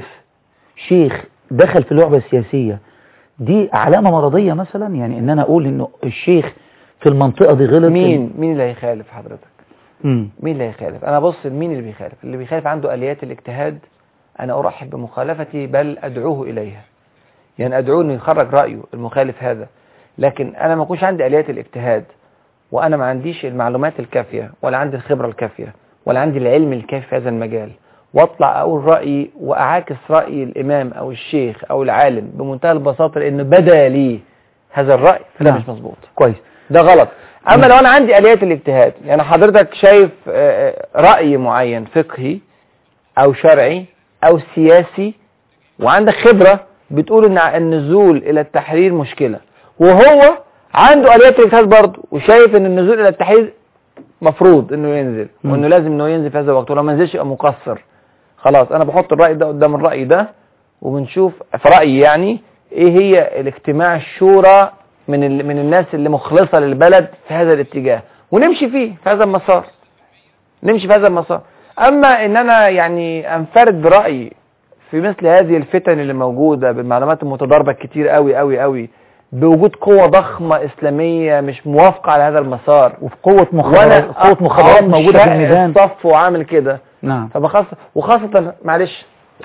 Speaker 8: شيخ دخل في اللعبه السياسيه دي علامه مرضيه مثلا يعني ان انا اقول انه الشيخ في المنطقه دي غلط
Speaker 2: مين مين اللي هيخالف حضرتك
Speaker 8: مم.
Speaker 2: مين اللي هيخالف انا بص مين اللي بيخالف اللي بيخالف عنده اليات الاجتهاد انا ارحب بمخالفتي بل ادعوه اليها يعني ادعوه انه يخرج رايه المخالف هذا لكن انا ما يكونش عندي اليات الاجتهاد وانا ما عنديش المعلومات الكافيه ولا عندي الخبره الكافيه ولا عندي العلم الكافي في هذا المجال واطلع اقول رايي واعاكس راي الامام او الشيخ او العالم بمنتهى البساطه لانه بدا لي هذا الراي فده
Speaker 8: نعم.
Speaker 2: مش مظبوط
Speaker 8: كويس
Speaker 2: ده غلط اما لو انا عندي اليات الاجتهاد يعني حضرتك شايف آه، آه، راي معين فقهي او شرعي او سياسي وعندك خبره بتقول ان النزول الى التحرير مشكله وهو عنده اليات الاجتهاد برضه وشايف ان النزول الى التحرير مفروض انه ينزل
Speaker 8: مم.
Speaker 2: وانه لازم انه ينزل في هذا الوقت ولو ما نزلش يبقى مقصر خلاص انا بحط الراي ده قدام الراي ده وبنشوف في رايي يعني ايه هي الاجتماع الشورى من ال... من الناس اللي مخلصه للبلد في هذا الاتجاه ونمشي فيه في هذا المسار نمشي في هذا المسار اما ان انا يعني انفرد برايي في مثل هذه الفتن اللي موجوده بالمعلومات المتضاربه كتير قوي قوي قوي بوجود قوه ضخمه اسلاميه مش موافقه على هذا المسار
Speaker 8: وفي قوه مخابرات قوه مخابرات موجوده في الميدان
Speaker 2: الصف وعامل كده
Speaker 8: نعم
Speaker 2: فبخاصة وخاصة معلش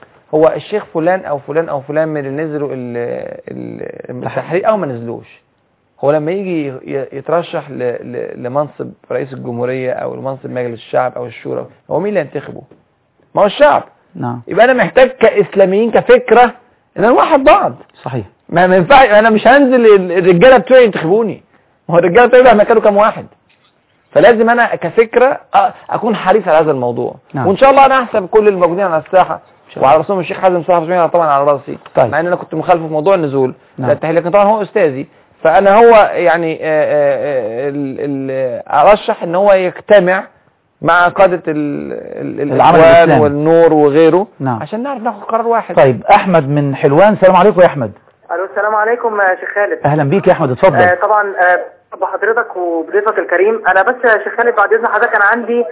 Speaker 2: هو الشيخ فلان او فلان او فلان من اللي نزلوا ال- ال- التحرير او ما نزلوش هو لما يجي ي- يترشح ل- ل- لمنصب رئيس الجمهورية او لمنصب مجلس الشعب او الشورى هو مين اللي ينتخبه ما هو الشعب
Speaker 8: نعم
Speaker 2: يبقى انا محتاج كاسلاميين كفكرة ان انا نوحد بعض
Speaker 8: صحيح
Speaker 2: ما ما ينفعش انا مش هنزل ال- الرجاله بتوعي ينتخبوني ما هو الرجاله بتوعي مهما كانوا كام واحد فلازم انا كفكره أ- اكون حريص على هذا الموضوع
Speaker 8: نعم.
Speaker 2: وان شاء الله انا احسب كل الموجودين على الساحه
Speaker 8: الله.
Speaker 2: وعلى رسوم الشيخ حازم صلاح رسمي طبعا على راسي
Speaker 8: طيب.
Speaker 2: مع ان انا كنت مخالفه في موضوع النزول
Speaker 8: نعم.
Speaker 2: لا التحليل لكن طبعا هو استاذي فانا هو يعني آه، آه، آه، ال- ال- ارشح ان هو يجتمع مع قاده ال- ال-
Speaker 8: العمل
Speaker 2: الاخوان
Speaker 8: الإسلامي.
Speaker 2: والنور وغيره
Speaker 8: نعم.
Speaker 2: عشان نعرف ناخد قرار واحد
Speaker 8: طيب احمد من حلوان السلام عليكم يا احمد
Speaker 13: الو السلام عليكم يا شيخ خالد
Speaker 8: اهلا بيك يا احمد اتفضل
Speaker 13: آه طبعا آه بحضرتك وبضيفك الكريم انا بس يا شيخ خالد بعد اذن حضرتك انا عندي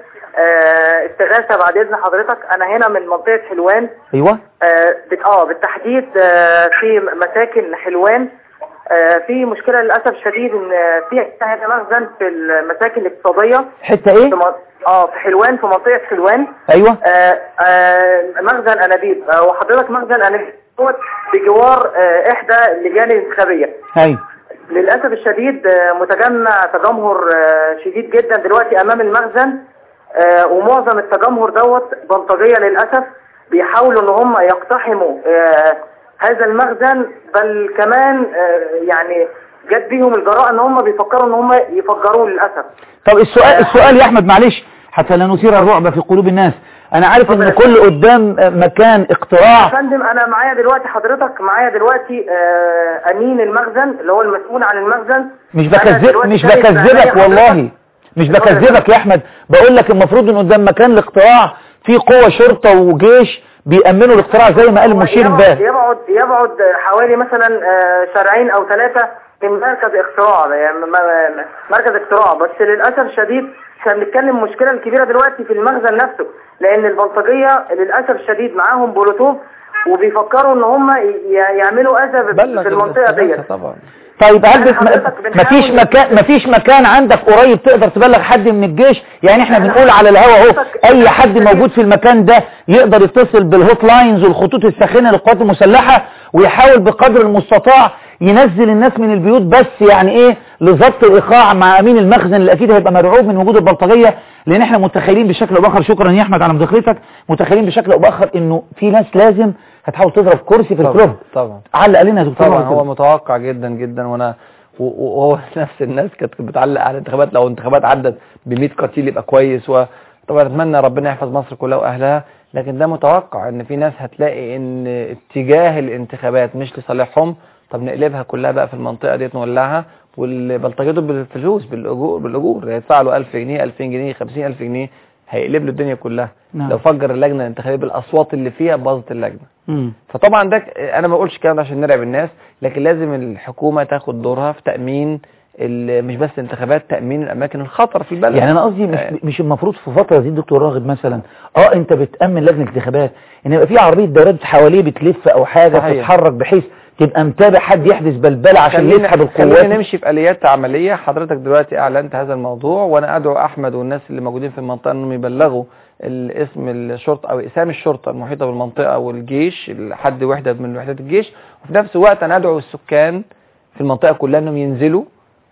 Speaker 13: آه استغاثه بعد اذن حضرتك انا هنا من منطقه حلوان
Speaker 8: ايوه
Speaker 13: آه بت- اه بالتحديد آه في مساكن حلوان آه في مشكله للاسف شديد ان آه، في هنا مخزن في المساكن الاقتصاديه
Speaker 8: حته ايه
Speaker 13: في من- اه في حلوان في منطقه حلوان
Speaker 8: ايوه
Speaker 13: آه آه مخزن انابيب آه وحضرتك مخزن انابيب دوت بجوار آه احدى اللجان الانتخابيه
Speaker 8: ايوه
Speaker 13: للاسف الشديد آه متجمع تجمهر آه شديد جدا دلوقتي امام المخزن آه ومعظم التجمهر دوت بلطجيه للاسف بيحاولوا ان هم يقتحموا آه هذا المخزن بل كمان آه يعني جت بيهم الجراءه ان هم بيفكروا ان هم يفجروه للاسف
Speaker 8: طب السؤال السؤال يا احمد معلش حتى لا نثير الرعب في قلوب الناس انا عارف ان كل قدام مكان
Speaker 13: يا
Speaker 8: اقتراع
Speaker 13: فندم انا معايا دلوقتي حضرتك معايا دلوقتي آه امين المخزن اللي هو المسؤول عن المخزن
Speaker 8: مش
Speaker 13: أنا
Speaker 8: بكذب
Speaker 13: دلوقتي
Speaker 8: مش
Speaker 13: شايف
Speaker 8: بكذبك
Speaker 13: بعينيا
Speaker 8: والله
Speaker 13: حضرتك-
Speaker 8: مش بكذبك يا احمد بقول لك المفروض ان قدام مكان الاقتراع في قوة شرطة وجيش بيأمنوا الاقتراع زي ما قال المشير
Speaker 13: يبعد
Speaker 8: امبارح
Speaker 13: يبعد يبعد حوالي مثلا آه، شارعين او ثلاثة من مركز اختراع يعني م- م- مركز اختراع بس للاسف الشديد احنا بنتكلم المشكله الكبيره دلوقتي في المخزن نفسه لان البلطجيه للاسف الشديد معاهم بلوتوث وبيفكروا ان هم ي- يعملوا اذى في المنطقه ديت
Speaker 2: طبعا
Speaker 8: طيب هل بت-
Speaker 13: حضرتك
Speaker 8: ما
Speaker 13: بنحاول-
Speaker 8: مفيش مكان مفيش مكان عندك قريب تقدر تبلغ حد من الجيش يعني احنا بنقول على الهوا اهو اي حد موجود في المكان ده يقدر يتصل بالهوت لاينز والخطوط الساخنه للقوات المسلحه ويحاول بقدر المستطاع ينزل الناس من البيوت بس يعني ايه لضبط الايقاع مع امين المخزن اللي اكيد هيبقى مرعوب من وجود البلطجيه لان احنا متخيلين بشكل او باخر شكرا يا احمد على مداخلتك متخيلين بشكل او باخر انه في ناس لازم هتحاول تضرب كرسي في الكلوب
Speaker 2: طبعا
Speaker 8: علق علينا يا دكتور
Speaker 2: طبعا
Speaker 8: مرة
Speaker 2: هو
Speaker 8: كده.
Speaker 2: متوقع جدا جدا وانا و- و- وهو نفس الناس كانت بتعلق على الانتخابات لو انتخابات عدت ب 100 قتيل يبقى كويس وطبعا اتمنى ربنا يحفظ مصر كلها واهلها لكن ده متوقع ان في ناس هتلاقي ان اتجاه الانتخابات مش لصالحهم طب نقلبها كلها بقى في المنطقه ديت نولعها والبلطجيه دول بالفلوس بالاجور بالاجور هيدفع له 1000 جنيه 2000 جنيه 50000 جنيه هيقلب له الدنيا كلها
Speaker 8: نعم.
Speaker 2: لو فجر اللجنه الانتخابيه بالاصوات اللي فيها باظت اللجنه
Speaker 8: مم.
Speaker 2: فطبعا ده ك- انا ما بقولش الكلام ده عشان نرعب الناس لكن لازم الحكومه تاخد دورها في تامين ال- مش بس انتخابات تامين الاماكن الخطر في البلد
Speaker 8: يعني انا قصدي مش, مش المفروض في فتره زي دكتور راغب مثلا اه انت بتامن لجنه انتخابات ان يبقى في عربيه دورات حواليه بتلف او حاجه
Speaker 2: صحيح.
Speaker 8: تتحرك بحيث تبقى متابع حد يحدث بلبله عشان
Speaker 2: خلينا-
Speaker 8: يسحب
Speaker 2: خلينا
Speaker 8: القوات
Speaker 2: نمشي في اليات عمليه حضرتك دلوقتي اعلنت هذا الموضوع وانا ادعو احمد والناس اللي موجودين في المنطقه انهم يبلغوا الاسم الشرطه او اقسام الشرطه المحيطه بالمنطقه والجيش حد وحده من وحدات الجيش وفي نفس الوقت انا ادعو السكان في المنطقه كلها انهم ينزلوا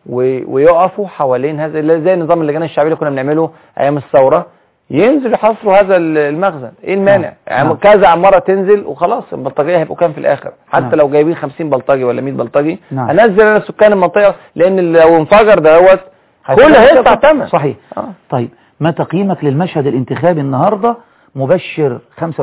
Speaker 2: و- ويقفوا حوالين هذا اللي زي نظام اللجان الشعبيه اللي كنا بنعمله ايام الثوره ينزل يحاصروا هذا ال- المخزن ايه المانع يعني
Speaker 8: نعم.
Speaker 2: كذا عماره تنزل وخلاص البلطجيه هيبقوا كام في الاخر حتى
Speaker 8: نعم.
Speaker 2: لو جايبين 50 بلطجي ولا 100 بلطجي
Speaker 8: نعم.
Speaker 2: انزل انا سكان المنطقه لان لو انفجر دوت كل هيدفع ثمن
Speaker 8: صحيح
Speaker 2: آه.
Speaker 8: طيب ما تقييمك للمشهد الانتخابي النهارده مبشر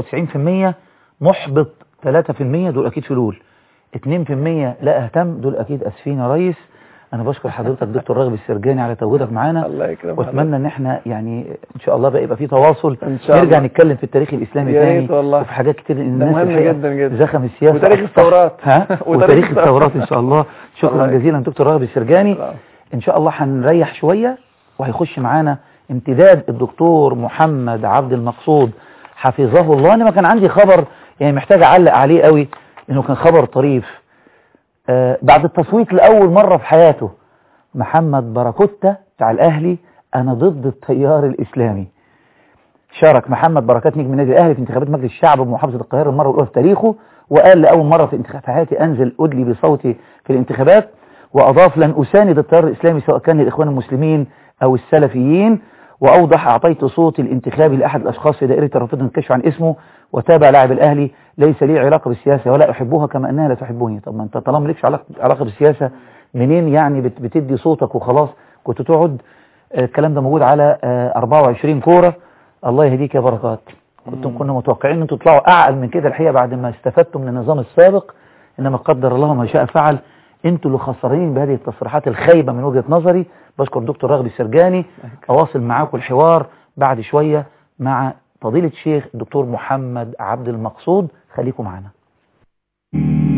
Speaker 8: 95% محبط 3% دول اكيد فلول 2% لا اهتم دول اكيد اسفين يا ريس انا بشكر حضرتك دكتور راغب السرجاني على تواجدك معانا
Speaker 2: الله يكرمك
Speaker 8: واتمنى ان احنا يعني ان شاء الله بقى يبقى في تواصل
Speaker 2: إن شاء
Speaker 8: نرجع
Speaker 2: الله.
Speaker 8: نتكلم في التاريخ الاسلامي
Speaker 2: يا
Speaker 8: تاني
Speaker 2: ريت والله.
Speaker 8: وفي حاجات كتير لان
Speaker 2: ده
Speaker 8: الناس
Speaker 2: مهم
Speaker 8: الحقيقة
Speaker 2: جدا جدا.
Speaker 8: زخم السياسه
Speaker 2: وتاريخ
Speaker 8: أصبح-
Speaker 2: الثورات.
Speaker 8: ها
Speaker 2: وتاريخ
Speaker 8: وتاريخ
Speaker 2: الثورات.
Speaker 8: الثورات ان شاء الله شكرا
Speaker 2: الله يكرمك.
Speaker 8: جزيلا دكتور راغب السرجاني ان شاء الله هنريح شويه وهيخش معانا امتداد الدكتور محمد عبد المقصود حفظه الله انا ما كان عندي خبر يعني محتاج اعلق عليه قوي انه كان خبر طريف آه بعد التصويت لاول مره في حياته محمد باراكوتا بتاع الاهلي انا ضد التيار الاسلامي شارك محمد بركات نجم النادي الاهلي في انتخابات مجلس الشعب بمحافظه القاهره المره الاولى في تاريخه وقال لاول مره في انتخاب في حياتي انزل ادلي بصوتي في الانتخابات واضاف لن اساند التيار الاسلامي سواء كان الاخوان المسلمين او السلفيين واوضح اعطيت صوتي الانتخابي لاحد الاشخاص في دائره الرافضه الكشف عن اسمه وتابع لاعب الاهلي ليس لي علاقه بالسياسه ولا احبها كما انها لا تحبني طب ما انت طالما مالكش علاقه علاقه بالسياسه منين يعني بت- بتدي صوتك وخلاص كنت تقعد آه، الكلام ده موجود على آه، 24 كوره الله يهديك يا بركات كنتم كنا متوقعين ان انتوا تطلعوا اعقل من كده الحقيقه بعد ما استفدتم من النظام السابق انما قدر الله ما شاء فعل انتوا اللي خسرانين بهذه التصريحات الخايبه من وجهه نظري بشكر دكتور رغد السرجاني اواصل معاكم الحوار بعد شويه مع فضيله الشيخ الدكتور محمد عبد المقصود خليكم معنا